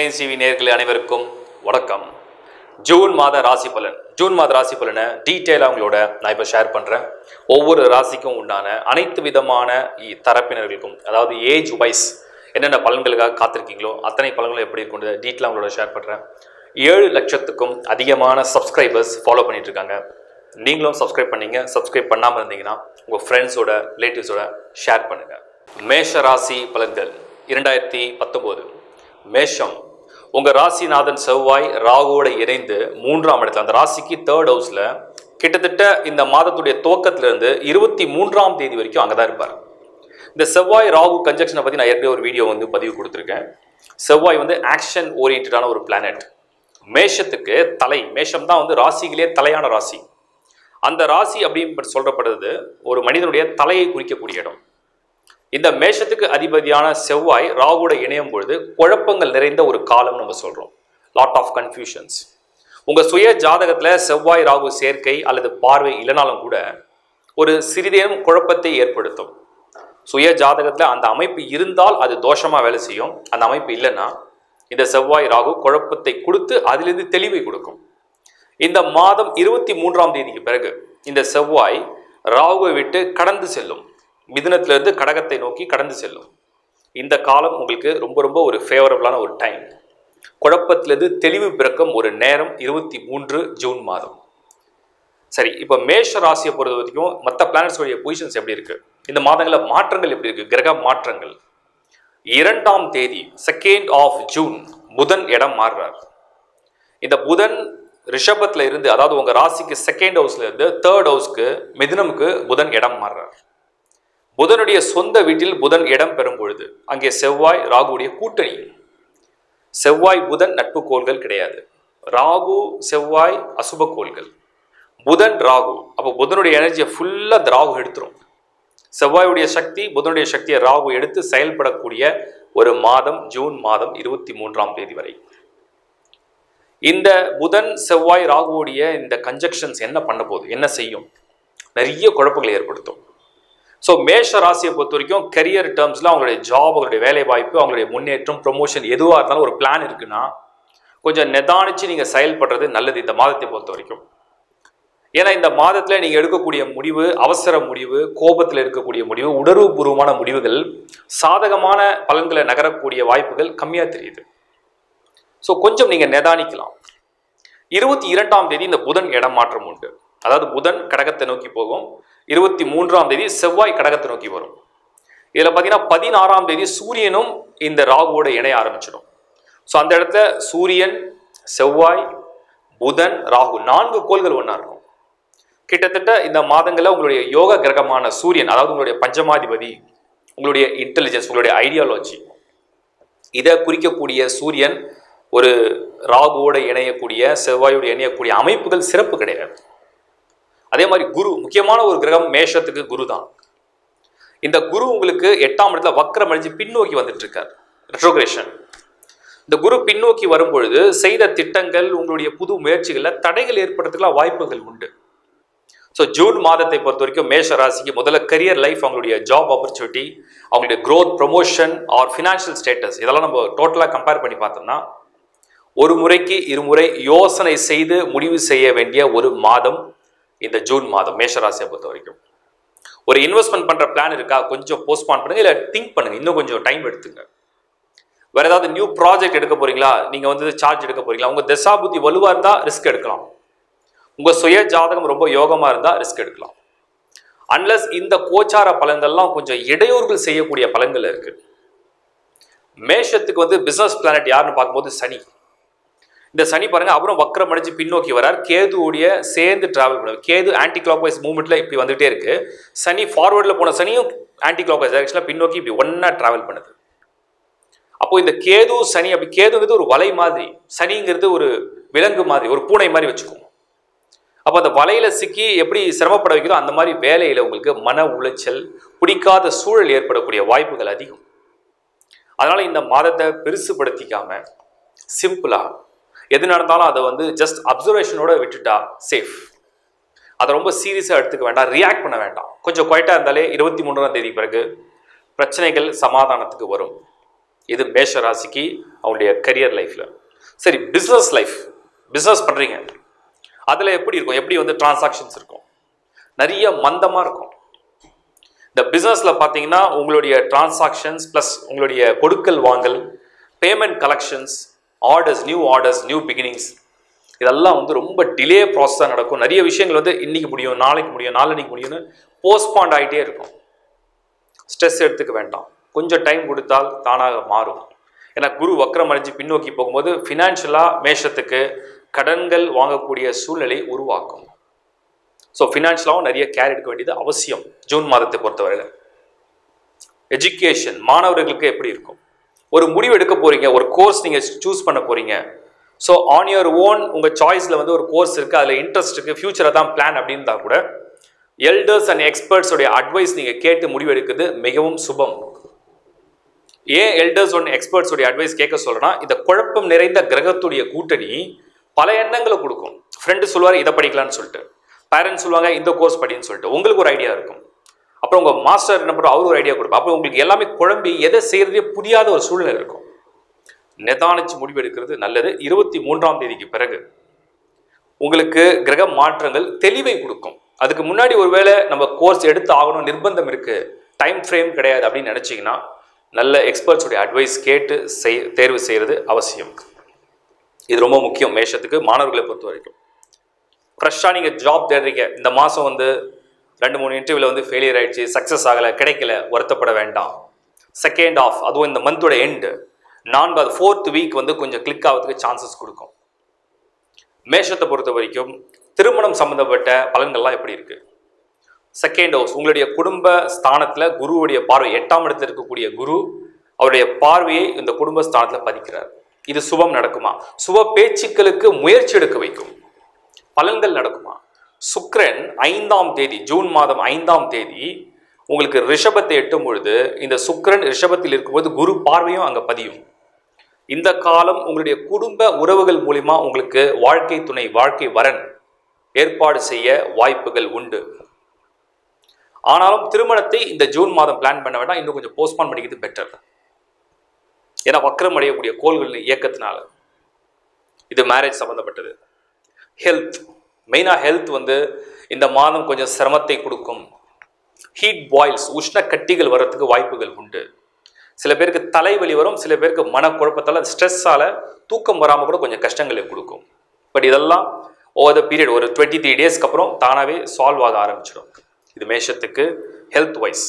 Reliance TV நேர்கள் அனைவருக்கும் வணக்கம் ஜூன் மாத ராசி பலன் ஜூன் மாத ராசி பலனை டீட்டெயிலாக உங்களோட நான் இப்போ ஷேர் பண்ணுறேன் ஒவ்வொரு ராசிக்கும் உண்டான அனைத்து விதமான இ- தரப்பினர்களுக்கும் அதாவது ஏஜ் வைஸ் என்னென்ன பலன்களுக்காக காத்திருக்கீங்களோ அத்தனை பலன்களும் எப்படி இருக்கும்னு டீட்டெயிலாக உங்களோட ஷேர் பண்ணுறேன் ஏழு லட்சத்துக்கும் அதிகமான சப்ஸ்கிரைபர்ஸ் ஃபாலோ பண்ணிட்டு இருக்காங்க நீங்களும் சப்ஸ்கிரைப் பண்ணீங்க சப்ஸ்கிரைப் பண்ணாமல் இருந்தீங்கன்னா உங்கள் ஃப்ரெண்ட்ஸோட ரிலேட்டிவ்ஸோட ஷேர் பண்ணுங்கள் மேஷ ராசி பலன்கள் இரண்டாயிரத்தி பத்தொம்போது மேஷம் உங்கள் ராசிநாதன் செவ்வாய் ராகுவோட இணைந்து மூன்றாம் இடத்துல அந்த ராசிக்கு தேர்ட் ஹவுஸில் கிட்டத்தட்ட இந்த மாதத்துடைய துவக்கத்திலிருந்து இருபத்தி மூன்றாம் தேதி வரைக்கும் அங்கே தான் இருப்பார் இந்த செவ்வாய் ராகு கன்ஜெக்ஷனை பற்றி நான் ஏற்கனவே ஒரு வீடியோ வந்து பதிவு கொடுத்துருக்கேன் செவ்வாய் வந்து ஆக்ஷன் ஓரியன்டான ஒரு பிளானட் மேஷத்துக்கு தலை மேஷம் தான் வந்து ராசிகளே தலையான ராசி அந்த ராசி அப்படின்னு சொல்றப்படுறது ஒரு மனிதனுடைய தலையை குறிக்கக்கூடிய இடம் இந்த மேஷத்துக்கு அதிபதியான செவ்வாய் ராகுவோட இணையும் பொழுது குழப்பங்கள் நிறைந்த ஒரு காலம் நம்ம சொல்றோம் லாட் ஆஃப் கன்ஃபியூஷன்ஸ் உங்க சுய ஜாதகத்துல செவ்வாய் ராகு சேர்க்கை அல்லது பார்வை இல்லைனாலும் கூட ஒரு சிறிதேனும் குழப்பத்தை ஏற்படுத்தும் சுய ஜாதகத்துல அந்த அமைப்பு இருந்தால் அது தோஷமா வேலை செய்யும் அந்த அமைப்பு இல்லைன்னா இந்த செவ்வாய் ராகு குழப்பத்தை கொடுத்து அதிலிருந்து தெளிவை கொடுக்கும் இந்த மாதம் இருபத்தி மூன்றாம் தேதிக்கு பிறகு இந்த செவ்வாய் ராகுவை விட்டு கடந்து செல்லும் மிதுனத்திலிருந்து கடகத்தை நோக்கி கடந்து செல்லும் இந்த காலம் உங்களுக்கு ரொம்ப ரொம்ப ஒரு ஃபேவரபிளான ஒரு டைம் குழப்பத்திலிருந்து தெளிவு பிறக்கும் ஒரு நேரம் இருபத்தி மூன்று ஜூன் மாதம் சரி இப்போ மேஷ ராசியை பொறுத்த வரைக்கும் மற்ற பிளானட்ஸோடைய பொசிஷன்ஸ் எப்படி இருக்கு இந்த மாதங்களில் மாற்றங்கள் எப்படி இருக்கு கிரக மாற்றங்கள் இரண்டாம் தேதி செகண்ட் ஆஃப் ஜூன் புதன் இடம் மாறுறார் இந்த புதன் ரிஷபத்துல இருந்து அதாவது உங்க ராசிக்கு செகண்ட் ஹவுஸ்ல இருந்து தேர்ட் ஹவுஸ்க்கு மிதுனமுக்கு புதன் இடம் மாறுறார் புதனுடைய சொந்த வீட்டில் புதன் இடம் பெறும் பொழுது அங்கே செவ்வாய் ராகுடைய கூட்டணி செவ்வாய் புதன் நட்பு கோள்கள் கிடையாது ராகு செவ்வாய் அசுப கோள்கள் புதன் ராகு அப்போ புதனுடைய எனர்ஜியை ஃபுல்லாக அந்த ராகு எடுத்துரும் செவ்வாயுடைய சக்தி புதனுடைய சக்தியை ராகு எடுத்து செயல்படக்கூடிய ஒரு மாதம் ஜூன் மாதம் இருபத்தி மூன்றாம் தேதி வரை இந்த புதன் செவ்வாய் ராகுவுடைய இந்த கன்ஜெக்ஷன்ஸ் என்ன பண்ண போகுது என்ன செய்யும் நிறைய குழப்பங்களை ஏற்படுத்தும் ஸோ மேஷ ராசியை பொறுத்த வரைக்கும் கரியர் டேர்ம்ஸில் அவங்களுடைய ஜாப் அவங்களுடைய வேலை வாய்ப்பு அவங்களுடைய முன்னேற்றம் ப்ரொமோஷன் எதுவாக இருந்தாலும் ஒரு பிளான் இருக்குன்னா கொஞ்சம் நிதானிச்சு நீங்கள் செயல்படுறது நல்லது இந்த மாதத்தை பொறுத்த வரைக்கும் ஏன்னா இந்த மாதத்தில் நீங்கள் எடுக்கக்கூடிய முடிவு அவசர முடிவு கோபத்தில் இருக்கக்கூடிய முடிவு உணர்வுபூர்வமான முடிவுகள் சாதகமான பலன்களை நகரக்கூடிய வாய்ப்புகள் கம்மியாக தெரியுது ஸோ கொஞ்சம் நீங்கள் நிதானிக்கலாம் இருபத்தி இரண்டாம் தேதி இந்த புதன் இடம் மாற்றம் உண்டு அதாவது புதன் கடகத்தை நோக்கி போகும் இருபத்தி மூன்றாம் தேதி செவ்வாய் கடகத்தை நோக்கி வரும் இதில் பார்த்தீங்கன்னா பதினாறாம் தேதி சூரியனும் இந்த ராகுவோட இணைய ஆரம்பிச்சிடும் ஸோ அந்த இடத்துல சூரியன் செவ்வாய் புதன் ராகு நான்கு கோள்கள் ஒன்றா இருக்கும் கிட்டத்தட்ட இந்த மாதங்களில் உங்களுடைய யோக கிரகமான சூரியன் அதாவது உங்களுடைய பஞ்சமாதிபதி உங்களுடைய இன்டெலிஜென்ஸ் உங்களுடைய ஐடியாலஜி இதை குறிக்கக்கூடிய சூரியன் ஒரு ராகுவோட இணையக்கூடிய செவ்வாயோட இணையக்கூடிய அமைப்புகள் சிறப்பு கிடையாது அதே மாதிரி குரு முக்கியமான ஒரு கிரகம் மேஷத்துக்கு குரு தான் இந்த குரு உங்களுக்கு எட்டாம் இடத்துல வக்ரம் அழிஞ்சு பின்னோக்கி வந்துட்டு இருக்கார் ரெட்ரோகிரேஷன் இந்த குரு பின்னோக்கி வரும் பொழுது செய்த திட்டங்கள் உங்களுடைய புது முயற்சிகளில் தடைகள் ஏற்படுறதுக்குலாம் வாய்ப்புகள் உண்டு ஸோ ஜூன் மாதத்தை பொறுத்த வரைக்கும் மேஷ ராசிக்கு முதல்ல கரியர் லைஃப் அவங்களுடைய ஜாப் ஆப்பர்ச்சுனிட்டி அவங்களுடைய growth promotion or financial status இதெல்லாம் நம்ம டோட்டலாக கம்பேர் பண்ணி பார்த்தோம்னா ஒரு முறைக்கு இருமுறை யோசனை செய்து முடிவு செய்ய வேண்டிய ஒரு மாதம் இந்த ஜூன் மாதம் மேஷராசியை பொறுத்த வரைக்கும் ஒரு இன்வெஸ்ட்மெண்ட் பண்ற பிளான் இருக்கா கொஞ்சம் போஸ்ட்பான் பண்ணுங்க இல்லை திங்க் பண்ணுங்க இன்னும் கொஞ்சம் டைம் எடுத்துங்க வேற ஏதாவது நியூ ப்ராஜெக்ட் எடுக்க போறீங்களா நீங்க வந்து சார்ஜ் எடுக்க போறீங்களா உங்க தசாபுத்தி வலுவா இருந்தா ரிஸ்க் எடுக்கலாம் உங்க சுய ஜாதகம் ரொம்ப யோகமா இருந்தா ரிஸ்க் எடுக்கலாம் அன்லஸ் இந்த கோச்சார பலன்கள்லாம் கொஞ்சம் இடையூறுகள் செய்யக்கூடிய பலன்கள் இருக்கு மேஷத்துக்கு வந்து பிசினஸ் பிளானட் யாருன்னு பார்க்கும்போது சனி இந்த சனி பாருங்க அப்புறம் வக்ரம் அடிச்சு பின்னோக்கி வரார் கேதுவுடைய சேர்ந்து டிராவல் பண்ணுவார் கேது ஆன்டி கிளாக் வைஸ் மூவ்மெண்ட்ல இப்படி வந்துட்டே இருக்கு சனி ஃபார்வர்டில் போன சனியும் ஆன்டி கிளாக் வைஸ் டைரக்ஷனில் பின்னோக்கி இப்படி ஒன்னா டிராவல் பண்ணுது அப்போ இந்த கேது சனி அப்படி கேதுங்கிறது ஒரு வலை மாதிரி சனிங்கிறது ஒரு விலங்கு மாதிரி ஒரு பூனை மாதிரி வச்சுக்கோங்க அப்போ அந்த வலையில சிக்கி எப்படி சிரமப்பட வைக்கிறோ அந்த மாதிரி வேலையில உங்களுக்கு மன உளைச்சல் பிடிக்காத சூழல் ஏற்படக்கூடிய வாய்ப்புகள் அதிகம் அதனால இந்த மாதத்தை பெருசுபடுத்திக்காம சிம்பிளா எது நடந்தாலும் அதை வந்து ஜஸ்ட் அப்சர்வேஷனோட விட்டுட்டா சேஃப் அதை ரொம்ப சீரியஸாக எடுத்துக்க வேண்டாம் ரியாக்ட் பண்ண வேண்டாம் கொஞ்சம் குவைட்டாக இருந்தாலே இருபத்தி மூன்றாம் தேதி பிறகு பிரச்சனைகள் சமாதானத்துக்கு வரும் இது மேஷ ராசிக்கு அவங்களுடைய கரியர் லைஃப்பில் சரி பிஸ்னஸ் லைஃப் பிஸ்னஸ் பண்ணுறீங்க அதில் எப்படி இருக்கும் எப்படி வந்து டிரான்சாக்ஷன்ஸ் இருக்கும் நிறைய மந்தமாக இருக்கும் இந்த பிஸ்னஸில் பார்த்தீங்கன்னா உங்களுடைய டிரான்சாக்ஷன்ஸ் ப்ளஸ் உங்களுடைய கொடுக்கல் வாங்கல் payment collections orders new orders new beginnings இதெல்லாம் வந்து ரொம்ப டிலே ப்ராசஸாக நடக்கும் நிறைய விஷயங்கள் வந்து இன்னைக்கு முடியும் நாளைக்கு முடியும் நாளைக்கு முடியும்னு போஸ்ட்பாண்ட் ஆகிட்டே இருக்கும் ஸ்ட்ரெஸ் எடுத்துக்க வேண்டாம் கொஞ்சம் டைம் கொடுத்தால் தானாக மாறும் ஏன்னா குரு வக்ரம் அடைஞ்சு பின்னோக்கி போகும்போது ஃபினான்ஷியலாக மேஷத்துக்கு கடன்கள் வாங்கக்கூடிய சூழ்நிலை உருவாக்கும் ஸோ ஃபினான்ஷியலாகவும் நிறைய கேர் எடுக்க வேண்டியது அவசியம் ஜூன் மாதத்தை பொறுத்தவரையில் எஜுகேஷன் மாணவர்களுக்கு எப்படி இருக்கும் ஒரு முடிவு எடுக்க போறீங்க ஒரு கோர்ஸ் நீங்கள் சூஸ் பண்ண போறீங்க ஸோ ஆன் யுவர் ஓன் உங்கள் சாய்ஸில் வந்து ஒரு கோர்ஸ் இருக்குது அதில் இன்ட்ரெஸ்ட் இருக்குது ஃபியூச்சரை தான் பிளான் அப்படின்னா கூட எல்டர்ஸ் அண்ட் எக்ஸ்பர்ட்ஸோடைய அட்வைஸ் நீங்கள் கேட்டு முடிவெடுக்கிறது மிகவும் சுபம் ஏன் எல்டர்ஸ் ஒன் எக்ஸ்பர்ட்ஸோடைய அட்வைஸ் கேட்க சொல்றேன்னா இந்த குழப்பம் நிறைந்த கிரகத்துடைய கூட்டணி பல எண்ணங்களை கொடுக்கும் ஃப்ரெண்டு சொல்லுவார் இதை படிக்கலாம்னு சொல்லிட்டு பேரண்ட்ஸ் சொல்லுவாங்க இந்த கோர்ஸ் படின்னு சொல்லிட்டு உங்களுக்கு ஒரு ஐடியா இருக்கும் அப்புறம் உங்கள் மாஸ்டர் என்ன பண்ணுறோம் அவர் ஒரு ஐடியா கொடுப்போம் அப்போ உங்களுக்கு எல்லாமே குழம்பி எதை செய்யறதே புரியாத ஒரு சூழ்நிலை இருக்கும் நிதானிச்சு முடிவெடுக்கிறது நல்லது இருபத்தி மூன்றாம் தேதிக்கு பிறகு உங்களுக்கு கிரக மாற்றங்கள் தெளிவை கொடுக்கும் அதுக்கு முன்னாடி ஒருவேளை நம்ம கோர்ஸ் எடுத்து ஆகணும் நிர்பந்தம் இருக்கு டைம் ஃப்ரேம் கிடையாது அப்படின்னு நினச்சிங்கன்னா நல்ல எக்ஸ்பர்ட்ஸுடைய அட்வைஸ் கேட்டு செய் தேர்வு செய்கிறது அவசியம் இது ரொம்ப முக்கியம் மேஷத்துக்கு மாணவர்களை பொறுத்த வரைக்கும் ஃப்ரெஷ்ஷாக நீங்கள் ஜாப் தேடுறீங்க இந்த மாதம் வந்து ரெண்டு மூணு இன்டர்வியூவில் வந்து ஃபெயிலியர் ஆயிடுச்சு சக்ஸஸ் ஆகலை கிடைக்கல வருத்தப்பட வேண்டாம் செகண்ட் ஆஃப் அதுவும் இந்த மந்தோட எண்டு நான்காவது ஃபோர்த் வீக் வந்து கொஞ்சம் கிளிக் ஆகிறதுக்கு சான்சஸ் கொடுக்கும் மேஷத்தை பொறுத்த வரைக்கும் திருமணம் சம்பந்தப்பட்ட பலன்கள்லாம் எப்படி இருக்கு செகண்ட் ஹவுஸ் உங்களுடைய குடும்ப ஸ்தானத்தில் குருவுடைய பார்வை எட்டாம் இடத்துல இருக்கக்கூடிய குரு அவருடைய பார்வையை இந்த குடும்ப ஸ்தானத்தில் பதிக்கிறார் இது சுபம் நடக்குமா சுப பேச்சுக்களுக்கு முயற்சி எடுக்க வைக்கும் பலன்கள் நடக்குமா சுக்கிரன் ஐந்தாம் தேதி ஜூன் மாதம் ஐந்தாம் தேதி உங்களுக்கு ரிஷபத்தை எட்டும் பொழுது இந்த சுக்கிரன் ரிஷபத்தில் இருக்கும்போது குரு பார்வையும் அங்கே பதியும் இந்த காலம் உங்களுடைய குடும்ப உறவுகள் மூலிமா உங்களுக்கு வாழ்க்கை துணை வாழ்க்கை வரன் ஏற்பாடு செய்ய வாய்ப்புகள் உண்டு ஆனாலும் திருமணத்தை இந்த ஜூன் மாதம் பிளான் பண்ண வேண்டாம் இன்னும் கொஞ்சம் போஸ்ட்பான் பண்ணிக்கிறது பெட்டர் ஏன்னா வக்கரம் அடையக்கூடிய கோள்கள் இயக்கத்தினால இது மேரேஜ் சம்மந்தப்பட்டது ஹெல்த் மெயினாக ஹெல்த் வந்து இந்த மாதம் கொஞ்சம் சிரமத்தை கொடுக்கும் ஹீட் பாயில்ஸ் உஷ்ண கட்டிகள் வர்றதுக்கு வாய்ப்புகள் உண்டு சில பேருக்கு தலைவலி வரும் சில பேருக்கு மனக்குழப்பத்தால் ஸ்ட்ரெஸ்ஸால் தூக்கம் வராமல் கூட கொஞ்சம் கஷ்டங்களை கொடுக்கும் பட் இதெல்லாம் ஓவர் த பீரியட் ஒரு டுவெண்ட்டி த்ரீ டேஸ்க்கு அப்புறம் தானாகவே சால்வ் ஆக ஆரம்பிச்சிடும் இது மேஷத்துக்கு ஹெல்த் வைஸ்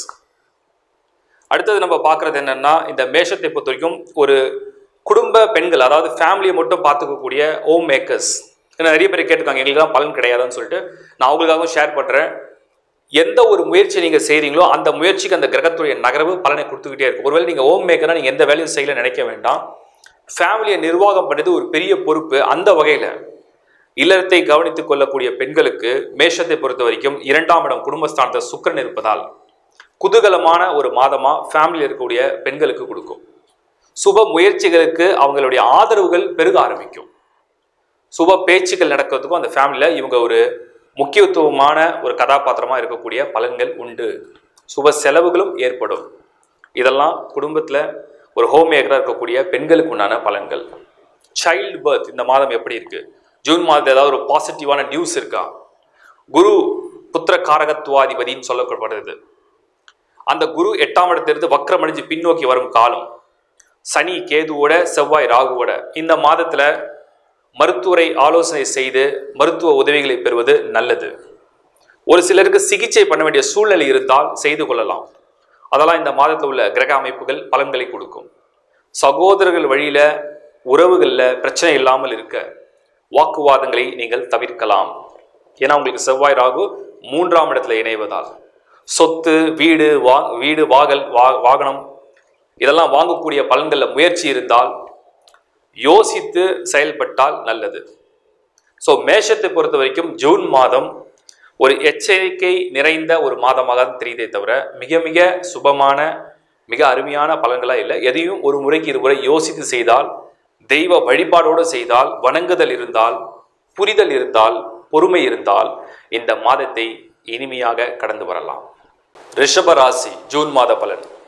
அடுத்தது நம்ம பார்க்குறது என்னென்னா இந்த மேஷத்தை பொறுத்த வரைக்கும் ஒரு குடும்ப பெண்கள் அதாவது ஃபேமிலியை மட்டும் பார்த்துக்கக்கூடிய ஹோம் மேக்கர்ஸ் நிறைய பேர் கேட்டிருக்காங்க எங்களுக்குலாம் பலன் கிடையாதுன்னு சொல்லிட்டு நான் அவங்களுக்காகவும் ஷேர் பண்ணுறேன் எந்த ஒரு முயற்சி நீங்கள் செய்கிறீங்களோ அந்த முயற்சிக்கு அந்த கிரகத்துடைய நகர்வு பலனை கொடுத்துக்கிட்டே இருக்கும் ஒருவேளை நீங்கள் ஹோம் மேக்கராக நீங்கள் எந்த வேலையும் செய்யல நினைக்க வேண்டாம் ஃபேமிலியை நிர்வாகம் பண்ணுறது ஒரு பெரிய பொறுப்பு அந்த வகையில் இல்லறத்தை கவனித்துக் கொள்ளக்கூடிய பெண்களுக்கு மேஷத்தை பொறுத்த வரைக்கும் இரண்டாம் இடம் குடும்பஸ்தானத்தை சுக்கிரன் இருப்பதால் குதூகலமான ஒரு மாதமா ஃபேமிலியில் இருக்கக்கூடிய பெண்களுக்கு கொடுக்கும் சுப முயற்சிகளுக்கு அவங்களுடைய ஆதரவுகள் பெருக ஆரம்பிக்கும் சுப பேச்சுக்கள் நடக்கிறதுக்கும் அந்த ஃபேமிலியில் இவங்க ஒரு முக்கியத்துவமான ஒரு கதாபாத்திரமாக இருக்கக்கூடிய பலன்கள் உண்டு சுப செலவுகளும் ஏற்படும் இதெல்லாம் குடும்பத்தில் ஒரு ஹோம் மேக்கராக இருக்கக்கூடிய பெண்களுக்கு உண்டான பலன்கள் சைல்டு பர்த் இந்த மாதம் எப்படி இருக்கு ஜூன் மாதத்தில் ஏதாவது ஒரு பாசிட்டிவான நியூஸ் இருக்கா குரு புத்திர காரகத்துவாதிபதின்னு சொல்லப்படுறது அந்த குரு எட்டாம் இடத்திலிருந்து வக்ரமடைஞ்சு பின்னோக்கி வரும் காலம் சனி கேதுவோட செவ்வாய் ராகுவோட இந்த மாதத்தில் மருத்துவரை ஆலோசனை செய்து மருத்துவ உதவிகளை பெறுவது நல்லது ஒரு சிலருக்கு சிகிச்சை பண்ண வேண்டிய சூழ்நிலை இருந்தால் செய்து கொள்ளலாம் அதெல்லாம் இந்த மாதத்தில் உள்ள கிரக அமைப்புகள் பலன்களை கொடுக்கும் சகோதரர்கள் வழியில உறவுகளில் பிரச்சனை இல்லாமல் இருக்க வாக்குவாதங்களை நீங்கள் தவிர்க்கலாம் ஏன்னா உங்களுக்கு செவ்வாய் ராகு மூன்றாம் இடத்துல இணைவதால் சொத்து வீடு வா வீடு வாகல் வா வாகனம் இதெல்லாம் வாங்கக்கூடிய பலன்களில் முயற்சி இருந்தால் யோசித்து செயல்பட்டால் நல்லது ஸோ மேஷத்தை பொறுத்த வரைக்கும் ஜூன் மாதம் ஒரு எச்சரிக்கை நிறைந்த ஒரு மாதமாக தான் தெரியுதே தவிர மிக மிக சுபமான மிக அருமையான பலன்களாக இல்லை எதையும் ஒரு முறைக்கு இருமுறை யோசித்து செய்தால் தெய்வ வழிபாடோடு செய்தால் வணங்குதல் இருந்தால் புரிதல் இருந்தால் பொறுமை இருந்தால் இந்த மாதத்தை இனிமையாக கடந்து வரலாம் ரிஷப ராசி ஜூன் மாத பலன்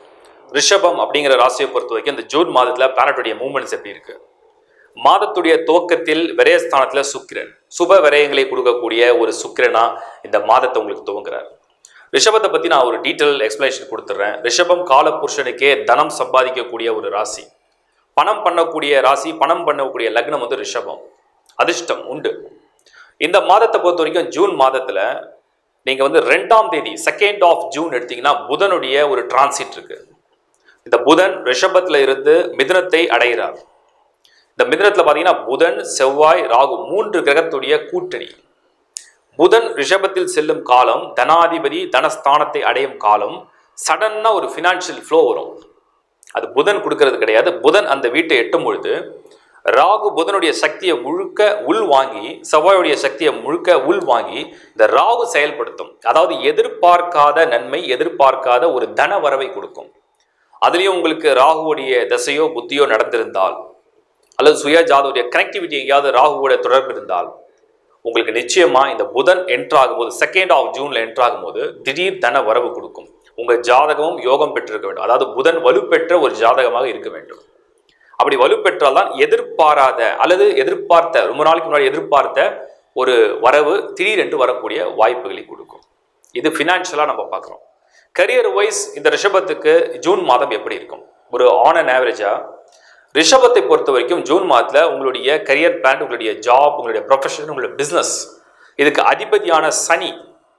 ரிஷபம் அப்படிங்கிற ராசியை பொறுத்த வரைக்கும் இந்த ஜூன் மாதத்துல பிளானட்டுடைய மூவ்மெண்ட்ஸ் எப்படி இருக்கு மாதத்துடைய துவக்கத்தில் விரயஸ்தானத்துல சுக்கிரன் சுப விரயங்களை கொடுக்கக்கூடிய ஒரு சுக்கிரனா இந்த மாதத்தை உங்களுக்கு துவங்குறார் ரிஷபத்தை பத்தி நான் ஒரு டீட்டெயில் எக்ஸ்பிளனேஷன் கொடுத்துட்றேன் ரிஷபம் கால புருஷனுக்கே தனம் சம்பாதிக்கக்கூடிய ஒரு ராசி பணம் பண்ணக்கூடிய ராசி பணம் பண்ணக்கூடிய லக்னம் வந்து ரிஷபம் அதிர்ஷ்டம் உண்டு இந்த மாதத்தை பொறுத்த வரைக்கும் ஜூன் மாதத்துல நீங்க வந்து ரெண்டாம் தேதி செகண்ட் ஆஃப் ஜூன் எடுத்தீங்கன்னா புதனுடைய ஒரு டிரான்சிட் இருக்கு இந்த புதன் ரிஷபத்துல இருந்து மிதுனத்தை அடைகிறார் இந்த மிதுனத்துல பாத்தீங்கன்னா புதன் செவ்வாய் ராகு மூன்று கிரகத்துடைய கூட்டணி புதன் ரிஷபத்தில் செல்லும் காலம் தனாதிபதி தனஸ்தானத்தை அடையும் காலம் சடன்னா ஒரு ஃபினான்ஷியல் ஃப்ளோ வரும் அது புதன் கொடுக்கறது கிடையாது புதன் அந்த வீட்டை எட்டும் பொழுது ராகு புதனுடைய சக்தியை முழுக்க உள் வாங்கி செவ்வாயுடைய சக்தியை முழுக்க உள் வாங்கி இந்த ராகு செயல்படுத்தும் அதாவது எதிர்பார்க்காத நன்மை எதிர்பார்க்காத ஒரு தன வரவை கொடுக்கும் அதுலேயும் உங்களுக்கு ராகுவுடைய தசையோ புத்தியோ நடந்திருந்தால் அல்லது சுய ஜாதவுடைய கனெக்டிவிட்டி எங்கேயாவது ராகுவோட தொடர்பு இருந்தால் உங்களுக்கு நிச்சயமா இந்த புதன் என்ட்ரு ஆகும்போது செகண்ட் ஆஃப் ஜூன்ல என்ட்ரு ஆகும்போது திடீர் தன வரவு கொடுக்கும் உங்க ஜாதகமும் யோகம் பெற்றிருக்க வேண்டும் அதாவது புதன் வலுப்பெற்ற ஒரு ஜாதகமாக இருக்க வேண்டும் அப்படி வலுப்பெற்றால் தான் எதிர்பாராத அல்லது எதிர்பார்த்த ரொம்ப நாளைக்கு முன்னாடி எதிர்பார்த்த ஒரு வரவு திடீரென்று வரக்கூடிய வாய்ப்புகளை கொடுக்கும் இது ஃபினான்ஷியலாக நம்ம பார்க்குறோம் கரியர் வைஸ் இந்த ரிஷபத்துக்கு ஜூன் மாதம் எப்படி இருக்கும் ஒரு ஆன் அண்ட் ஆவரேஜாக ரிஷபத்தை பொறுத்த வரைக்கும் ஜூன் மாதத்தில் உங்களுடைய கரியர் பிளான் உங்களுடைய ஜாப் உங்களுடைய ப்ரொஃபஷன் உங்களுடைய பிஸ்னஸ் இதுக்கு அதிபதியான சனி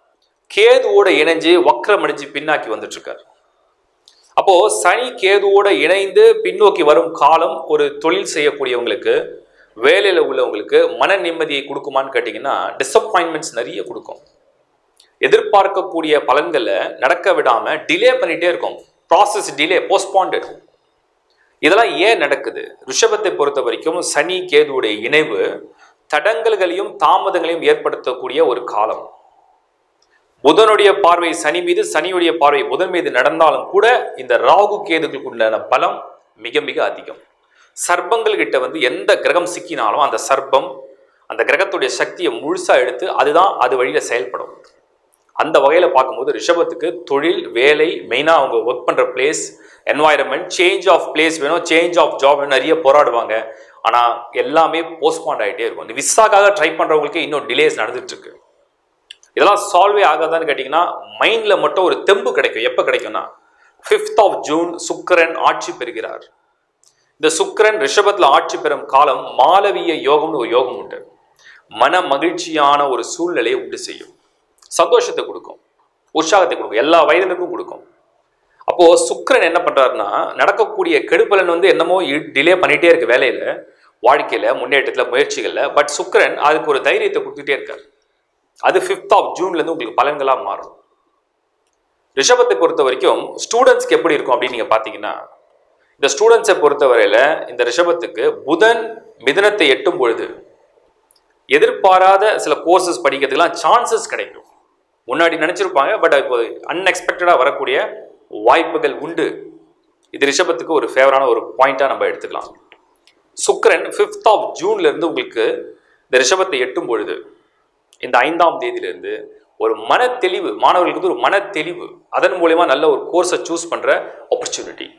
கேதுவோட இணைஞ்சு வக்ரம் அடிஞ்சு பின்னாக்கி வந்துட்டு இருக்காரு அப்போ சனி கேதுவோட இணைந்து பின்னோக்கி வரும் காலம் ஒரு தொழில் செய்யக்கூடியவங்களுக்கு வேலையில் உள்ளவங்களுக்கு மன நிம்மதியை கொடுக்குமான்னு கேட்டிங்கன்னா டிசப்பாயின்மெண்ட்ஸ் நிறைய கொடுக்கும் எதிர்பார்க்கக்கூடிய பலன்களை நடக்க விடாம டிலே பண்ணிட்டே இருக்கும் ப்ராசஸ் டிலே போஸ்ட்பாண்டட் இதெல்லாம் ஏன் நடக்குது ரிஷபத்தை பொறுத்த வரைக்கும் சனி கேதுவுடைய இணைவு தடங்கல்களையும் தாமதங்களையும் ஏற்படுத்தக்கூடிய ஒரு காலம் புதனுடைய பார்வை சனி மீது சனியுடைய பார்வை புதன் மீது நடந்தாலும் கூட இந்த ராகு கேதுகளுக்கு உண்டான பலம் மிக மிக அதிகம் சர்ப்பங்கள் கிட்ட வந்து எந்த கிரகம் சிக்கினாலும் அந்த சர்ப்பம் அந்த கிரகத்துடைய சக்தியை முழுசா எடுத்து அதுதான் அது வழியில செயல்படும் அந்த வகையில் பார்க்கும்போது ரிஷபத்துக்கு தொழில் வேலை மெயினாக அவங்க ஒர்க் பண்ணுற place environment change of place வேணும் சேஞ்ச் ஆஃப் ஜாப் வேணும் நிறைய போராடுவாங்க ஆனால் எல்லாமே போஸ்ட்பாண்ட் ஆகிட்டே இருக்கும் இந்த விசாக்காக ட்ரை பண்ணுறவங்களுக்கு இன்னும் டிலேஸ் நடந்துட்டு இருக்கு இதெல்லாம் சால்வே ஆகாதான்னு கேட்டிங்கன்னா மைண்டில் மட்டும் ஒரு தெம்பு கிடைக்கும் எப்போ கிடைக்கும்னா ஃபிஃப்த் ஆஃப் ஜூன் சுக்கரன் ஆட்சி பெறுகிறார் இந்த சுக்கரன் ரிஷபத்தில் ஆட்சி பெறும் காலம் மாலவிய யோகம்னு ஒரு யோகம் உண்டு மன மகிழ்ச்சியான ஒரு சூழ்நிலையை உண்டு செய்யும் சந்தோஷத்தை கொடுக்கும் உற்சாகத்தை கொடுக்கும் எல்லா வயதினருக்கும் கொடுக்கும் அப்போ சுக்கரன் என்ன பண்றாருன்னா நடக்கக்கூடிய கெடுபலன் வந்து என்னமோ டிலே பண்ணிட்டே இருக்கு வேலையில வாழ்க்கையில முன்னேற்றத்துல முயற்சிகள்ல பட் சுக்கரன் அதுக்கு ஒரு தைரியத்தை கொடுத்துட்டே இருக்காரு அது ஃபிஃப்த் ஆஃப் ஜூன்ல இருந்து உங்களுக்கு பலன்களா மாறும் ரிஷபத்தை பொறுத்த வரைக்கும் ஸ்டூடெண்ட்ஸ்க்கு எப்படி இருக்கும் அப்படின்னு நீங்க பாத்தீங்கன்னா இந்த ஸ்டூடெண்ட்ஸை பொறுத்தவரையில இந்த ரிஷபத்துக்கு புதன் மிதனத்தை எட்டும் பொழுது எதிர்பாராத சில கோர்சஸ் படிக்கிறதுக்கெல்லாம் சான்சஸ் கிடைக்கும் முன்னாடி நினைச்சிருப்பாங்க பட் இப்போ அன்எக்ஸ்பெக்டடாக வரக்கூடிய வாய்ப்புகள் உண்டு இது ரிஷபத்துக்கு ஒரு ஃபேவரான ஒரு பாயிண்டாக நம்ம எடுத்துக்கலாம் சுக்கரன் ஃபிஃப்த் ஆஃப் ஜூன்ல இருந்து உங்களுக்கு இந்த ரிஷபத்தை எட்டும் பொழுது இந்த ஐந்தாம் தேதியிலிருந்து ஒரு மன தெளிவு மாணவர்களுக்கு வந்து ஒரு மன தெளிவு அதன் மூலயமா நல்ல ஒரு கோர்ஸை சூஸ் பண்ற ஆப்பர்ச்சுனிட்டி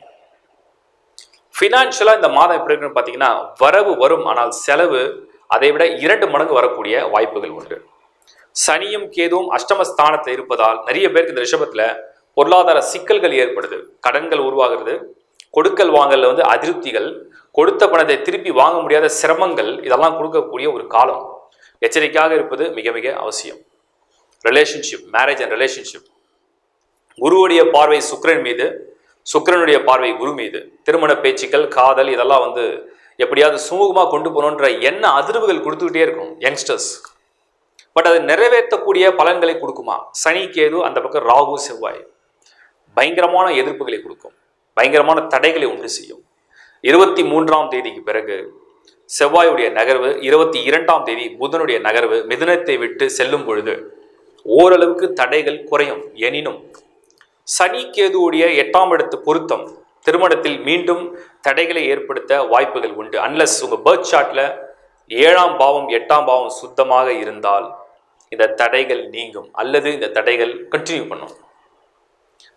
ஃபினான்ஷியலாக இந்த மாதம் எப்படி இருக்குன்னு பார்த்தீங்கன்னா வரவு வரும் ஆனால் செலவு அதை விட இரண்டு மடங்கு வரக்கூடிய வாய்ப்புகள் உண்டு சனியும் கேதுவும் அஷ்டமஸ்தானத்தில் இருப்பதால் நிறைய பேருக்கு இந்த ரிஷபத்தில் பொருளாதார சிக்கல்கள் ஏற்படுது கடன்கள் உருவாகிறது கொடுக்கல் வாங்கல்ல வந்து அதிருப்திகள் கொடுத்த பணத்தை திருப்பி வாங்க முடியாத சிரமங்கள் இதெல்லாம் கொடுக்கக்கூடிய ஒரு காலம் எச்சரிக்கையாக இருப்பது மிக மிக அவசியம் ரிலேஷன்ஷிப் மேரேஜ் அண்ட் ரிலேஷன்ஷிப் குருவுடைய பார்வை சுக்கிரன் மீது சுக்கிரனுடைய பார்வை குரு மீது திருமண பேச்சுக்கள் காதல் இதெல்லாம் வந்து எப்படியாவது சுமூகமாக கொண்டு போகணுன்ற எண்ண அதிர்வுகள் கொடுத்துக்கிட்டே இருக்கும் யங்ஸ்டர்ஸ் பட் அது நிறைவேற்றக்கூடிய பலன்களை கொடுக்குமா சனி கேது அந்த பக்கம் ராகு செவ்வாய் பயங்கரமான எதிர்ப்புகளை கொடுக்கும் பயங்கரமான தடைகளை உண்டு செய்யும் இருபத்தி மூன்றாம் தேதிக்கு பிறகு செவ்வாயுடைய நகர்வு இருபத்தி இரண்டாம் தேதி புதனுடைய நகர்வு மிதுனத்தை விட்டு செல்லும் பொழுது ஓரளவுக்கு தடைகள் குறையும் எனினும் சனி கேதுவுடைய எட்டாம் இடத்து பொருத்தம் திருமணத்தில் மீண்டும் தடைகளை ஏற்படுத்த வாய்ப்புகள் உண்டு அன்லஸ் உங்க பர்த் சார்ட்ல ஏழாம் பாவம் எட்டாம் பாவம் சுத்தமாக இருந்தால் இந்த தடைகள் நீங்கும் அல்லது இந்த தடைகள் கண்டினியூ பண்ணும்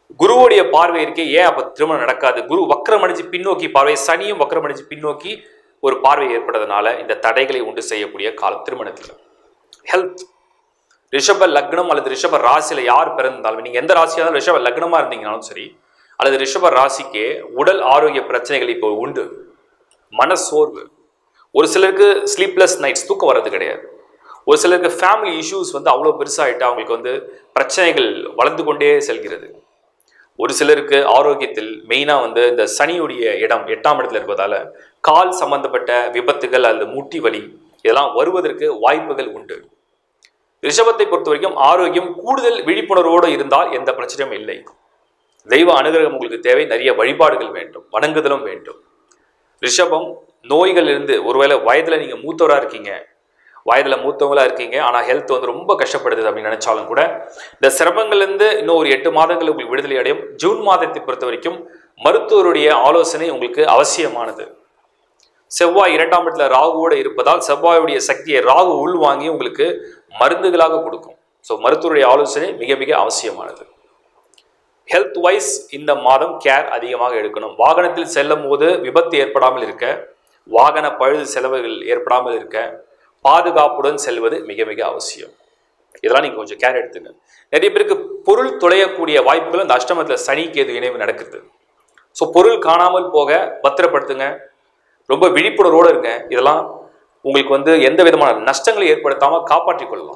குருவுடைய பார்வை இருக்கே ஏன் அப்ப திருமணம் நடக்காது குரு வக்ரமடைஞ்சு பின்னோக்கி பார்வை சனியும் வக்ரமடைஞ்சு பின்னோக்கி ஒரு பார்வை ஏற்பட்டதுனால இந்த தடைகளை உண்டு செய்யக்கூடிய காலம் திருமணத்தில் ஹெல்த் ரிஷப லக்னம் அல்லது ரிஷப ராசியில யார் பிறந்தாலும் நீங்க எந்த ராசியா இருந்தாலும் ரிஷப லக்னமா இருந்தீங்கனாலும் சரி அல்லது ரிஷப ராசிக்கே உடல் ஆரோக்கிய பிரச்சனைகள் இப்போ உண்டு மனசோர்வு ஒரு சிலருக்கு ஸ்லீப்லெஸ் நைட்ஸ் தூக்கம் வர்றது கிடையாது ஒரு சிலருக்கு ஃபேமிலி இஷ்யூஸ் வந்து அவ்வளோ பெருசாகிட்டு அவங்களுக்கு வந்து பிரச்சனைகள் வளர்ந்து கொண்டே செல்கிறது ஒரு சிலருக்கு ஆரோக்கியத்தில் மெயினாக வந்து இந்த சனியுடைய இடம் எட்டாம் இடத்துல இருப்பதால கால் சம்பந்தப்பட்ட விபத்துகள் அல்லது முட்டி வலி இதெல்லாம் வருவதற்கு வாய்ப்புகள் உண்டு ரிஷபத்தை பொறுத்த வரைக்கும் ஆரோக்கியம் கூடுதல் விழிப்புணர்வோடு இருந்தால் எந்த பிரச்சனையும் இல்லை தெய்வ அனுகிரகம் உங்களுக்கு தேவை நிறைய வழிபாடுகள் வேண்டும் வணங்குதலும் வேண்டும் ரிஷபம் நோய்கள் இருந்து ஒருவேளை வயதில் நீங்கள் மூத்தவராக இருக்கீங்க வயதில் மூத்தவங்களா இருக்கீங்க ஆனால் ஹெல்த் வந்து ரொம்ப கஷ்டப்படுது அப்படின்னு நினைச்சாலும் கூட இந்த சிரமங்கள்லேருந்து இன்னும் ஒரு எட்டு மாதங்கள் உங்களுக்கு விடுதலை அடையும் ஜூன் மாதத்தை பொறுத்த வரைக்கும் மருத்துவருடைய ஆலோசனை உங்களுக்கு அவசியமானது செவ்வாய் இரண்டாம் இடத்துல ராகுவோட இருப்பதால் செவ்வாயுடைய சக்தியை ராகு உள்வாங்கி உங்களுக்கு மருந்துகளாக கொடுக்கும் ஸோ மருத்துவருடைய ஆலோசனை மிக மிக அவசியமானது ஹெல்த் வைஸ் இந்த மாதம் கேர் அதிகமாக எடுக்கணும் வாகனத்தில் செல்லும் போது விபத்து ஏற்படாமல் இருக்க வாகன பழுது செலவுகள் ஏற்படாமல் இருக்க பாதுகாப்புடன் செல்வது மிக மிக அவசியம் இதெல்லாம் நீங்கள் கொஞ்சம் கேர் எடுத்துங்க நிறைய பேருக்கு பொருள் தொலையக்கூடிய வாய்ப்புகள் இந்த அஷ்டமத்தில் சனி கேது இணைவு நடக்குது ஸோ பொருள் காணாமல் போக பத்திரப்படுத்துங்க ரொம்ப விழிப்புணர்வோடு இருங்க இதெல்லாம் உங்களுக்கு வந்து எந்த விதமான நஷ்டங்களை ஏற்படுத்தாமல் காப்பாற்றிக் கொள்ளலாம்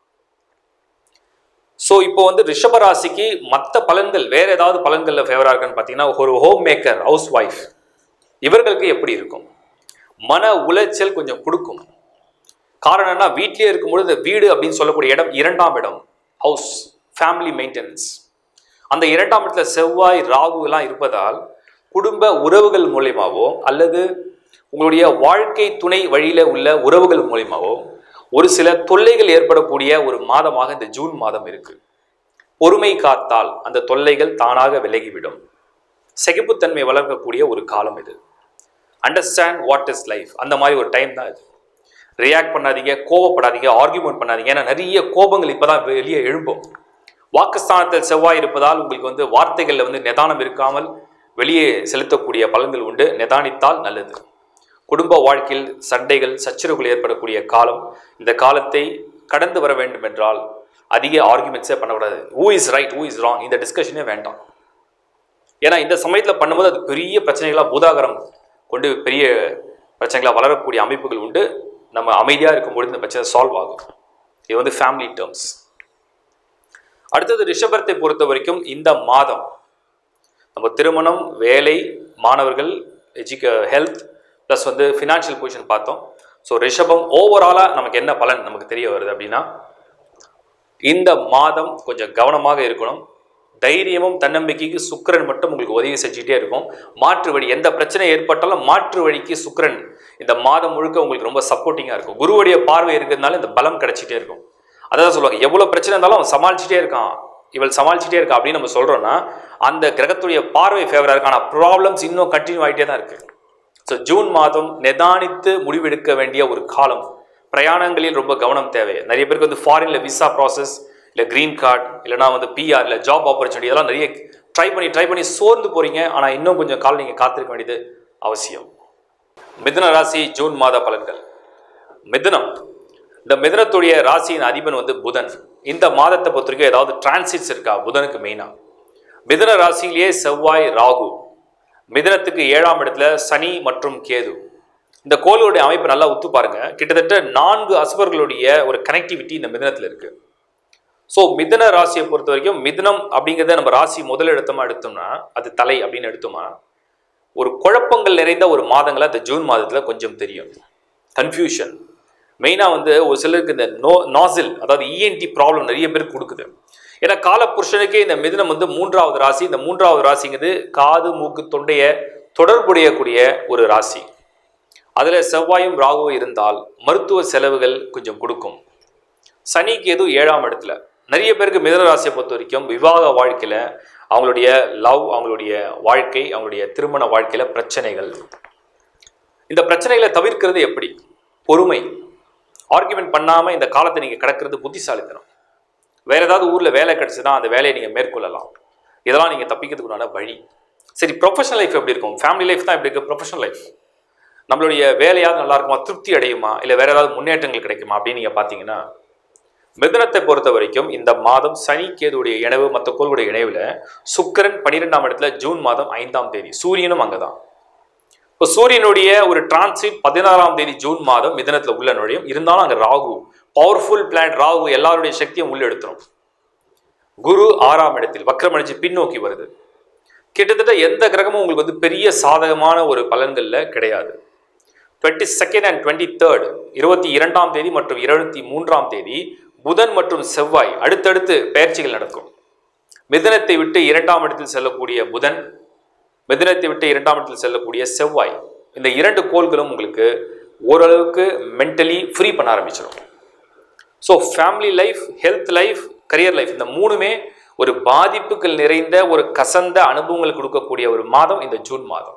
ஸோ இப்போ வந்து ரிஷப ராசிக்கு மற்ற பலன்கள் வேற ஏதாவது பலன்களில் ஃபேவராக இருக்குன்னு பார்த்தீங்கன்னா ஒரு ஹோம் மேக்கர் ஹவுஸ் ஒய்ஃப் இவர்களுக்கு எப்படி இருக்கும் மன உளைச்சல் கொஞ்சம் கொடுக்கும் காரணம் என்ன வீட்டிலே இருக்கும்பொழுது இந்த வீடு அப்படின்னு சொல்லக்கூடிய இடம் இரண்டாம் இடம் ஹவுஸ் ஃபேமிலி மெயின்டெனன்ஸ் அந்த இரண்டாம் இடத்துல செவ்வாய் ராகு எல்லாம் இருப்பதால் குடும்ப உறவுகள் மூலியமாவோ அல்லது உங்களுடைய வாழ்க்கை துணை வழியில உள்ள உறவுகள் மூலியமாவோ ஒரு சில தொல்லைகள் ஏற்படக்கூடிய ஒரு மாதமாக இந்த ஜூன் மாதம் இருக்கு பொறுமை காத்தால் அந்த தொல்லைகள் தானாக விலகிவிடும் சகிப்புத்தன்மை வளர்க்கக்கூடிய ஒரு காலம் இது அண்டர்ஸ்டாண்ட் வாட் இஸ் லைஃப் அந்த மாதிரி ஒரு டைம் தான் இது ரியாக்ட் பண்ணாதீங்க கோவப்படாதீங்க ஆர்கியூமெண்ட் பண்ணாதீங்க ஏன்னா நிறைய கோபங்கள் இப்பதான் வெளியே எழும்பும் வாக்குஸ்தானத்தில் செவ்வாய் இருப்பதால் உங்களுக்கு வந்து வார்த்தைகளில் வந்து நிதானம் இருக்காமல் வெளியே செலுத்தக்கூடிய பலன்கள் உண்டு நிதானித்தால் நல்லது குடும்ப வாழ்க்கையில் சண்டைகள் சச்சரவுகள் ஏற்படக்கூடிய காலம் இந்த காலத்தை கடந்து வர வேண்டும் என்றால் அதிக ஆர்குமெண்ட்ஸே பண்ணக்கூடாது who is right who is wrong இந்த டிஸ்கஷனே வேண்டாம் ஏன்னா இந்த சமயத்தில் பண்ணும்போது அது பெரிய பிரச்சனைகளாக பூதாகரம் கொண்டு பெரிய பிரச்சனைகளாக வளரக்கூடிய அமைப்புகள் உண்டு நம்ம அமைதியாக இருக்கும்பொழுது இந்த பிரச்சனை சால்வ் ஆகும் இது வந்து ஃபேமிலி டேர்ம்ஸ் அடுத்தது ரிஷபத்தை பொறுத்த வரைக்கும் இந்த மாதம் நம்ம திருமணம் வேலை மாணவர்கள் எஜுக ஹெல்த் ப்ளஸ் வந்து ஃபினான்ஷியல் பொசிஷன் பார்த்தோம் ஸோ ரிஷபம் ஓவராலாக நமக்கு என்ன பலன் நமக்கு தெரிய வருது அப்படின்னா இந்த மாதம் கொஞ்சம் கவனமாக இருக்கணும் தைரியமும் தன்னம்பிக்கைக்கு சுக்கிரன் மட்டும் உங்களுக்கு உதவி செஞ்சுட்டே இருக்கும் மாற்று வழி எந்த பிரச்சனை ஏற்பட்டாலும் மாற்று வழிக்கு சுக்கிரன் இந்த மாதம் முழுக்க உங்களுக்கு ரொம்ப சப்போர்ட்டிங்காக இருக்கும் குருவுடைய பார்வை இருக்கிறதுனால இந்த பலம் கிடைச்சிட்டே இருக்கும் அதான் சொல்லுவாங்க எவ்வளோ பிரச்சனை இருந்தாலும் அவன் சமாளிச்சுட்டே இருக்கான் இவள் சமாளிச்சுட்டே இருக்கா அப்படின்னு நம்ம சொல்கிறோன்னா அந்த கிரகத்துடைய பார்வை ஃபேவராக இருக்கு ஆனால் ப்ராப்ளம்ஸ் இன்னும் கண்டினியூ ஆகிட்டே தான் இருக்குது ஸோ ஜூன் மாதம் நிதானித்து முடிவெடுக்க வேண்டிய ஒரு காலம் பிரயாணங்களில் ரொம்ப கவனம் தேவை நிறைய பேருக்கு வந்து ஃபாரினில் விசா ப்ராசஸ் இல்லை க்ரீன் கார்டு இல்லைனா வந்து பிஆர் இல்லை ஜாப் ஆப்பர்ச்சுனிட்டி இதெல்லாம் நிறைய ட்ரை பண்ணி ட்ரை பண்ணி சோர்ந்து போகிறீங்க ஆனால் இன்னும் கொஞ்சம் காலம் நீங்கள் காத்திருக்க வேண்டியது அவசியம் மிதுன ராசி ஜூன் மாத பலன்கள் மிதுனம் இந்த மிதுனத்துடைய ராசியின் அதிபன் வந்து புதன் இந்த மாதத்தை பொறுத்த வரைக்கும் ஏதாவது டிரான்சிட்ஸ் இருக்கா புதனுக்கு மெயினாக மிதுன ராசியிலேயே செவ்வாய் ராகு மிதுனத்துக்கு ஏழாம் இடத்துல சனி மற்றும் கேது இந்த கோளுடைய அமைப்பு நல்லா உத்து பாருங்க கிட்டத்தட்ட நான்கு அசுபர்களுடைய ஒரு கனெக்டிவிட்டி இந்த மிதுனத்தில் இருக்கு ஸோ மிதுன ராசியை பொறுத்த வரைக்கும் மிதுனம் அப்படிங்கிறத நம்ம ராசி முதல் எடுத்தோமா எடுத்தோம்னா அது தலை அப்படின்னு எடுத்தோமா ஒரு குழப்பங்கள் நிறைந்த ஒரு மாதங்களை அந்த ஜூன் மாதத்தில் கொஞ்சம் தெரியும் கன்ஃபியூஷன் மெயினாக வந்து ஒரு சிலருக்கு இந்த நோ நாசில் அதாவது இஎன்டி ப்ராப்ளம் நிறைய பேருக்கு கொடுக்குது ஏன்னா காலப்புருஷனுக்கே இந்த மிதுனம் வந்து மூன்றாவது ராசி இந்த மூன்றாவது ராசிங்கிறது காது மூக்கு தொண்டைய தொடர்புடையக்கூடிய ஒரு ராசி அதில் செவ்வாயும் ராகுவும் இருந்தால் மருத்துவ செலவுகள் கொஞ்சம் கொடுக்கும் சனிக்கு எதுவும் ஏழாம் இடத்துல நிறைய பேருக்கு மிதன ராசியை பொறுத்த வரைக்கும் விவாக வாழ்க்கையில் அவங்களுடைய லவ் அவங்களுடைய வாழ்க்கை அவங்களுடைய திருமண வாழ்க்கையில் பிரச்சனைகள் இந்த பிரச்சனைகளை தவிர்க்கிறது எப்படி பொறுமை ஆர்குமெண்ட் பண்ணாமல் இந்த காலத்தை நீங்கள் கடக்கிறது புத்திசாலித்தனம் வேற ஏதாவது ஊரில் வேலை கிடைச்சுன்னா அந்த வேலையை நீங்கள் மேற்கொள்ளலாம் இதெல்லாம் நீங்கள் தப்பிக்கிறதுக்குண்டான வழி சரி ப்ரொஃபஷனல் லைஃப் எப்படி இருக்கும் ஃபேமிலி லைஃப் தான் எப்படி இருக்குது ப்ரொஃபஷனல் லைஃப் நம்மளுடைய வேலையாக நல்லா இருக்குமா திருப்தி அடையுமா இல்லை வேற ஏதாவது முன்னேற்றங்கள் கிடைக்குமா அப்படின்னு நீங்கள் பார்த்தீங்கன்னா மிதுனத்தை பொறுத்த வரைக்கும் இந்த மாதம் சனி கேதுடைய இணைவு மற்ற கோள்களுடைய இணைவுல சுக்கிரன் பன்னிரெண்டாம் இடத்துல ஜூன் மாதம் ஐந்தாம் தேதி சூரியனும் அங்கதான் இப்போ சூரியனுடைய ஒரு டிரான்சிட் பதினாறாம் தேதி ஜூன் மாதம் மிதனத்துல உள்ள நுழையும் இருந்தாலும் அங்க ராகு பவர்ஃபுல் பிளான் ராகு எல்லாருடைய சக்தியும் உள்ள எடுத்துரும் குரு ஆறாம் இடத்தில் வக்ரமடைஞ்சு பின்னோக்கி வருது கிட்டத்தட்ட எந்த கிரகமும் உங்களுக்கு வந்து பெரிய சாதகமான ஒரு பலன்கள்ல கிடையாது twenty second and twenty third இருபத்தி இரண்டாம் தேதி மற்றும் இருபத்தி மூன்றாம் தேதி புதன் மற்றும் செவ்வாய் அடுத்தடுத்து பயிற்சிகள் நடக்கும் மிதனத்தை விட்டு இரண்டாம் இடத்தில் செல்லக்கூடிய புதன் மிதனத்தை விட்டு இரண்டாம் இடத்தில் செல்லக்கூடிய செவ்வாய் இந்த இரண்டு கோள்களும் உங்களுக்கு ஓரளவுக்கு மென்டலி ஃப்ரீ பண்ண ஆரம்பிச்சிடும் so family life health life career life இந்த மூணுமே ஒரு பாதிப்புகள் நிறைந்த ஒரு கசந்த அனுபவங்கள் கொடுக்கக்கூடிய ஒரு மாதம் இந்த ஜூன் மாதம்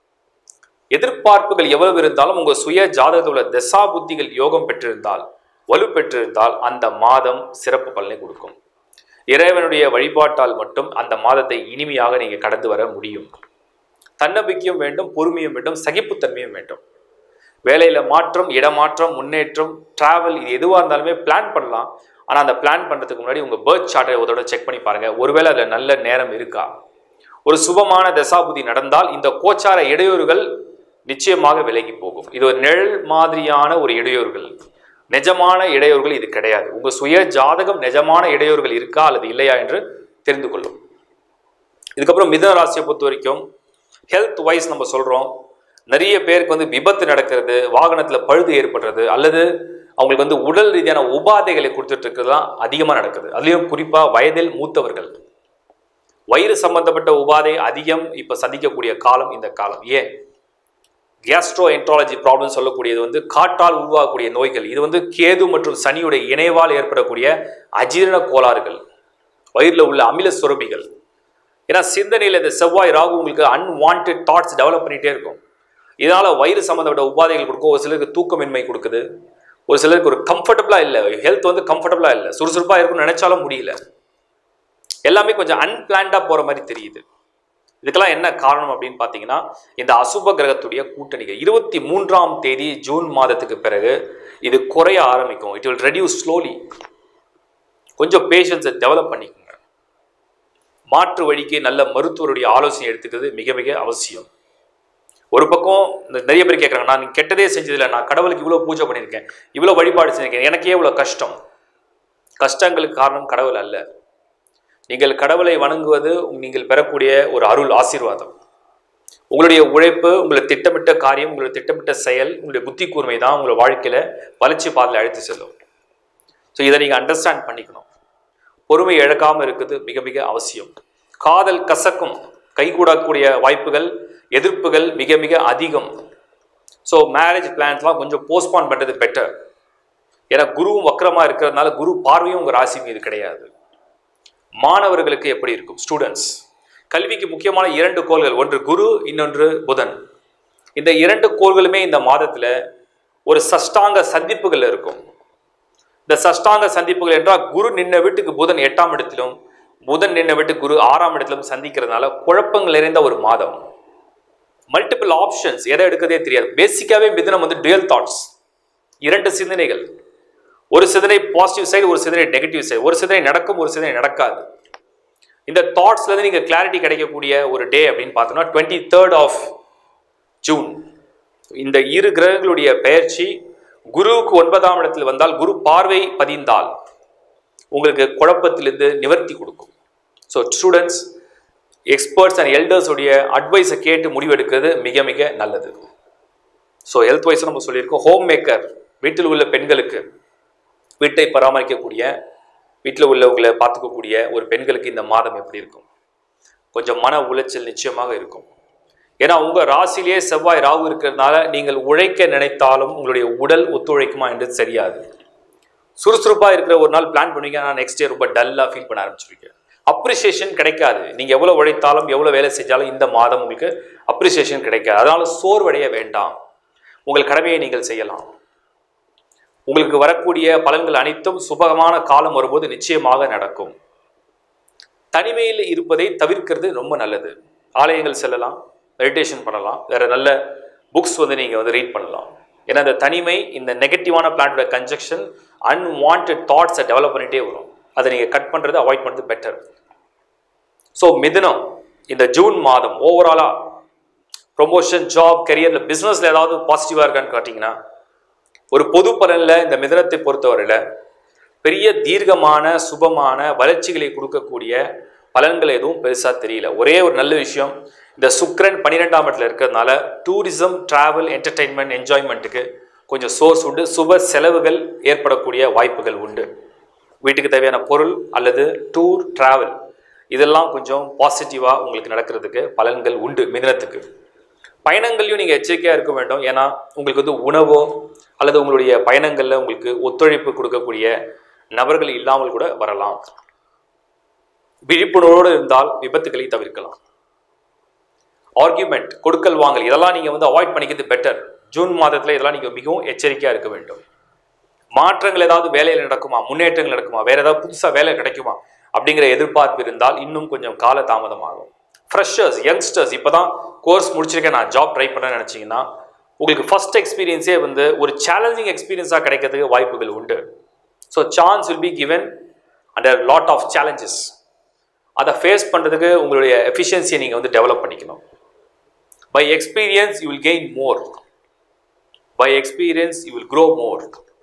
எதிர்பார்ப்புகள் எவ்வளவு இருந்தாலும் உங்கள் சுய ஜாதகத்தில் உள்ள தசா புத்திகள் யோகம் பெற்றிருந்தால் வலு பெற்றிருந்தால் அந்த மாதம் சிறப்பு பலனை கொடுக்கும் இறைவனுடைய வழிபாட்டால் மட்டும் அந்த மாதத்தை இனிமையாக நீங்கள் கடந்து வர முடியும் தன்னம்பிக்கையும் வேண்டும் பொறுமையும் வேண்டும் சகிப்புத்தன்மையும் வேண்டும் வேலையில் மாற்றம் இடமாற்றம் முன்னேற்றம் டிராவல் இது எதுவாக இருந்தாலுமே பிளான் பண்ணலாம் ஆனால் அந்த பிளான் பண்ணுறதுக்கு முன்னாடி உங்கள் பேர்த் சார்ட்டை ஒரு தடவை செக் பண்ணி பாருங்கள் ஒருவேளை அதில் நல்ல நேரம் இருக்கா ஒரு சுபமான தசாபுதி நடந்தால் இந்த கோச்சார இடையூறுகள் நிச்சயமாக விலகி போகும் இது ஒரு நிழல் மாதிரியான ஒரு இடையூறுகள் நிஜமான இடையூறுகள் இது கிடையாது உங்க சுய ஜாதகம் நிஜமான இடையூறுகள் இருக்கா அல்லது இல்லையா என்று தெரிந்து கொள்ளும் இதுக்கப்புறம் மிதன ராசியை பொறுத்த வரைக்கும் ஹெல்த் வைஸ் நம்ம சொல்றோம் நிறைய பேருக்கு வந்து விபத்து நடக்கிறது வாகனத்துல பழுது ஏற்படுறது அல்லது அவங்களுக்கு வந்து உடல் ரீதியான உபாதைகளை கொடுத்துட்டு இருக்கிறதுலாம் அதிகமாக நடக்குது அதுலேயும் குறிப்பாக வயதில் மூத்தவர்கள் வயிறு சம்பந்தப்பட்ட உபாதை அதிகம் இப்போ சந்திக்கக்கூடிய காலம் இந்த காலம் ஏன் கேஸ்ட்ரோ என்ட்ராலஜி ப்ராப்ளம் சொல்லக்கூடியது வந்து காற்றால் உருவாகக்கூடிய நோய்கள் இது வந்து கேது மற்றும் சனியுடைய இணைவால் ஏற்படக்கூடிய அஜீரண கோளாறுகள் வயிறில் உள்ள அமில சுரபிகள் ஏன்னா சிந்தனையில் இந்த செவ்வாய் ராகு உங்களுக்கு அன்வான்ட் தாட்ஸ் டெவலப் பண்ணிகிட்டே இருக்கும் இதனால் வயிறு சம்மந்தப்பட்ட உபாதைகள் கொடுக்கும் ஒரு சிலருக்கு தூக்கமின்மை கொடுக்குது ஒரு சிலருக்கு ஒரு கம்ஃபர்டபுளாக இல்லை ஹெல்த் வந்து கம்ஃபர்டபுளாக இல்லை சுறுசுறுப்பாக இருக்கும்னு நினைச்சாலும் முடியல எல்லாமே கொஞ்சம் அன்பிளான்டாக போகிற மாதிரி தெரியுது இதுக்கெல்லாம் என்ன காரணம் அப்படின்னு பார்த்தீங்கன்னா இந்த அசுப கிரகத்துடைய கூட்டணிகள் இருபத்தி மூன்றாம் தேதி ஜூன் மாதத்துக்கு பிறகு இது குறைய ஆரம்பிக்கும் இட் வில் ரெடியூஸ் ஸ்லோலி கொஞ்சம் பேஷன்ஸை டெவலப் பண்ணிக்கோங்க மாற்று வழிக்கு நல்ல மருத்துவருடைய ஆலோசனை எடுத்துக்கிறது மிக மிக அவசியம் ஒரு பக்கம் இந்த நிறைய பேர் கேட்குறாங்க நான் கெட்டதே செஞ்சதில்லை நான் கடவுளுக்கு இவ்வளோ பூஜை பண்ணியிருக்கேன் இவ்வளோ வழிபாடு செஞ்சிருக்கேன் எனக்கே இவ்வளோ கஷ்டம் கஷ்டங்களுக்கு காரணம் கடவுள் அல்ல நீங்கள் கடவுளை வணங்குவது நீங்கள் பெறக்கூடிய ஒரு அருள் ஆசீர்வாதம் உங்களுடைய உழைப்பு உங்களை திட்டமிட்ட காரியம் உங்களுடைய திட்டமிட்ட செயல் உங்களுடைய புத்தி கூர்மை தான் உங்களை வாழ்க்கையில வளர்ச்சி பாதையில் அழைத்து செல்லும் ஸோ இதை நீங்கள் அண்டர்ஸ்டாண்ட் பண்ணிக்கணும் பொறுமை இழக்காமல் இருக்குது மிக மிக அவசியம் காதல் கசக்கும் கைகூடக்கூடிய வாய்ப்புகள் எதிர்ப்புகள் மிக மிக அதிகம் ஸோ மேரேஜ் பிளான்ஸ்லாம் கொஞ்சம் போஸ்ட்பான் பண்ணுறது பெட்டர் ஏன்னா குருவும் வக்கரமாக இருக்கிறதுனால குரு பார்வையும் உங்கள் ராசி மீது கிடையாது மாணவர்களுக்கு எப்படி இருக்கும் ஸ்டூடெண்ட்ஸ் கல்விக்கு முக்கியமான இரண்டு கோள்கள் ஒன்று குரு இன்னொன்று புதன் இந்த இரண்டு கோள்களுமே இந்த மாதத்தில் ஒரு சஷ்டாங்க சந்திப்புகள் இருக்கும் இந்த சஷ்டாங்க சந்திப்புகள் என்றால் குரு நின்ன வீட்டுக்கு புதன் எட்டாம் இடத்திலும் புதன் நின்ன வீட்டுக்கு குரு ஆறாம் இடத்திலும் சந்திக்கிறதுனால குழப்பங்கள் நிறைந்த ஒரு மாதம் மல்டிபிள் ஆப்ஷன்ஸ் எதை எடுக்கதே தெரியாது பேசிக்காவே மிதனம் வந்து டுயல் தாட்ஸ் இரண்டு சிந்தனைகள் ஒரு சிந்தனை பாசிட்டிவ் சைடு ஒரு சிந்தனை நெகட்டிவ் சைடு ஒரு சிந்தனை நடக்கும் ஒரு சிந்தனை நடக்காது இந்த தாட்ஸ்ல இருந்து நீங்க கிளாரிட்டி கிடைக்கக்கூடிய ஒரு டே அப்படின்னு பார்த்தோம்னா டுவெண்ட்டி தேர்ட் ஆஃப் ஜூன் இந்த இரு கிரகங்களுடைய பெயர்ச்சி குருவுக்கு ஒன்பதாம் இடத்தில் வந்தால் குரு பார்வை பதிந்தால் உங்களுக்கு குழப்பத்திலிருந்து நிவர்த்தி கொடுக்கும் so students experts and elders உடைய அட்வைஸை கேட்டு முடிவெடுக்கிறது மிக மிக நல்லது ஸோ ஹெல்த் வைஸ் நம்ம சொல்லியிருக்கோம் ஹோம் மேக்கர் வீட்டில் உள்ள பெண்களுக்கு வீட்டை பராமரிக்கக்கூடிய வீட்டில் உள்ளவங்களை பார்த்துக்கக்கூடிய ஒரு பெண்களுக்கு இந்த மாதம் எப்படி இருக்கும் கொஞ்சம் மன உளைச்சல் நிச்சயமாக இருக்கும் ஏன்னா உங்க ராசிலேயே செவ்வாய் ராகு இருக்கிறதுனால நீங்கள் உழைக்க நினைத்தாலும் உங்களுடைய உடல் ஒத்துழைக்குமா என்று தெரியாது சுறுசுறுப்பாக இருக்கிற ஒரு நாள் பிளான் பண்ணுவீங்க ஆனால் நெக்ஸ்ட் இயர் ரொம்ப டல்லாக ஃபீல் பண்ண ஆரம்பிச்சிருவீங்க அப்ரிசியேஷன் கிடைக்காது நீங்கள் எவ்வளோ உழைத்தாலும் எவ்வளோ வேலை செஞ்சாலும் இந்த மாதம் உங்களுக்கு அப்ரிசியேஷன் கிடைக்காது அதனால சோர்வடைய வேண்டாம் உங்கள் கடமையை நீங்கள் செய்யலாம் உங்களுக்கு வரக்கூடிய பலன்கள் அனைத்தும் சுபகமான காலம் வரும்போது நிச்சயமாக நடக்கும் தனிமையில் இருப்பதை தவிர்க்கிறது ரொம்ப நல்லது ஆலயங்கள் செல்லலாம் மெடிடேஷன் பண்ணலாம் வேற நல்ல புக்ஸ் வந்து நீங்கள் வந்து ரீட் பண்ணலாம் ஏன்னா இந்த தனிமை இந்த நெகட்டிவான பிளான்டோட கன்ஜெக்ஷன் அன்வான்ட் தாட்ஸை டெவலப் பண்ணிட்டே வரும் அதை நீங்கள் கட் பண்ணுறது அவாய்ட் பண்ணுறது பெட்டர் ஸோ மிதுனம் இந்த ஜூன் மாதம் ஓவராலாக ப்ரொமோஷன் ஜாப் கரியரில் பிஸ்னஸில் ஏதாவது பாசிட்டிவாக இருக்கான்னு காட்டிங்கன்னா ஒரு பொது பலனில் இந்த மிதனத்தை பொறுத்தவரையில் பெரிய தீர்க்கமான சுபமான வளர்ச்சிகளை கொடுக்கக்கூடிய பலன்கள் எதுவும் பெருசாக தெரியல ஒரே ஒரு நல்ல விஷயம் இந்த சுக்ரன் பன்னிரெண்டாம் இடத்துல இருக்கிறதுனால டூரிசம் டிராவல் என்டர்டெயின்மெண்ட் என்ஜாய்மெண்ட்டுக்கு கொஞ்சம் சோர்ஸ் உண்டு சுப செலவுகள் ஏற்படக்கூடிய வாய்ப்புகள் உண்டு வீட்டுக்கு தேவையான பொருள் அல்லது டூர் டிராவல் இதெல்லாம் கொஞ்சம் பாசிட்டிவாக உங்களுக்கு நடக்கிறதுக்கு பலன்கள் உண்டு மிதனத்துக்கு பயணங்கள்லையும் நீங்கள் எச்சரிக்கையாக இருக்க வேண்டும் ஏன்னா உங்களுக்கு வந்து உணவோ அல்லது உங்களுடைய பயணங்களில் உங்களுக்கு ஒத்துழைப்பு கொடுக்கக்கூடிய நபர்கள் இல்லாமல் கூட வரலாம் விழிப்புணர்வோடு இருந்தால் விபத்துகளை தவிர்க்கலாம் ஆர்கியூமெண்ட் கொடுக்கல் வாங்கல் இதெல்லாம் நீங்கள் வந்து அவாய்ட் பண்ணிக்கிறது பெட்டர் ஜூன் மாதத்தில் இதெல்லாம் நீங்கள் மிகவும் எச்சரிக்கையாக இருக்க வேண்டும் மாற்றங்கள் ஏதாவது வேலையில் நடக்குமா முன்னேற்றங்கள் நடக்குமா வேற ஏதாவது புதுசாக வேலை கிடைக்குமா அப்படிங்கிற எதிர்பார்ப்பு இருந்தால் இன்னும் கொஞ்சம் கால தாமதமாகும் ஃப்ரெஷர்ஸ் யங்ஸ்டர்ஸ் இப்போ தான் கோர்ஸ் முடிச்சிருக்கேன் நான் ஜாப் ட்ரை பண்ணேன்னு நினச்சிங்கன்னா உங்களுக்கு ஃபர்ஸ்ட் எக்ஸ்பீரியன்ஸே வந்து ஒரு சேலஞ்சிங் எக்ஸ்பீரியன்ஸாக கிடைக்கிறதுக்கு வாய்ப்புகள் உண்டு so chance will be given under lot of challenges அதை ஃபேஸ் பண்ணுறதுக்கு உங்களுடைய எஃபிஷியன்சியை நீங்கள் வந்து டெவலப் பண்ணிக்கணும் by experience you will gain more by experience you will grow more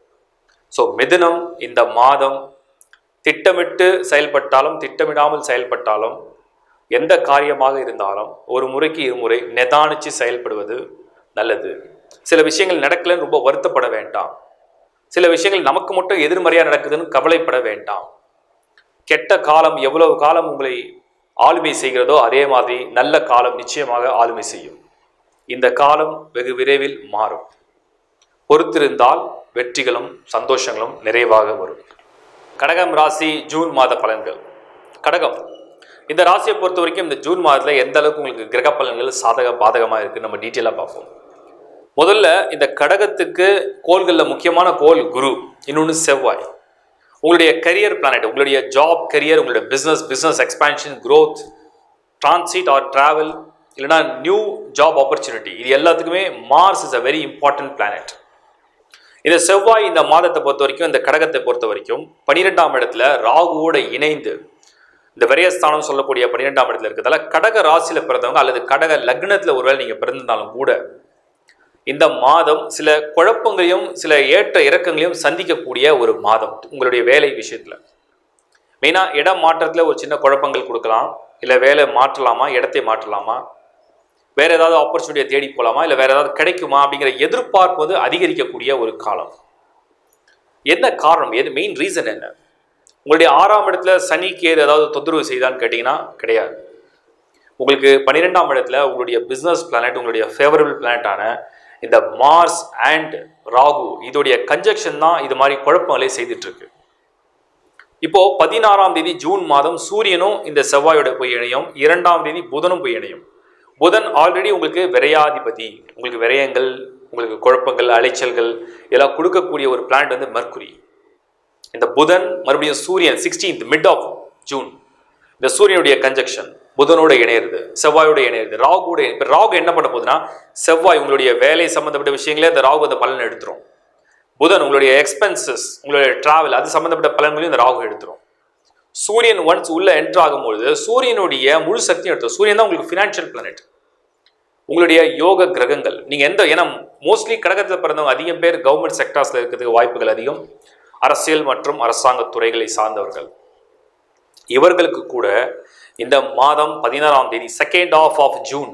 so Mithunam இந்த மாதம் திட்டமிட்டு செயல்பட்டாலும் திட்டமிடாமல் செயல்பட்டாலும் எந்த காரியமாக இருந்தாலும் ஒரு முறைக்கு இருமுறை நிதானிச்சு செயல்படுவது நல்லது சில விஷயங்கள் நடக்கலன்னு ரொம்ப வருத்தப்பட வேண்டாம் சில விஷயங்கள் நமக்கு மட்டும் எதிர்மறையாக நடக்குதுன்னு கவலைப்பட வேண்டாம் கெட்ட காலம் எவ்வளவு காலம் உங்களை ஆளுமை செய்கிறதோ அதே மாதிரி நல்ல காலம் நிச்சயமாக ஆளுமை செய்யும் இந்த காலம் வெகு விரைவில் மாறும் பொறுத்திருந்தால் வெற்றிகளும் சந்தோஷங்களும் நிறைவாக வரும் கடகம் ராசி ஜூன் மாத பலன்கள் கடகம் இந்த ராசியை பொறுத்த வரைக்கும் இந்த ஜூன் மாதத்தில் எந்த அளவுக்கு உங்களுக்கு கிரக பலன்கள் சாதக பாதகமாக இருக்குது நம்ம டீட்டெயிலாக பார்ப்போம் முதல்ல இந்த கடகத்துக்கு கோள்களில் முக்கியமான கோள் குரு இன்னொன்று செவ்வாய் உங்களுடைய கரியர் பிளானட் உங்களுடைய ஜாப் கரியர் உங்களுடைய business business expansion growth transit or travel இல்லைனா நியூ ஜாப் ஆப்பர்ச்சுனிட்டி இது எல்லாத்துக்குமே Mars is a very important planet இந்த செவ்வாய் இந்த மாதத்தை பொறுத்த வரைக்கும் இந்த கடகத்தை பொறுத்த வரைக்கும் பன்னிரெண்டாம் இடத்துல ராகுவோட இணைந்து இந்த விரயஸ்தானம் சொல்லக்கூடிய பன்னிரெண்டாம் இடத்துல இருக்கிறதால கடக ராசியில பிறந்தவங்க அல்லது கடக லக்னத்துல ஒருவேளை நீங்க பிறந்திருந்தாலும் கூட இந்த மாதம் சில குழப்பங்களையும் சில ஏற்ற இறக்கங்களையும் சந்திக்கக்கூடிய ஒரு மாதம் உங்களுடைய வேலை விஷயத்துல மெயினாக இடம் மாற்றத்தில் ஒரு சின்ன குழப்பங்கள் கொடுக்கலாம் இல்லை வேலை மாற்றலாமா இடத்தை மாற்றலாமா வேற ஏதாவது ஆப்பர்ச்சுனிட்டியை தேடி போகலாமா இல்லை வேற ஏதாவது கிடைக்குமா அப்படிங்கிற எதிர்பார்ப்பு வந்து அதிகரிக்கக்கூடிய ஒரு காலம் என்ன காரணம் எது மெயின் ரீசன் என்ன உங்களுடைய ஆறாம் இடத்துல சனி கேது ஏதாவது தொந்தரவு செய்தான்னு கேட்டிங்கன்னா கிடையாது உங்களுக்கு பன்னிரெண்டாம் இடத்துல உங்களுடைய பிஸ்னஸ் பிளானட் உங்களுடைய ஃபேவரபிள் பிளானட்டான இந்த மார்ஸ் அண்ட் ராகு இதோடைய கன்ஜெக்ஷன் தான் இது மாதிரி குழப்பங்களை செய்துட்டு இருக்கு இப்போ பதினாறாம் தேதி ஜூன் மாதம் சூரியனும் இந்த செவ்வாயோட போய் இணையும் இரண்டாம் தேதி புதனும் போய் இணையும் புதன் ஆல்ரெடி உங்களுக்கு விரையாதிபதி உங்களுக்கு விரயங்கள் உங்களுக்கு குழப்பங்கள் அலைச்சல்கள் இதெல்லாம் கொடுக்கக்கூடிய ஒரு பிளானட் வந்து மர்க்குரி இந்த புதன் மறுபடியும் சூரியன் சிக்ஸ்டீன்த் மிட் ஆஃப் ஜூன் இந்த சூரியனுடைய கன்ஜெக்ஷன் புதனோட இணையிறது செவ்வாயோட இணையிறது ராகுவோட இப்போ ராகு என்ன பண்ண போகுதுன்னா செவ்வாய் உங்களுடைய வேலை சம்மந்தப்பட்ட விஷயங்களே இந்த ராகு அந்த பலன் எடுத்துரும் புதன் உங்களுடைய எக்ஸ்பென்சஸ் உங்களுடைய டிராவல் அது சம்மந்தப்பட்ட பலன்களையும் இந்த ராகு எடுத்துரும் சூரியன் ஒன்ஸ் உள்ள என்ட்ரு ஆகும்பொழுது சூரியனுடைய முழு சக்தியும் எடுத்துரும் சூரியன் தான் உங்களுக்கு ஃபினான்ஷியல் பிளானட் உங்களுடைய யோக கிரகங்கள் நீங்கள் எந்த ஏன்னா மோஸ்ட்லி கடகத்தில் பிறந்தவங்க அதிகம் பேர் கவர்மெண்ட் செக்டார்ஸில் இருக்கிறதுக்கு வாய்ப்புகள் அதிகம் அரசியல் மற்றும் அரசாங்க துறைகளை சார்ந்தவர்கள் இவர்களுக்கு கூட இந்த மாதம் பதினாறாம் தேதி செகண்ட் ஆஃப் ஆஃப் ஜூன்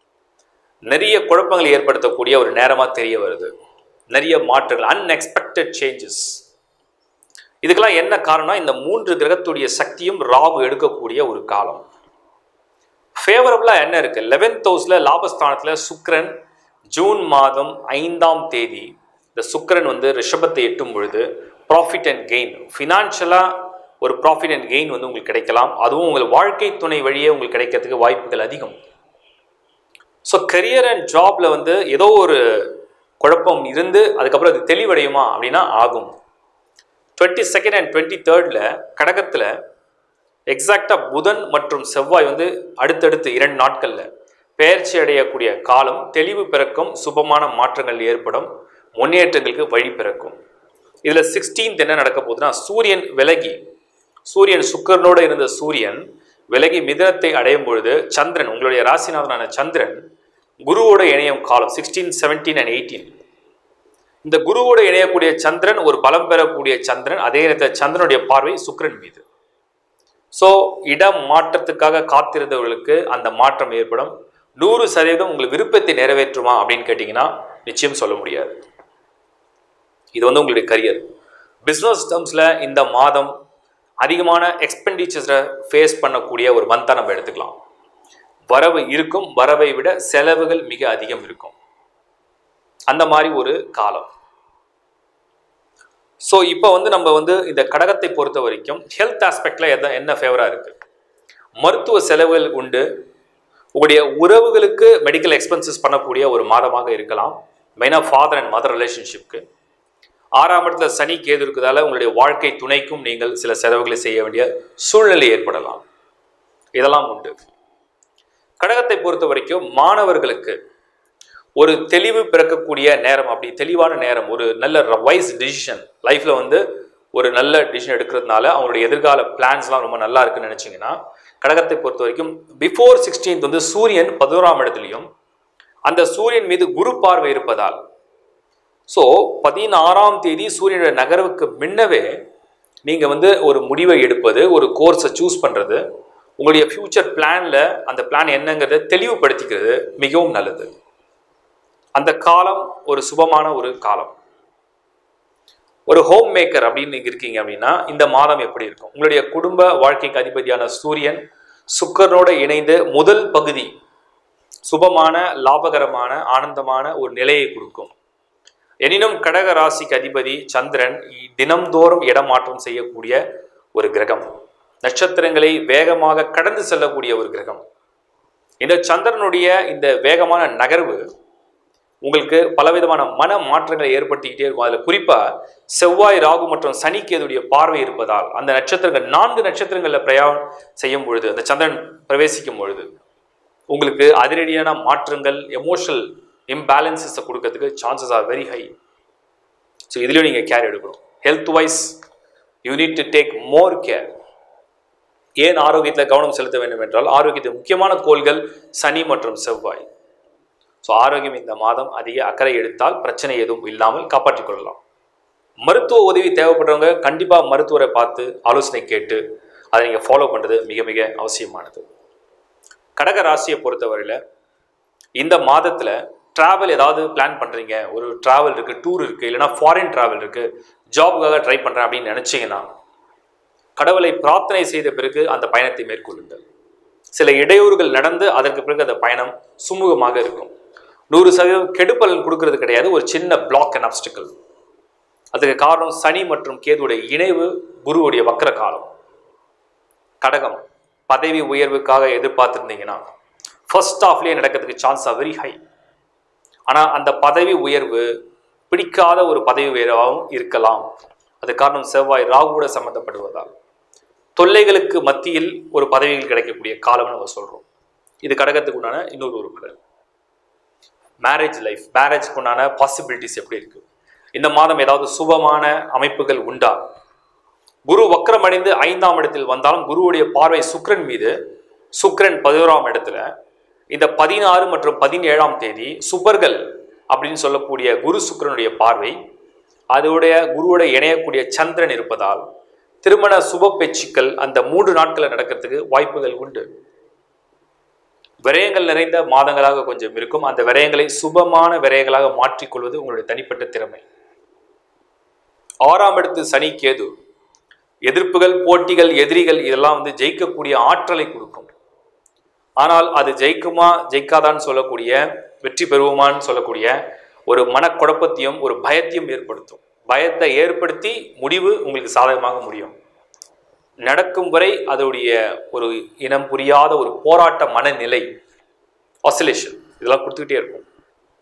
நிறைய குழப்பங்களை ஏற்படுத்தக்கூடிய ஒரு நேரமாக தெரிய வருது நிறைய மாற்றங்கள் அன்எக்ஸ்பெக்டட் சேஞ்சஸ் இதுக்கெல்லாம் என்ன காரணம் இந்த மூன்று கிரகத்துடைய சக்தியும் ராகு எடுக்கக்கூடிய ஒரு காலம் ஃபேவரபுளாக என்ன இருக்கு லெவன்த் ஹவுஸில் லாபஸ்தானத்தில் சுக்கிரன் ஜூன் மாதம் ஐந்தாம் தேதி இந்த சுக்கிரன் வந்து ரிஷபத்தை எட்டும் பொழுது ப்ராஃபிட் அண்ட் கெயின் ஃபினான்ஷியலாக ஒரு ப்ராஃபிட் அண்ட் கெயின் வந்து உங்களுக்கு கிடைக்கலாம் அதுவும் உங்கள் வாழ்க்கை துணை வழியே உங்களுக்கு கிடைக்கிறதுக்கு வாய்ப்புகள் அதிகம் ஸோ கரியர் அண்ட் ஜாப்ல வந்து ஏதோ ஒரு குழப்பம் இருந்து அதுக்கப்புறம் அது தெளிவடையுமா அப்படின்னா ஆகும் டுவெண்ட்டி செகண்ட் அண்ட் டுவெண்ட்டி தேர்டில் கடகத்தில் எக்ஸாக்டா புதன் மற்றும் செவ்வாய் வந்து அடுத்தடுத்து இரண்டு நாட்கள்ல பெயர்ச்சி அடையக்கூடிய காலம் தெளிவு பிறக்கும் சுபமான மாற்றங்கள் ஏற்படும் முன்னேற்றங்களுக்கு வழி பிறக்கும் இதுல சிக்ஸ்டீன்த் என்ன நடக்க போகுதுன்னா சூரியன் விலகி சூரியன் சுக்கரனோட இருந்த சூரியன் விலகி மிதனத்தை அடையும் பொழுது சந்திரன் உங்களுடைய ராசிநாதனான சந்திரன் குருவோட இணையும் காலம் சிக்ஸ்டீன் செவன்டீன் அண்ட் எயிட்டீன் இந்த குருவோட இணையக்கூடிய சந்திரன் ஒரு பலம் பெறக்கூடிய சந்திரன் அதே நேரத்தில் சந்திரனுடைய பார்வை சுக்கிரன் மீது ஸோ இடம் மாற்றத்துக்காக காத்திருந்தவர்களுக்கு அந்த மாற்றம் ஏற்படும் நூறு சதவீதம் உங்கள் விருப்பத்தை நிறைவேற்றுமா அப்படின்னு கேட்டிங்கன்னா நிச்சயம் சொல்ல முடியாது இது வந்து உங்களுடைய கரியர் பிஸ்னஸ் டேர்ம்ஸில் இந்த மாதம் அதிகமான எக்ஸ்பெண்டிச்சர்ஸை ஃபேஸ் பண்ணக்கூடிய ஒரு மந்தாக நம்ம எடுத்துக்கலாம் வரவு இருக்கும் வரவை விட செலவுகள் மிக அதிகம் இருக்கும் அந்த மாதிரி ஒரு காலம் ஸோ இப்போ வந்து நம்ம வந்து இந்த கடகத்தை பொறுத்த வரைக்கும் ஹெல்த் ஆஸ்பெக்டில் எத என்ன ஃபேவராக இருக்குது மருத்துவ செலவுகள் உண்டு உங்களுடைய உறவுகளுக்கு மெடிக்கல் எக்ஸ்பென்சஸ் பண்ணக்கூடிய ஒரு மாதமாக இருக்கலாம் மெயினாக ஃபாதர் அண்ட் மதர் ரிலேஷன்ஷிப்க்கு ஆறாம் இடத்துல சனி கேது இருக்கிறதால உங்களுடைய வாழ்க்கை துணைக்கும் நீங்கள் சில செலவுகளை செய்ய வேண்டிய சூழ்நிலை ஏற்படலாம் இதெல்லாம் உண்டு கடகத்தை பொறுத்த வரைக்கும் மாணவர்களுக்கு ஒரு தெளிவு பிறக்கக்கூடிய நேரம் அப்படி தெளிவான நேரம் ஒரு நல்ல வைஸ் டிசிஷன் லைஃப்பில் வந்து ஒரு நல்ல டிசிஷன் எடுக்கிறதுனால அவங்களுடைய எதிர்கால பிளான்ஸ்லாம் ரொம்ப நல்லா இருக்குன்னு நினச்சிங்கன்னா கடகத்தை பொறுத்த வரைக்கும் பிஃபோர் சிக்ஸ்டீன்த் வந்து சூரியன் பதினோராம் இடத்துலையும் அந்த சூரியன் மீது குரு பார்வை இருப்பதால் ஸோ பதினாறாம் தேதி சூரியனுடைய நகர்வுக்கு முன்னவே நீங்கள் வந்து ஒரு முடிவை எடுப்பது ஒரு கோர்ஸை சூஸ் பண்ணுறது உங்களுடைய ஃப்யூச்சர் பிளானில் அந்த பிளான் என்னங்கிறத தெளிவுபடுத்திக்கிறது மிகவும் நல்லது அந்த காலம் ஒரு சுபமான ஒரு காலம் ஒரு ஹோம் மேக்கர் அப்படின்னு நீங்க இருக்கீங்க அப்படின்னா இந்த மாதம் எப்படி இருக்கும் உங்களுடைய குடும்ப வாழ்க்கைக்கு அதிபதியான சூரியன் சுக்கரனோட இணைந்து முதல் பகுதி சுபமான லாபகரமான ஆனந்தமான ஒரு நிலையை கொடுக்கும் எனினும் கடக ராசிக்கு அதிபதி சந்திரன் தினம்தோறும் இடமாற்றம் செய்யக்கூடிய ஒரு கிரகம் நட்சத்திரங்களை வேகமாக கடந்து செல்லக்கூடிய ஒரு கிரகம் இந்த சந்திரனுடைய இந்த வேகமான நகர்வு உங்களுக்கு பலவிதமான மன மாற்றங்களை ஏற்படுத்திக்கிட்டே இருக்கும் அதில் குறிப்பாக செவ்வாய் ராகு மற்றும் சனிக்கேதுடைய பார்வை இருப்பதால் அந்த நட்சத்திரங்கள் நான்கு நட்சத்திரங்களில் பிரயாணம் செய்யும் பொழுது அந்த சந்திரன் பிரவேசிக்கும் பொழுது உங்களுக்கு அதிரடியான மாற்றங்கள் எமோஷனல் இம்பேலன்சஸை கொடுக்கறதுக்கு chances are very high so இதுலேயும் நீங்கள் கேர் எடுக்கணும் health wise you need to take more care ஏன் ஆரோக்கியத்தில் கவனம் செலுத்த வேண்டும் என்றால் ஆரோக்கியத்தின் முக்கியமான கோள்கள் சனி மற்றும் செவ்வாய் ஸோ ஆரோக்கியம் இந்த மாதம் அதிக அக்கறை எடுத்தால் பிரச்சனை எதுவும் இல்லாமல் காப்பாற்றிக் கொள்ளலாம் மருத்துவ உதவி தேவைப்படுறவங்க கண்டிப்பாக மருத்துவரை பார்த்து ஆலோசனை கேட்டு அதை நீங்கள் ஃபாலோ பண்ணுறது மிக மிக அவசியமானது கடக ராசியை பொறுத்தவரையில் இந்த மாதத்தில் ட்ராவல் ஏதாவது பிளான் பண்ணுறீங்க ஒரு ட்ராவல் இருக்குது டூர் இருக்குது இல்லைனா ஃபாரின் ட்ராவல் இருக்குது ஜாபுக்காக ட்ரை பண்ணுறேன் அப்படின்னு நினச்சிங்கன்னா கடவுளை பிரார்த்தனை செய்த பிறகு அந்த பயணத்தை மேற்கொள்ளுங்கள் சில இடையூறுகள் நடந்து அதற்கு பிறகு அந்த பயணம் சுமூகமாக இருக்கும் நூறு சதவீதம் கெடுப்பலன் கொடுக்கறது கிடையாது ஒரு சின்ன பிளாக் அண்ட் அப்டிக்கல் அதுக்கு காரணம் சனி மற்றும் கேதுடைய இணைவு குருவுடைய வக்கர காலம் கடகம் பதவி உயர்வுக்காக எதிர்பார்த்துருந்தீங்கன்னா ஃபர்ஸ்ட் ஆஃப்லேயே நடக்கிறதுக்கு சான்ஸ் ஆர் வெரி ஹை ஆனால் அந்த பதவி உயர்வு பிடிக்காத ஒரு பதவி உயர்வாகவும் இருக்கலாம் அது காரணம் செவ்வாய் ராகுவோட சம்மந்தப்படுவதால் தொல்லைகளுக்கு மத்தியில் ஒரு பதவிகள் கிடைக்கக்கூடிய காலம்னு நம்ம சொல்கிறோம் இது கடகத்துக்கு உண்டான இன்னொரு உறுப்பினர் மேரேஜ் லைஃப் மேரேஜ்க்கு உண்டான பாசிபிலிட்டிஸ் எப்படி இருக்கு இந்த மாதம் ஏதாவது சுபமான அமைப்புகள் உண்டா குரு வக்கரமடைந்து ஐந்தாம் இடத்தில் வந்தாலும் குருவுடைய பார்வை சுக்கிரன் மீது சுக்கிரன் பதினோராம் இடத்துல இந்த பதினாறு மற்றும் பதினேழாம் தேதி சுபர்கள் அப்படின்னு சொல்லக்கூடிய குரு சுக்கிரனுடைய பார்வை அதோடைய குருவோட இணையக்கூடிய சந்திரன் இருப்பதால் திருமண சுப பேச்சுக்கள் அந்த மூன்று நாட்களில் நடக்கிறதுக்கு வாய்ப்புகள் உண்டு விரயங்கள் நிறைந்த மாதங்களாக கொஞ்சம் இருக்கும் அந்த விரயங்களை சுபமான விரயங்களாக மாற்றிக்கொள்வது உங்களுடைய தனிப்பட்ட திறமை ஆறாம் இடத்து சனி கேது எதிர்ப்புகள் போட்டிகள் எதிரிகள் இதெல்லாம் வந்து ஜெயிக்கக்கூடிய ஆற்றலை கொடுக்கும் ஆனால் அது ஜெயிக்குமா ஜெயிக்காதான்னு சொல்லக்கூடிய வெற்றி பெறுவோமான்னு சொல்லக்கூடிய ஒரு மனக்குழப்பத்தையும் ஒரு பயத்தையும் ஏற்படுத்தும் பயத்தை ஏற்படுத்தி முடிவு உங்களுக்கு சாதகமாக முடியும் நடக்கும் வரை அதோடைய ஒரு இனம் புரியாத ஒரு போராட்ட மனநிலை ஆசிலேஷன் இதெல்லாம் கொடுத்துக்கிட்டே இருக்கும்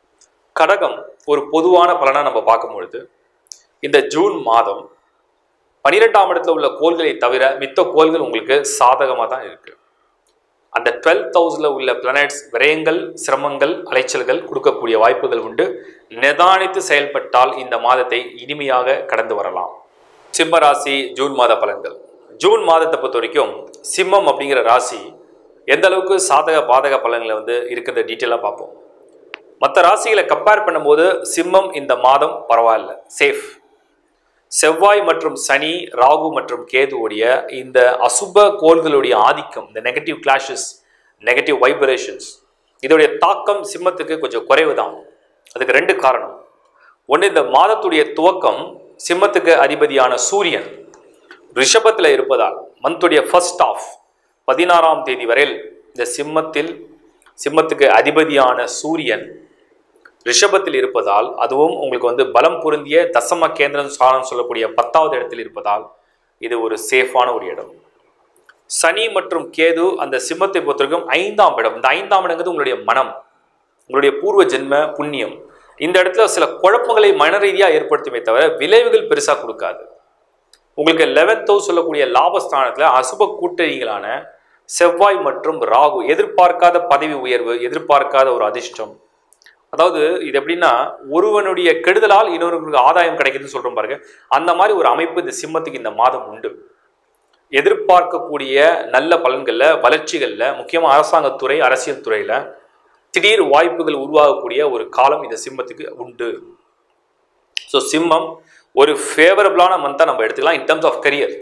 கடகம் ஒரு பொதுவான பலனாக நம்ம பார்க்கும் பொழுது இந்த ஜூன் மாதம் பனிரெண்டாம் இடத்துல உள்ள கோள்களை தவிர மித்த கோள்கள் உங்களுக்கு சாதகமாக தான் இருக்கு அந்த டுவெல்த் ஹவுஸில் உள்ள பிளானட்ஸ் விரயங்கள் சிரமங்கள் அலைச்சல்கள் கொடுக்கக்கூடிய வாய்ப்புகள் உண்டு நிதானித்து செயல்பட்டால் இந்த மாதத்தை இனிமையாக கடந்து வரலாம் சிம்ம ராசி ஜூன் மாத பலன்கள் ஜூன் மாதத்தை பொறுத்த வரைக்கும் சிம்மம் அப்படிங்கிற ராசி எந்த அளவுக்கு சாதக பாதக பலன்களை வந்து இருக்கிறத டீட்டெயிலாக பார்ப்போம் மற்ற ராசிகளை கம்பேர் பண்ணும்போது சிம்மம் இந்த மாதம் பரவாயில்ல சேஃப் செவ்வாய் மற்றும் சனி ராகு மற்றும் கேதுவுடைய இந்த அசுப கோள்களுடைய ஆதிக்கம் இந்த நெகட்டிவ் கிளாஷஸ் நெகட்டிவ் வைப்ரேஷன்ஸ் இதோடைய தாக்கம் சிம்மத்துக்கு கொஞ்சம் குறைவு தான் அதுக்கு ரெண்டு காரணம் ஒன்று இந்த மாதத்துடைய துவக்கம் சிம்மத்துக்கு அதிபதியான சூரியன் ரிஷபத்தில் இருப்பதால் மந்த்துடைய ஃபர்ஸ்ட் ஆஃப் பதினாறாம் தேதி வரையில் இந்த சிம்மத்தில் சிம்மத்துக்கு அதிபதியான சூரியன் ரிஷபத்தில் இருப்பதால் அதுவும் உங்களுக்கு வந்து பலம் பொருந்திய தசம கேந்திரம் ஸ்தானம் சொல்லக்கூடிய பத்தாவது இடத்தில் இருப்பதால் இது ஒரு சேஃபான ஒரு இடம் சனி மற்றும் கேது அந்த சிம்மத்தை பொறுத்தவரைக்கும் ஐந்தாம் இடம் இந்த ஐந்தாம் இடங்கிறது உங்களுடைய மனம் உங்களுடைய பூர்வ ஜென்ம புண்ணியம் இந்த இடத்துல சில குழப்பங்களை மன ரீதியாக ஏற்படுத்துமே தவிர விளைவுகள் பெருசாக கொடுக்காது உங்களுக்கு லெவன்த்தோ சொல்லக்கூடிய லாபஸ்தானத்தில் அசுப கூட்டணிகளான செவ்வாய் மற்றும் ராகு எதிர்பார்க்காத பதவி உயர்வு எதிர்பார்க்காத ஒரு அதிர்ஷ்டம் அதாவது இது எப்படின்னா ஒருவனுடைய கெடுதலால் இன்னொருவருக்கு ஆதாயம் கிடைக்குதுன்னு சொல்றோம் பாருங்க அந்த மாதிரி ஒரு அமைப்பு இந்த சிம்மத்துக்கு இந்த மாதம் உண்டு எதிர்பார்க்கக்கூடிய நல்ல பலன்களில் வளர்ச்சிகளில் முக்கியமாக அரசாங்கத்துறை அரசியல் துறையில் திடீர் வாய்ப்புகள் உருவாகக்கூடிய ஒரு காலம் இந்த சிம்மத்துக்கு உண்டு ஸோ சிம்மம் ஒரு ஃபேவரபிளான மந்தாக நம்ம எடுத்துக்கலாம் in terms of career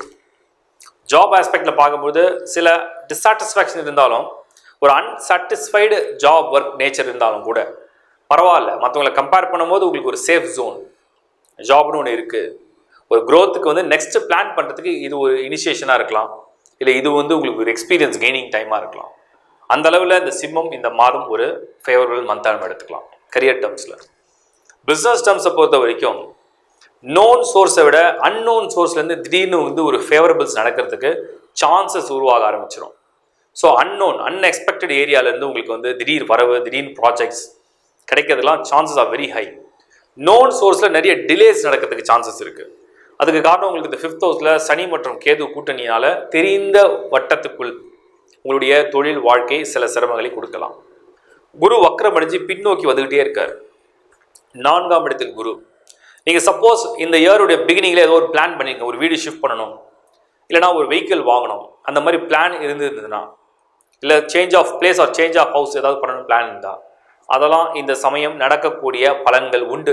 job ஆஸ்பெக்டில் பார்க்கும்போது சில டிஸாட்டிஸ்ஃபேக்ஷன் இருந்தாலும் ஒரு அன்சாட்டிஸ்ஃபைடு ஜாப் ஒர்க் நேச்சர் இருந்தாலும் கூட பரவாயில்ல மற்றவங்களை கம்பேர் பண்ணும்போது உங்களுக்கு ஒரு சேஃப் ஜோன் ஜாப்னு ஒன்று இருக்குது ஒரு க்ரோத்துக்கு வந்து நெக்ஸ்ட் பிளான் பண்ணுறதுக்கு இது ஒரு இனிஷியேஷனாக இருக்கலாம் இல்லை இது வந்து உங்களுக்கு ஒரு எக்ஸ்பீரியன்ஸ் கெய்னிங் டைமாக இருக்கலாம் அந்த அளவில் இந்த சிம்மம் இந்த மாதம் ஒரு ஃபேவரபிள் மந்தாக நம்ம எடுத்துக்கலாம் கரியர் டேர்ம்ஸில் பிஸ்னஸ் டேர்ம்ஸை பொறுத்த வரைக்கும் நோன் சோர்ஸை விட அன்னோன் சோர்ஸ்லேருந்து திடீர்னு வந்து ஒரு ஃபேவரபிள்ஸ் நடக்கிறதுக்கு சான்சஸ் உருவாக ஆரம்பிச்சிடும் ஸோ அன்னோன் அன்எக்ஸ்பெக்டட் ஏரியாவிலேருந்து உங்களுக்கு வந்து திடீர் வரவு திடீர் ப்ராஜெக்ட்ஸ் கிடைக்கிறதுலாம் சான்சஸ் ஆர் வெரி ஹை நோன் சோர்ஸில் நிறைய டிலேஸ் நடக்கிறதுக்கு சான்சஸ் இருக்குது அதுக்கு காரணம் உங்களுக்கு இந்த ஃபிஃப்த் ஹவுஸில் சனி மற்றும் கேது கூட்டணியால் தெரிந்த வட்டத்துக்குள் உங்களுடைய தொழில் வாழ்க்கை சில சிரமங்களை கொடுக்கலாம் குரு வக்ரம் அடைஞ்சு பின்னோக்கி வந்துக்கிட்டே இருக்கார் நான்காம் இடத்தில் குரு நீங்கள் சப்போஸ் இந்த இயருடைய பிகினிங்கில் ஏதோ ஒரு பிளான் பண்ணிங்க ஒரு வீடு ஷிஃப்ட் பண்ணணும் இல்லைனா ஒரு வெஹிக்கிள் வாங்கணும் அந்த மாதிரி பிளான் இருந்திருந்ததுன்னா இல்லை change of place or change of house ஏதாவது பண்ணணும் பிளான் இருந்தால் அதெல்லாம் இந்த சமயம் நடக்கக்கூடிய பலன்கள் உண்டு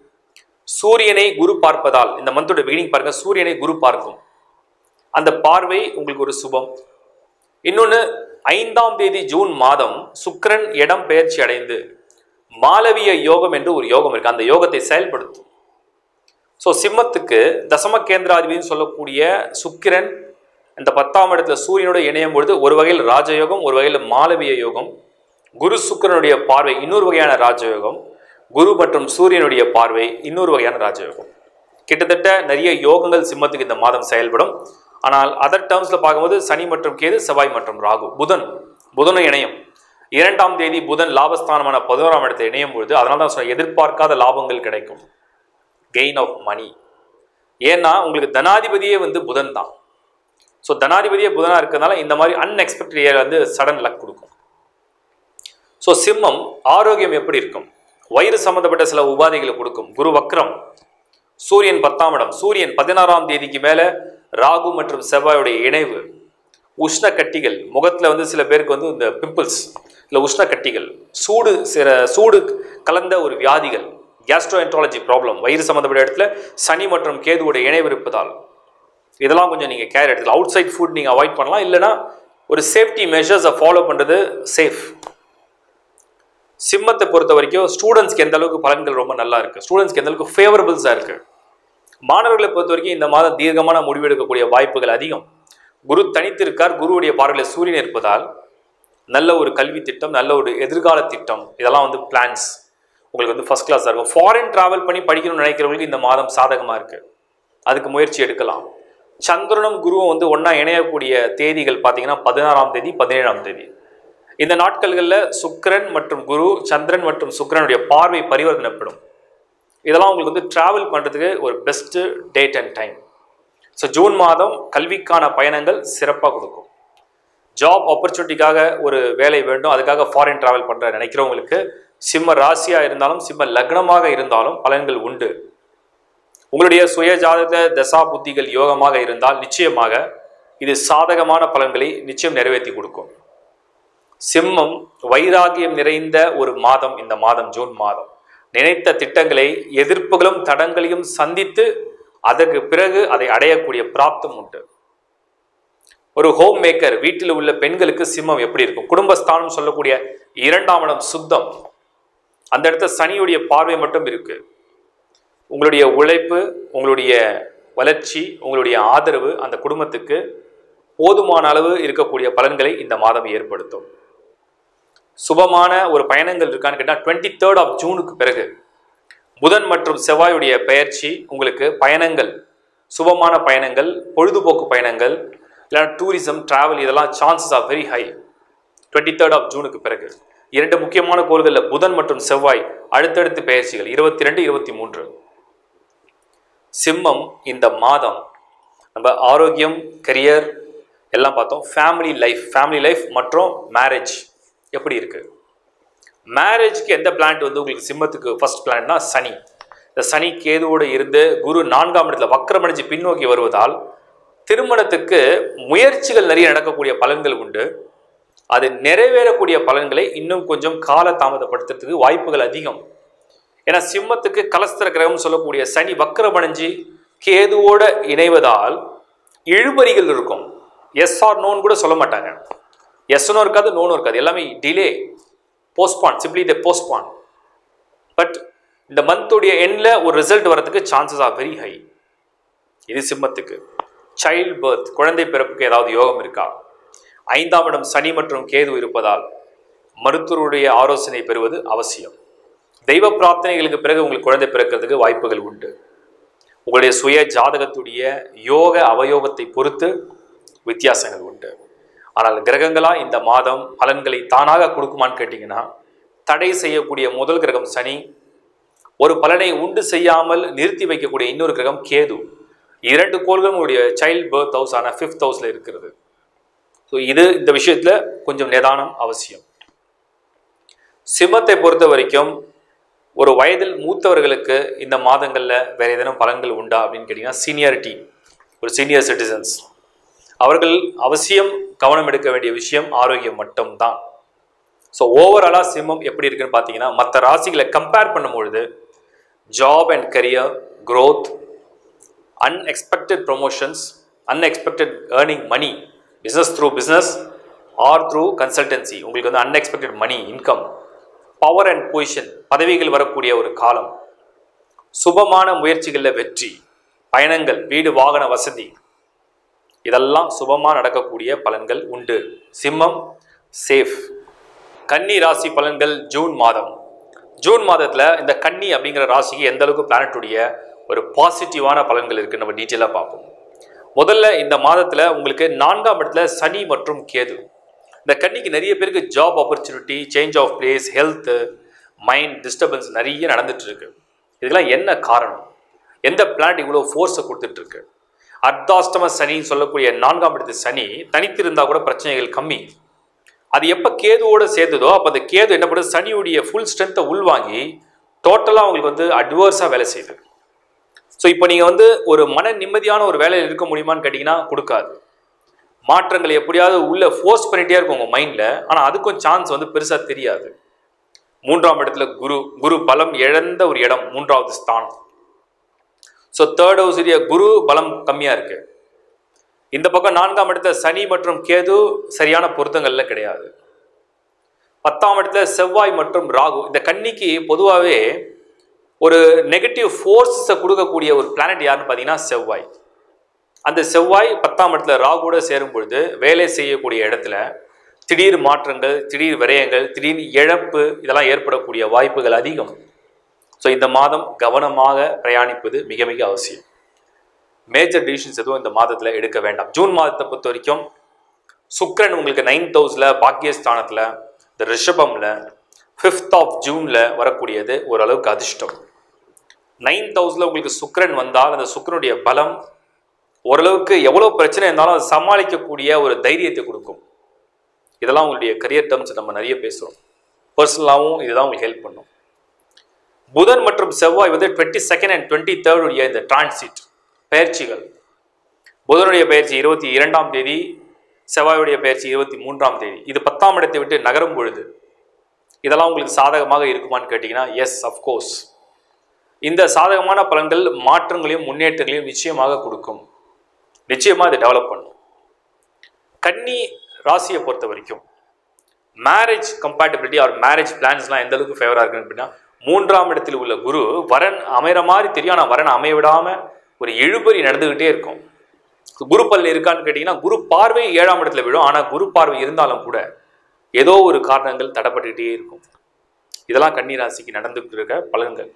சூரியனை குரு பார்ப்பதால் இந்த மந்தோட பிகினிங் பாருங்க சூரியனை குரு பார்க்கும் அந்த பார்வை உங்களுக்கு ஒரு சுபம் இன்னொன்று ஐந்தாம் தேதி ஜூன் மாதம் சுக்கிரன் இடம் பெயர்ச்சி அடைந்து மாலவிய யோகம் என்று ஒரு யோகம் இருக்கு அந்த யோகத்தை செயல்படுத்தும் ஸோ சிம்மத்துக்கு தசம கேந்திராதிபதினு சொல்லக்கூடிய சுக்கிரன் இந்த பத்தாம் இடத்துல சூரியனோட இணையும் பொழுது ஒரு வகையில் ராஜயோகம் ஒரு வகையில் மாலவிய யோகம் குரு சுக்கிரனுடைய பார்வை இன்னொரு வகையான ராஜயோகம் குரு மற்றும் சூரியனுடைய பார்வை இன்னொரு வகையான ராஜயோகம் கிட்டத்தட்ட நிறைய யோகங்கள் சிம்மத்துக்கு இந்த மாதம் செயல்படும் ஆனால் அதர் டேர்ம்ஸில் பார்க்கும்போது சனி மற்றும் கேது செவ்வாய் மற்றும் ராகு புதன் புதனும் இணையும் இரண்டாம் தேதி புதன் லாபஸ்தானமான பதினோராம் இடத்தை இணையும் பொழுது அதனால தான் சொன்ன எதிர்பார்க்காத லாபங்கள் கிடைக்கும் கெயின் ஆஃப் மணி ஏன்னா உங்களுக்கு தனாதிபதியே வந்து புதன் தான் ஸோ தனாதிபதியே புதனாக இருக்கிறதுனால இந்த மாதிரி அன்எக்ஸ்பெக்டட் ஏரியா வந்து சடன் லக் கொடுக்கும் ஸோ சிம்மம் ஆரோக்கியம் எப்படி இருக்கும் வயிறு சம்மந்தப்பட்ட சில உபாதைகளை கொடுக்கும் குரு வக்ரம் சூரியன் பத்தாம் இடம் சூரியன் பதினாறாம் தேதிக்கு மேலே ராகு மற்றும் செவ்வாயுடைய இணைவு உஷ்ண கட்டிகள் முகத்தில் வந்து சில பேருக்கு வந்து இந்த பிம்பிள்ஸ் இல்லை உஷ்ண கட்டிகள் சூடு சில சூடு கலந்த ஒரு வியாதிகள் கேஸ்ட்ரோஎன்ட்ராலஜி ப்ராப்ளம் வயிறு சம்மந்தப்பட்ட இடத்துல சனி மற்றும் கேதுவோட இணைவு இருப்பதால் இதெல்லாம் கொஞ்சம் நீங்கள் கேர் எடுத்துக்கலாம் அவுட் சைட் ஃபுட் நீங்கள் அவாய்ட் பண்ணலாம் இல்லைனா ஒரு சேஃப்டி மெஷர்ஸை ஃபாலோ பண்ணுறது சேஃப் சிம்மத்தை பொறுத்த வரைக்கும் ஸ்டூடெண்ட்ஸ்க்கு எந்த அளவுக்கு பலன்கள் ரொம்ப நல்லா இருக்குது ஸ்டூடெண்ட்ஸ்க்கு எந்த அளவுக்கு ஃபேவரபிள்ஸாக இருக்குது மாணவர்களை பொறுத்த வரைக்கும் இந்த மாதம் தீர்க்கமான முடிவெடுக்கக்கூடிய வாய்ப்புகள் அதிகம் குரு தனித்திருக்கார் குருவுடைய பார்வையில் சூரியன் இருப்பதால் நல்ல ஒரு கல்வி திட்டம் நல்ல ஒரு எதிர்கால திட்டம் இதெல்லாம் வந்து பிளான்ஸ் உங்களுக்கு வந்து ஃபர்ஸ்ட் கிளாஸாக இருக்கும் ஃபாரின் டிராவல் பண்ணி படிக்கணும்னு நினைக்கிறவங்களுக்கு இந்த மாதம் சாதகமாக இருக்குது அதுக்கு முயற்சி எடுக்கலாம் சந்திரனும் குருவும் வந்து ஒன்றா இணையக்கூடிய தேதிகள் பார்த்தீங்கன்னா பதினாறாம் தேதி பதினேழாம் தேதி இந்த நாட்கள்களில் சுக்கிரன் மற்றும் குரு சந்திரன் மற்றும் சுக்கிரனுடைய பார்வை பரிவர்த்தனைப்படும் இதெல்லாம் உங்களுக்கு வந்து ட்ராவல் பண்ணுறதுக்கு ஒரு best date and time so June மாதம் கல்விக்கான பயணங்கள் சிறப்பாக கொடுக்கும் ஜாப் ஆப்பர்ச்சுனிட்டிக்காக ஒரு வேலை வேண்டும் அதுக்காக ஃபாரின் டிராவல் பண்ணுற நினைக்கிறவங்களுக்கு சிம்ம ராசியாக இருந்தாலும் சிம்ம லக்னமாக இருந்தாலும் பலன்கள் உண்டு உங்களுடைய சுய ஜாதக தசா புத்திகள் யோகமாக இருந்தால் நிச்சயமாக இது சாதகமான பலன்களை நிச்சயம் நிறைவேற்றி கொடுக்கும் சிம்மம் வைராகியம் நிறைந்த ஒரு மாதம் இந்த மாதம் ஜூன் மாதம் நினைத்த திட்டங்களை எதிர்ப்புகளும் தடங்களையும் சந்தித்து அதற்கு பிறகு அதை அடையக்கூடிய பிராப்தம் உண்டு ஒரு ஹோம் மேக்கர் வீட்டில் உள்ள பெண்களுக்கு சிம்மம் எப்படி இருக்கும் குடும்பஸ்தானம் சொல்லக்கூடிய இரண்டாம் இடம் சுத்தம் அந்த இடத்துல சனியுடைய பார்வை மட்டும் இருக்கு உங்களுடைய உழைப்பு உங்களுடைய வளர்ச்சி உங்களுடைய ஆதரவு அந்த குடும்பத்துக்கு போதுமான அளவு இருக்கக்கூடிய பலன்களை இந்த மாதம் ஏற்படுத்தும் சுபமான ஒரு பயணங்கள் இருக்கான்னு கேட்டால் டுவெண்ட்டி தேர்ட் ஆஃப் ஜூனுக்கு பிறகு புதன் மற்றும் செவ்வாயுடைய பெயர்ச்சி உங்களுக்கு பயணங்கள் சுபமான பயணங்கள் பொழுதுபோக்கு பயணங்கள் இல்லைன்னா டூரிசம் டிராவல் இதெல்லாம் chances are very high twenty third of ஜூனுக்கு பிறகு இரண்டு முக்கியமான கோள்களில் புதன் மற்றும் செவ்வாய் அடுத்தடுத்து பெயர்ச்சிகள் இருபத்தி ரெண்டு இருபத்தி மூன்று சிம்மம் இந்த மாதம் நம்ம ஆரோக்கியம் கரியர் எல்லாம் பார்த்தோம் ஃபேமிலி லைஃப் ஃபேமிலி லைஃப் மற்றும் மேரேஜ் எப்படி இருக்கு மேரேஜ்க்கு எந்த பிளான்ட் வந்து உங்களுக்கு சிம்மத்துக்கு ஃபர்ஸ்ட் பிளான்ட்னா சனி இந்த சனி கேதுவோடு இருந்து குரு நான்காம் இடத்துல வக்கரமடைஞ்சு பின்னோக்கி வருவதால் திருமணத்துக்கு முயற்சிகள் நிறைய நடக்கக்கூடிய பலன்கள் உண்டு அது நிறைவேறக்கூடிய பலன்களை இன்னும் கொஞ்சம் கால தாமதப்படுத்துறதுக்கு வாய்ப்புகள் அதிகம் ஏன்னா சிம்மத்துக்கு கலஸ்தர கிரகம் சொல்லக்கூடிய சனி வக்கரமடைஞ்சு கேதுவோட இணைவதால் இழுபறிகள் இருக்கும் எஸ் ஆர் நோன்னு கூட சொல்ல மாட்டாங்க எஸ்னும் இருக்காது நோனும் இருக்காது எல்லாமே delay postpone simply the postpone but இந்த மந்தோடைய எண்ணில் ஒரு ரிசல்ட் வரதுக்கு சான்சஸ் ஆர் வெரி ஹை இது சிம்மத்துக்கு சைல்ட் பர்த் குழந்தை பிறப்புக்கு ஏதாவது யோகம் இருக்கா ஐந்தாம் இடம் சனி மற்றும் கேது இருப்பதால் மருத்துவருடைய ஆலோசனை பெறுவது அவசியம் தெய்வ பிரார்த்தனைகளுக்கு பிறகு உங்களுக்கு குழந்தை பிறக்கிறதுக்கு வாய்ப்புகள் உண்டு உங்களுடைய சுய ஜாதகத்துடைய யோக அவயோகத்தை பொறுத்து வித்தியாசங்கள் உண்டு ஆனால் கிரகங்களா இந்த மாதம் பலன்களை தானாக கொடுக்குமான்னு கேட்டிங்கன்னா தடை செய்யக்கூடிய முதல் கிரகம் சனி ஒரு பலனை உண்டு செய்யாமல் நிறுத்தி வைக்கக்கூடிய இன்னொரு கிரகம் கேது இரண்டு கோள்களும் உங்களுடைய சைல்ட் பர்த் ஹவுஸ் ஆன ஃபிஃப்த் ஹவுஸில் இருக்கிறது ஸோ இது இந்த விஷயத்தில் கொஞ்சம் நிதானம் அவசியம் சிம்மத்தை பொறுத்த வரைக்கும் ஒரு வயதில் மூத்தவர்களுக்கு இந்த மாதங்களில் வேறு ஏதேனும் பலன்கள் உண்டா அப்படின்னு கேட்டிங்கன்னா சீனியாரிட்டி ஒரு சீனியர் சிட்டிசன்ஸ் அவர்கள் அவசியம் கவனம் எடுக்க வேண்டிய விஷயம் ஆரோக்கியம் மட்டும்தான் ஸோ ஓவராலாக சிம்மம் எப்படி இருக்குன்னு பார்த்தீங்கன்னா மற்ற ராசிகளை கம்பேர் பண்ணும்பொழுது job and career growth unexpected promotions unexpected earning money business through business or through consultancy உங்களுக்கு வந்து unexpected money income power and position பதவிகள் வரக்கூடிய ஒரு காலம் சுபமான முயற்சிகளில் வெற்றி பயணங்கள் வீடு வாகன வசதி இதெல்லாம் சுபமாக நடக்கக்கூடிய பலன்கள் உண்டு சிம்மம் சேஃப் கன்னி ராசி பலன்கள் ஜூன் மாதம் ஜூன் மாதத்தில் இந்த கன்னி அப்படிங்கிற ராசிக்கு எந்த அளவுக்கு பிளானட்டுடைய ஒரு பாசிட்டிவான பலன்கள் இருக்குது நம்ம டீட்டெயிலாக பார்ப்போம் முதல்ல இந்த மாதத்தில் உங்களுக்கு நான்காம் இடத்துல சனி மற்றும் கேது இந்த கன்னிக்கு நிறைய பேருக்கு job opportunity change of place health mind disturbance நிறைய நடந்துட்டு இருக்கு இதுக்கெல்லாம் என்ன காரணம் எந்த பிளான்ட் இவ்வளோ ஃபோர்ஸை கொடுத்துட்டு இருக்கு அர்த்தாஷ்டம சனின்னு சொல்லக்கூடிய நான்காம் இடத்து சனி தனித்திருந்தா கூட பிரச்சனைகள் கம்மி அது எப்போ கேதுவோட சேர்ந்ததோ அப்போ அந்த கேது என்ன பண்ணுது சனியுடைய ஃபுல் ஸ்ட்ரென்த்தை உள்வாங்கி டோட்டலாக உங்களுக்கு வந்து அட்வர்ஸாக வேலை செய்யுது ஸோ இப்போ நீங்கள் வந்து ஒரு மன நிம்மதியான ஒரு வேலையில் இருக்க முடியுமான்னு கேட்டிங்கன்னா கொடுக்காது மாற்றங்கள் எப்படியாவது உள்ள ஃபோர்ஸ் பண்ணிகிட்டே இருக்கும் உங்கள் மைண்டில் ஆனால் அதுக்கும் சான்ஸ் வந்து பெருசாக தெரியாது மூன்றாம் இடத்துல குரு குரு பலம் இழந்த ஒரு இடம் மூன்றாவது ஸ்தானம் so third house area Guru பலம் கம்மியாக இருக்கு இந்த பக்கம் நான்காம் இடத்துல சனி மற்றும் கேது சரியான பொருத்தங்கள்ல கிடையாது பத்தாம் இடத்துல செவ்வாய் மற்றும் ராகு இந்த கன்னிக்கு பொதுவாகவே ஒரு நெகட்டிவ் ஃபோர்ஸஸை கொடுக்கக்கூடிய ஒரு பிளானட் யாருன்னு பார்த்தீங்கன்னா செவ்வாய் அந்த செவ்வாய் பத்தாம் இடத்துல ராகுவோட சேரும் பொழுது வேலை செய்யக்கூடிய இடத்துல திடீர் மாற்றங்கள் திடீர் விரயங்கள் திடீர் இழப்பு இதெல்லாம் ஏற்படக்கூடிய வாய்ப்புகள் அதிகம் ஸோ இந்த மாதம் கவனமாக பிரயாணிப்பது மிக மிக அவசியம் மேஜர் டிசிஷன்ஸ் எதுவும் இந்த மாதத்தில் எடுக்க வேண்டாம் ஜூன் மாதத்தை பொறுத்த வரைக்கும் சுக்ரன் உங்களுக்கு நைன்த் ஹவுஸில் பாக்கியஸ்தானத்தில் இந்த ரிஷபமில் ஃபிஃப்த் ஆஃப் ஜூனில் வரக்கூடியது ஓரளவுக்கு அதிர்ஷ்டம் நைன்த் ஹவுஸில் உங்களுக்கு சுக்ரன் வந்தால் அந்த சுக்ரனுடைய பலம் ஓரளவுக்கு எவ்வளோ பிரச்சனை இருந்தாலும் அதை சமாளிக்கக்கூடிய ஒரு தைரியத்தை கொடுக்கும் இதெல்லாம் உங்களுடைய கரியர் டேர்ம்ஸ் நம்ம நிறைய பேசுகிறோம் பர்சனலாகவும் இதுதான் உங்களுக்கு ஹெல்ப் பண்ணும் புதன் மற்றும் செவ்வாய் வந்து டுவெண்ட்டி செகண்ட் அண்ட் டுவெண்ட்டி தேர்டுடைய இந்த டிரான்சிட் பயிற்சிகள் புதனுடைய பயிற்சி இருபத்தி இரண்டாம் தேதி செவ்வாயுடைய பயிற்சி இருபத்தி மூன்றாம் தேதி இது பத்தாம் இடத்தை விட்டு நகரும் பொழுது இதெல்லாம் உங்களுக்கு சாதகமாக இருக்குமான்னு கேட்டிங்கன்னா எஸ் அஃப்கோர்ஸ் இந்த சாதகமான பலன்கள் மாற்றங்களையும் முன்னேற்றங்களையும் நிச்சயமாக கொடுக்கும் நிச்சயமாக இதை டெவலப் பண்ணும் கன்னி ராசியை பொறுத்த வரைக்கும் மேரேஜ் கம்பேட்டபிலிட்டி ஆர் மேரேஜ் பிளான்ஸ்லாம் எந்த அளவுக்கு ஃபேவராக இருக்குன்னு அப்படின்னா மூன்றாம் இடத்தில் உள்ள குரு வரன் அமைகிற மாதிரி தெரியும் ஆனால் வரன் அமைய விடாம ஒரு இழுபறி நடந்துகிட்டே இருக்கும் குரு பல்லு இருக்கான்னு கேட்டிங்கன்னா குரு பார்வை ஏழாம் இடத்துல விழும் ஆனால் குரு பார்வை இருந்தாலும் கூட ஏதோ ஒரு காரணங்கள் தடைப்பட்டுக்கிட்டே இருக்கும் இதெல்லாம் கன்னி ராசிக்கு நடந்துட்டு இருக்க பலன்கள்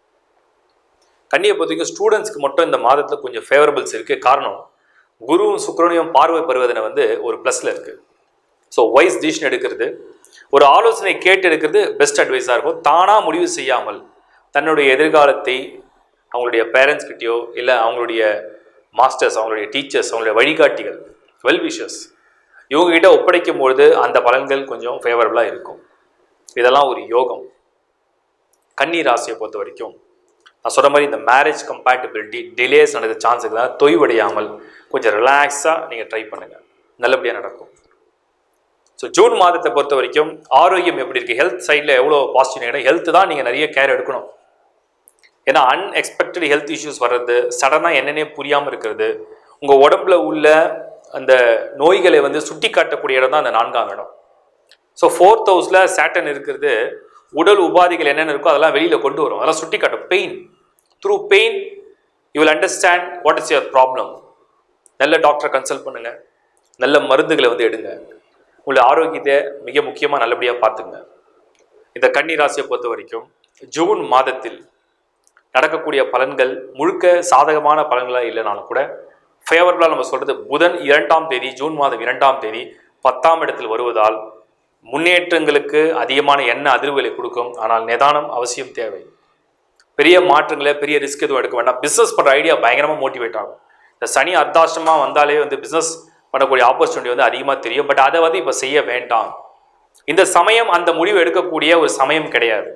கன்னியை பொறுத்த வரைக்கும் ஸ்டூடெண்ட்ஸ்க்கு மட்டும் இந்த மாதத்தில் கொஞ்சம் ஃபேவரபிள்ஸ் இருக்குது காரணம் குருவும் சுக்கிரனையும் பார்வை பெறுவதனை வந்து ஒரு ப்ளஸில் இருக்குது ஸோ வைஸ் டிசிஷன் எடுக்கிறது ஒரு ஆலோசனை கேட்டு எடுக்கிறது பெஸ்ட் அட்வைஸாக இருக்கும் தானாக முடிவு செய்யாமல் தன்னுடைய எதிர்காலத்தை அவங்களுடைய பேரண்ட்ஸ் கிட்டயோ இல்லை அவங்களுடைய மாஸ்டர்ஸ் அவங்களுடைய டீச்சர்ஸ் அவங்களுடைய வழிகாட்டிகள் வெல் விஷர்ஸ் இவங்ககிட்ட ஒப்படைக்கும் பொழுது அந்த பலன்கள் கொஞ்சம் ஃபேவரபுளாக இருக்கும் இதெல்லாம் ஒரு யோகம் கன்னி ராசியை பொறுத்த வரைக்கும் நான் சொன்ன மாதிரி இந்த மேரேஜ் கம்பேட்டபிலிட்டி டிலேஸ் நடக்கிற சான்ஸ் இருக்குதுன்னா தொய்வடையாமல் கொஞ்சம் ரிலாக்ஸாக நீங்கள் ட்ரை பண்ணுங்கள் நல்லபடியாக நடக்கும் ஸோ ஜூன் மாதத்தை பொறுத்த வரைக்கும் ஆரோக்கியம் எப்படி இருக்குது ஹெல்த் சைடில் எவ்வளோ பாசிட்டிவ் நேரம் ஹெல்த் தான் நீங்கள் நிறைய கேர் எடுக்கணும் ஏன்னா அன்எக்ஸ்பெக்டட் ஹெல்த் இஷ்யூஸ் வர்றது சடனாக என்னென்னே புரியாமல் இருக்கிறது உங்கள் உடம்புல உள்ள அந்த நோய்களை வந்து சுட்டி காட்டக்கூடிய இடம் தான் அந்த நான்காம் இடம் ஸோ ஃபோர்த் ஹவுஸில் சேட்டன் இருக்கிறது உடல் உபாதைகள் என்னென்ன இருக்கோ அதெல்லாம் வெளியில் கொண்டு வரும் அதெல்லாம் சுட்டி காட்டும் pain through pain you will understand what is your problem நல்ல டாக்டரை கன்சல்ட் பண்ணுங்கள் நல்ல மருந்துகளை வந்து எடுங்க உங்களுடைய ஆரோக்கியத்தை மிக முக்கியமாக நல்லபடியாக பார்த்துங்க இந்த கன்னி ராசியை பொறுத்த வரைக்கும் ஜூன் மாதத்தில் நடக்கக்கூடிய பலன்கள் முழுக்க சாதகமான பலன்களாக இல்லைனாலும் கூட ஃபேவரபுளாக நம்ம சொல்கிறது புதன் இரண்டாம் தேதி ஜூன் மாதம் இரண்டாம் தேதி பத்தாம் இடத்தில் வருவதால் முன்னேற்றங்களுக்கு அதிகமான எண்ண அதிர்வுகளை கொடுக்கும் ஆனால் நிதானம் அவசியம் தேவை பெரிய மாற்றங்களை பெரிய ரிஸ்க் எதுவும் எடுக்க வேண்டாம் பிஸ்னஸ் பண்ணுற ஐடியா பயங்கரமாக மோட்டிவேட் ஆகும் இந்த சனி அர்த்தாஷ்டமாக வந்தாலே வந்து பிஸ்னஸ் பண்ணக்கூடிய ஆப்பர்ச்சுனிட்டி வந்து அதிகமாக தெரியும் பட் அதை வந்து இப்போ செய்ய வேண்டாம் இந்த சமயம் அந்த முடிவு எடுக்கக்கூடிய ஒரு சமயம் கிடையாது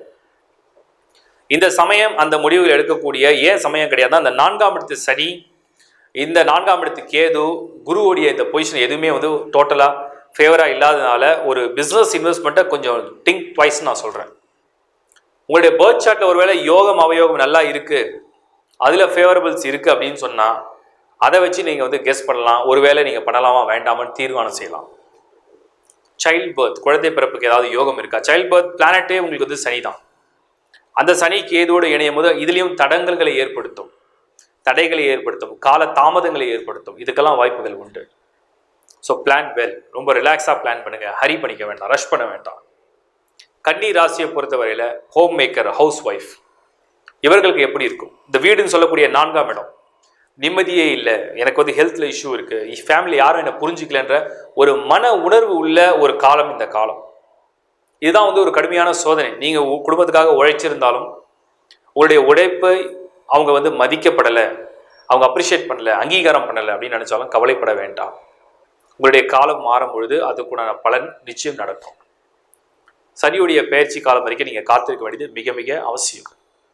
இந்த சமயம் அந்த முடிவுகள் எடுக்கக்கூடிய ஏன் சமயம் கிடையாது அந்த நான்காம் இடத்து சனி இந்த நான்காம் இடத்து கேது குருவுடைய இந்த பொசிஷன் எதுவுமே வந்து டோட்டலாக ஃபேவராக இல்லாதனால ஒரு பிஸ்னஸ் இன்வெஸ்ட்மெண்ட்டை கொஞ்சம் திங்க் ட்வைஸ் நான் சொல்கிறேன் உங்களுடைய பேர்த் சார்ட்டில் ஒருவேளை யோகம் அவயோகம் நல்லா இருக்குது அதில் ஃபேவரபிள்ஸ் இருக்குது அப்படின்னு சொன்னால் அதை வச்சு நீங்கள் வந்து கெஸ் பண்ணலாம் ஒருவேளை நீங்கள் பண்ணலாமா வேண்டாமான்னு தீர்மானம் செய்யலாம் சைல்ட் பர்த் குழந்தை பிறப்புக்கு ஏதாவது யோகம் இருக்கா சைல்ட் பர்த் பிளானட்டே உங்களுக்கு வந்து சனி தான் அந்த சனி கேதோடு இணையும் போது இதுலேயும் தடங்கல்களை ஏற்படுத்தும் தடைகளை ஏற்படுத்தும் கால தாமதங்களை ஏற்படுத்தும் இதுக்கெல்லாம் வாய்ப்புகள் உண்டு ஸோ பிளான் வெல் ரொம்ப ரிலாக்ஸாக பிளான் பண்ணுங்க ஹரி பண்ணிக்க வேண்டாம் ரஷ் பண்ண வேண்டாம் கன்னி ராசியை பொறுத்தவரையில் ஹோம் மேக்கர் ஹவுஸ் ஒய்ஃப் இவர்களுக்கு எப்படி இருக்கும் இந்த வீடுன்னு சொல்லக்கூடிய நான்காம் இடம் நிம்மதியே இல்லை எனக்கு வந்து ஹெல்த்தில் இஷ்யூ இருக்குது ஃபேமிலி யாரும் என்னை புரிஞ்சிக்கலன்ற ஒரு மன உணர்வு உள்ள ஒரு காலம் இந்த காலம் இதுதான் வந்து ஒரு கடுமையான சோதனை நீங்கள் குடும்பத்துக்காக உழைச்சிருந்தாலும் உங்களுடைய உழைப்பை அவங்க வந்து மதிக்கப்படலை அவங்க அப்ரிஷியேட் பண்ணலை அங்கீகாரம் பண்ணலை அப்படின்னு நினச்சாலும் கவலைப்பட வேண்டாம் உங்களுடைய காலம் மாறும் பொழுது அதுக்குண்டான பலன் நிச்சயம் நடக்கும் சனியுடைய பயிற்சி காலம் வரைக்கும் நீங்கள் காத்திருக்க வேண்டியது மிக மிக அவசியம்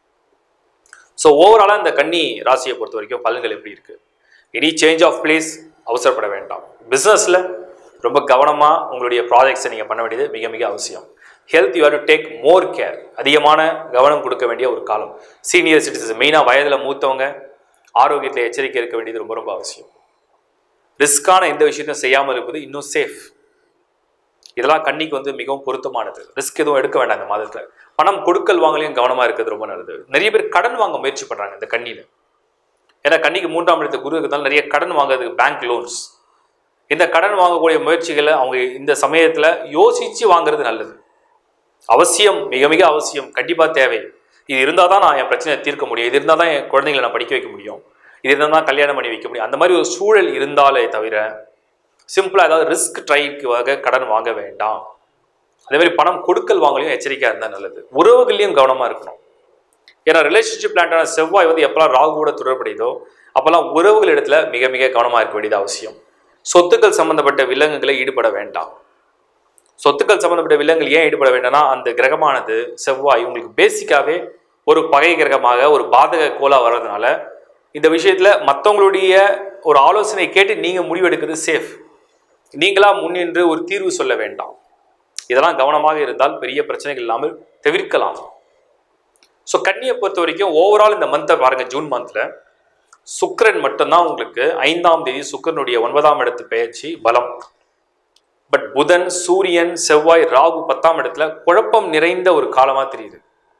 ஸோ ஓவராலாக இந்த கன்னி ராசியை பொறுத்த வரைக்கும் பலன்கள் எப்படி இருக்குது எனி சேஞ்ச் ஆஃப் பிளேஸ் அவசரப்பட வேண்டாம் பிஸ்னஸில் ரொம்ப கவனமாக உங்களுடைய ப்ராஜெக்ட்ஸை நீங்கள் பண்ண வேண்டியது மிக மிக அவசியம் health you have to take more care அதிகமான கவனம் கொடுக்க வேண்டிய ஒரு காலம் சீனியர் சிட்டிசன்ஸ் மெயினாக வயதில் மூத்தவங்க ஆரோக்கியத்தில் எச்சரிக்கை இருக்க வேண்டியது ரொம்ப ரொம்ப அவசியம் ரிஸ்க்கான எந்த விஷயத்தையும் செய்யாமல் இருப்பது இன்னும் சேஃப் இதெல்லாம் கண்ணிக்கு வந்து மிகவும் பொருத்தமானது ரிஸ்க் எதுவும் எடுக்க வேண்டாம் இந்த மாதத்தில் பணம் கொடுக்கல் வாங்கலையும் கவனமாக இருக்கிறது ரொம்ப நல்லது நிறைய பேர் கடன் வாங்க முயற்சி பண்ணுறாங்க இந்த கண்ணியில் ஏன்னா கண்ணிக்கு மூன்றாம் இடத்து குரு இருக்கிறதால நிறைய கடன் வாங்குறதுக்கு பேங்க் லோன்ஸ் இந்த கடன் வாங்கக்கூடிய முயற்சிகளை அவங்க இந்த சமயத்தில் யோசித்து வாங்குறது நல்லது அவசியம் மிக மிக அவசியம் கண்டிப்பாக தேவை இது இருந்தால் தான் நான் என் பிரச்சனையை தீர்க்க முடியும் இது இருந்தால் தான் என் குழந்தைங்களை நான் படிக்க வைக்க முடியும் இது இருந்தால் தான் கல்யாணம் பண்ணி வைக்க முடியும் அந்த மாதிரி ஒரு சூழல் இருந்தாலே தவிர சிம்பிளாக ஏதாவது ரிஸ்க் ட்ரைக்காக கடன் வாங்க வேண்டாம் அதே மாதிரி பணம் கொடுக்கல் வாங்கலையும் எச்சரிக்கையாக இருந்தால் நல்லது உறவுகள்லையும் கவனமாக இருக்கணும் ஏன்னா ரிலேஷன்ஷிப் பிளான்டான செவ்வாய் வந்து எப்போல்லாம் ராகு கூட தொடர்புடையதோ அப்போல்லாம் உறவுகள் இடத்துல மிக மிக கவனமாக இருக்க வேண்டியது அவசியம் சொத்துக்கள் சம்பந்தப்பட்ட விலங்குகளை ஈடுபட வேண்டாம் சொத்துக்கள் சம்பந்தப்பட்ட விலங்குகள் ஏன் ஈடுபட வேண்டாம்னா அந்த கிரகமானது செவ்வாய் உங்களுக்கு பேசிக்காவே ஒரு பகை கிரகமாக ஒரு பாதக கோலா வர்றதுனால இந்த விஷயத்துல மற்றவங்களுடைய ஒரு ஆலோசனை கேட்டு நீங்க முடிவெடுக்கிறது சேஃப் நீங்களா முன்னின்று ஒரு தீர்வு சொல்ல வேண்டாம் இதெல்லாம் கவனமாக இருந்தால் பெரிய பிரச்சனைகள் இல்லாமல் தவிர்க்கலாம் ஸோ கன்னியை பொறுத்த வரைக்கும் ஓவரால் இந்த மந்த்தை பாருங்க ஜூன் மந்த்ல சுக்கிரன் மட்டும்தான் உங்களுக்கு ஐந்தாம் தேதி சுக்கிரனுடைய ஒன்பதாம் இடத்து பெயர்ச்சி பலம் பட் புதன் சூரியன் செவ்வாய் ராகு பத்தாம் இடத்துல குழப்பம் நிறைந்த ஒரு காலமா தெரியுது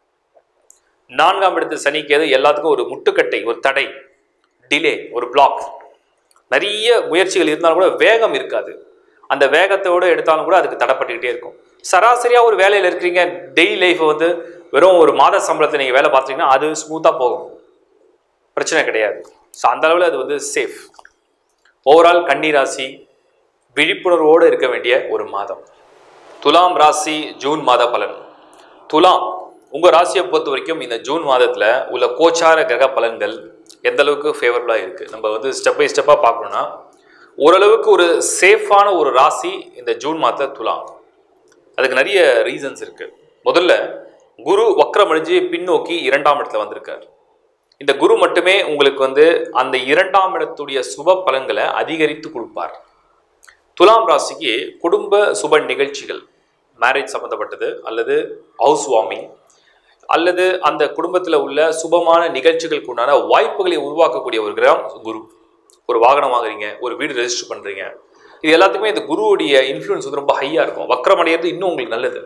நான்காம் இடத்து சனிக்கேது எல்லாத்துக்கும் ஒரு முட்டுக்கட்டை ஒரு தடை டிலே ஒரு பிளாக் நிறைய முயற்சிகள் இருந்தாலும் கூட வேகம் இருக்காது அந்த வேகத்தோடு எடுத்தாலும் கூட அதுக்கு தடைப்பட்டுக்கிட்டே இருக்கும் சராசரியாக ஒரு வேலையில் இருக்கிறீங்க டெய்லி லைஃப்பை வந்து வெறும் ஒரு மாத சம்பளத்தை நீங்கள் வேலை பார்த்தீங்கன்னா அது ஸ்மூத்தாக போகும் பிரச்சனை கிடையாது ஸோ அந்த அளவில் அது வந்து சேஃப் ஓவரால் கன்னி ராசி விழிப்புணர்வோடு இருக்க வேண்டிய ஒரு மாதம் துலாம் ராசி ஜூன் மாத பலன் துலாம் உங்கள் ராசியை பொறுத்த வரைக்கும் இந்த ஜூன் மாதத்தில் உள்ள கோச்சார கிரக பலன்கள் எந்த அளவுக்கு ஃபேவரபுளாக இருக்குது நம்ம வந்து ஸ்டெப் பை ஸ்டெப்பாக பார்க்கணும்னா ஓரளவுக்கு ஒரு சேஃபான ஒரு ராசி இந்த ஜூன் மாதத்தில் துலாம் அதுக்கு நிறைய ரீசன்ஸ் இருக்குது முதல்ல குரு வக்ரமழிஞ்சு பின்னோக்கி இரண்டாம் இடத்துல வந்திருக்கார் இந்த குரு மட்டுமே உங்களுக்கு வந்து அந்த இரண்டாம் இடத்துடைய சுப பலன்களை அதிகரித்து கொடுப்பார் துலாம் ராசிக்கு குடும்ப சுப நிகழ்ச்சிகள் மேரேஜ் சம்மந்தப்பட்டது அல்லது ஹவுஸ் வார்மிங் அல்லது அந்த குடும்பத்தில் உள்ள சுபமான நிகழ்ச்சிகளுக்கு உண்டான வாய்ப்புகளை உருவாக்கக்கூடிய ஒரு கிரகம் குரு ஒரு வாகனம் வாங்குறீங்க ஒரு வீடு ரெஜிஸ்டர் பண்ணுறீங்க இது எல்லாத்துக்குமே இந்த குருவுடைய இன்ஃப்ளூயன்ஸ் வந்து ரொம்ப ஹையாக இருக்கும் வக்ரம் அடையிறது இன்னும் உங்களுக்கு நல்லது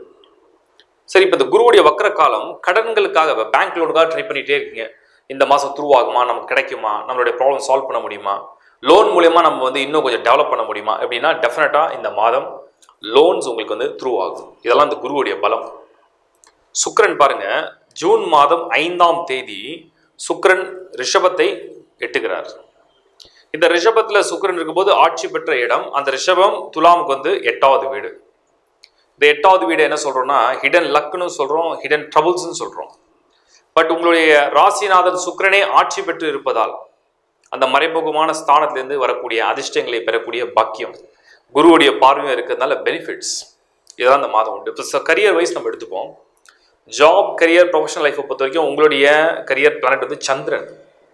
சரி இப்போ இந்த குருவுடைய வக்ர காலம் கடன்களுக்காக பேங்க் லோனுக்காக ட்ரை பண்ணிகிட்டே இருக்கீங்க இந்த மாதம் த்ரூ ஆகுமா நமக்கு கிடைக்குமா நம்மளுடைய ப்ராப்ளம் சால்வ் பண்ண முடியுமா லோன் மூலயமா நம்ம வந்து இன்னும் கொஞ்சம் டெவலப் பண்ண முடியுமா அப்படின்னா டெஃபினட்டாக இந்த மாதம் லோன்ஸ் உங்களுக்கு வந்து த்ரூ ஆகும் இதெல்லாம் இந்த குருவுடைய பலம் சுக்கிரன் பாருங்க ஜூன் மாதம் ஐந்தாம் தேதி சுக்கிரன் ரிஷபத்தை எட்டுகிறார் இந்த ரிஷபத்தில் சுக்கிரன் இருக்கும்போது ஆட்சி பெற்ற இடம் அந்த ரிஷபம் துலாமுக்கு வந்து எட்டாவது வீடு இந்த எட்டாவது வீடு என்ன சொல்றோம்னா ஹிடன் லக்னு சொல்றோம் ஹிடன் ட்ரபுள்ஸ்னு சொல்றோம் பட் உங்களுடைய ராசிநாதன் சுக்கிரனே ஆட்சி பெற்று இருப்பதால் அந்த மறைமுகமான ஸ்தானத்திலிருந்து வரக்கூடிய அதிர்ஷ்டங்களை பெறக்கூடிய பாக்கியம் குருவுடைய பார்வையும் இருக்கிறதுனால பெனிஃபிட்ஸ் இதெல்லாம் இந்த மாதம் உண்டு இப்போ கரியர் வைஸ் நம்ம எடுத்துப்போம் ஜாப் கரியர் ப்ரொஃபஷனல் லைஃப்பை பொறுத்த வரைக்கும் உங்களுடைய கரியர் பிளானட் வந்து சந்திரன்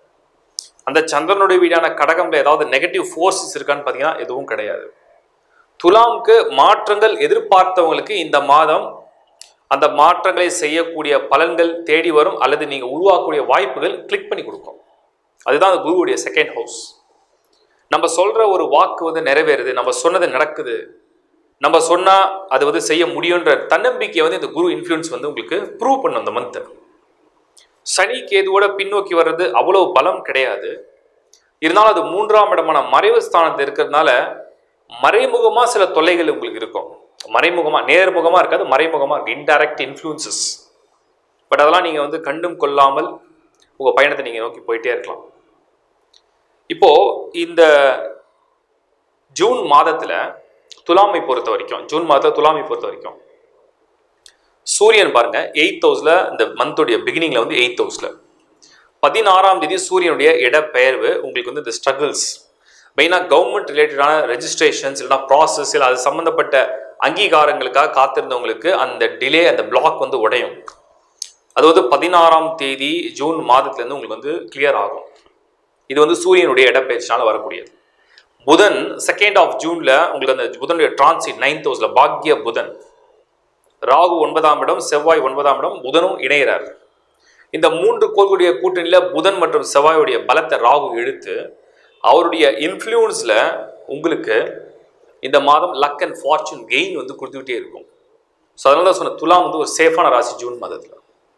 அந்த சந்திரனுடைய வீடான கடகம்ல ஏதாவது நெகட்டிவ் ஃபோர்ஸஸ் இருக்கான்னு பார்த்தீங்கன்னா எதுவும் கிடையாது துலாமுக்கு மாற்றங்கள் எதிர்பார்த்தவங்களுக்கு இந்த மாதம் அந்த மாற்றங்களை செய்யக்கூடிய பலன்கள் தேடி வரும் அல்லது நீங்கள் உருவாக்கக்கூடிய வாய்ப்புகள் கிளிக் பண்ணி கொடுக்கும் அதுதான் அந்த குருவுடைய செகண்ட் ஹவுஸ் நம்ம சொல்ற ஒரு வாக்கு வந்து நிறைவேறுது நம்ம சொன்னது நடக்குது நம்ம சொன்னா அது வந்து செய்ய முடியுன்ற தன்னம்பிக்கையை வந்து இந்த குரு இன்ஃப்ளூயன்ஸ் வந்து உங்களுக்கு ப்ரூவ் பண்ணும் அந்த மந்த் சனி கேதுவோட பின்னோக்கி வர்றது அவ்வளவு பலம் கிடையாது இருந்தாலும் அது மூன்றாம் இடமான மறைவு ஸ்தானத்தில் இருக்கிறதுனால மறைமுகமா சில தொல்லைகள் உங்களுக்கு இருக்கும் மறைமுகமா நேர்முகமா இருக்காது மறைமுகமா இருக்கு இன்டைரக்ட் இன்ஃப்ளூயன்சஸ் பட் அதெல்லாம் நீங்க வந்து கண்டும் கொள்ளாமல் உங்க பயணத்தை நீங்க நோக்கி போயிட்டே இருக்கலாம் இப்போ இந்த ஜூன் மாதத்துல துலாமை பொறுத்த வரைக்கும் ஜூன் மாதத்துல துலாமை பொறுத்த வரைக்கும் சூரியன் பாருங்க எயித் ஹவுஸ்ல இந்த மந்தோடைய பிகினிங்ல வந்து எயித் ஹவுஸ்ல பதினாறாம் தேதி சூரியனுடைய இடப்பெயர்வு உங்களுக்கு வந்து இந்த ஸ்ட்ரகிள்ஸ் மெயினாக கவர்மெண்ட் ரிலேட்டடான ரெஜிஸ்ட்ரேஷன்ஸ் இல்லைனா ப்ராசஸ் இல்லை அது சம்மந்தப்பட்ட அங்கீகாரங்களுக்காக காத்திருந்தவங்களுக்கு அந்த டிலே அந்த பிளாக் வந்து உடையும் அது வந்து பதினாறாம் தேதி ஜூன் மாதத்துலேருந்து உங்களுக்கு வந்து கிளியர் ஆகும் இது வந்து சூரியனுடைய இடப்பெயர்ச்சினால வரக்கூடியது புதன் செகண்ட் ஆஃப் ஜூன்ல உங்களுக்கு அந்த புதனுடைய டிரான்சிட் நைன்த் ஹவுஸ்ல பாக்ய புதன் ராகு ஒன்பதாம் இடம் செவ்வாய் ஒன்பதாம் இடம் புதனும் இணைகிறார் இந்த மூன்று கோள்களுடைய கூட்டணியில புதன் மற்றும் செவ்வாயுடைய பலத்தை ராகு இழுத்து அவருடைய இன்ஃப்ளூயன்ஸில் உங்களுக்கு இந்த மாதம் லக் அண்ட் ஃபார்ச்சூன் கெயின் வந்து கொடுத்துக்கிட்டே இருக்கும் ஸோ அதனால தான் சொன்ன துலாம் வந்து ஒரு சேஃபான ராசி ஜூன் மாதத்தில்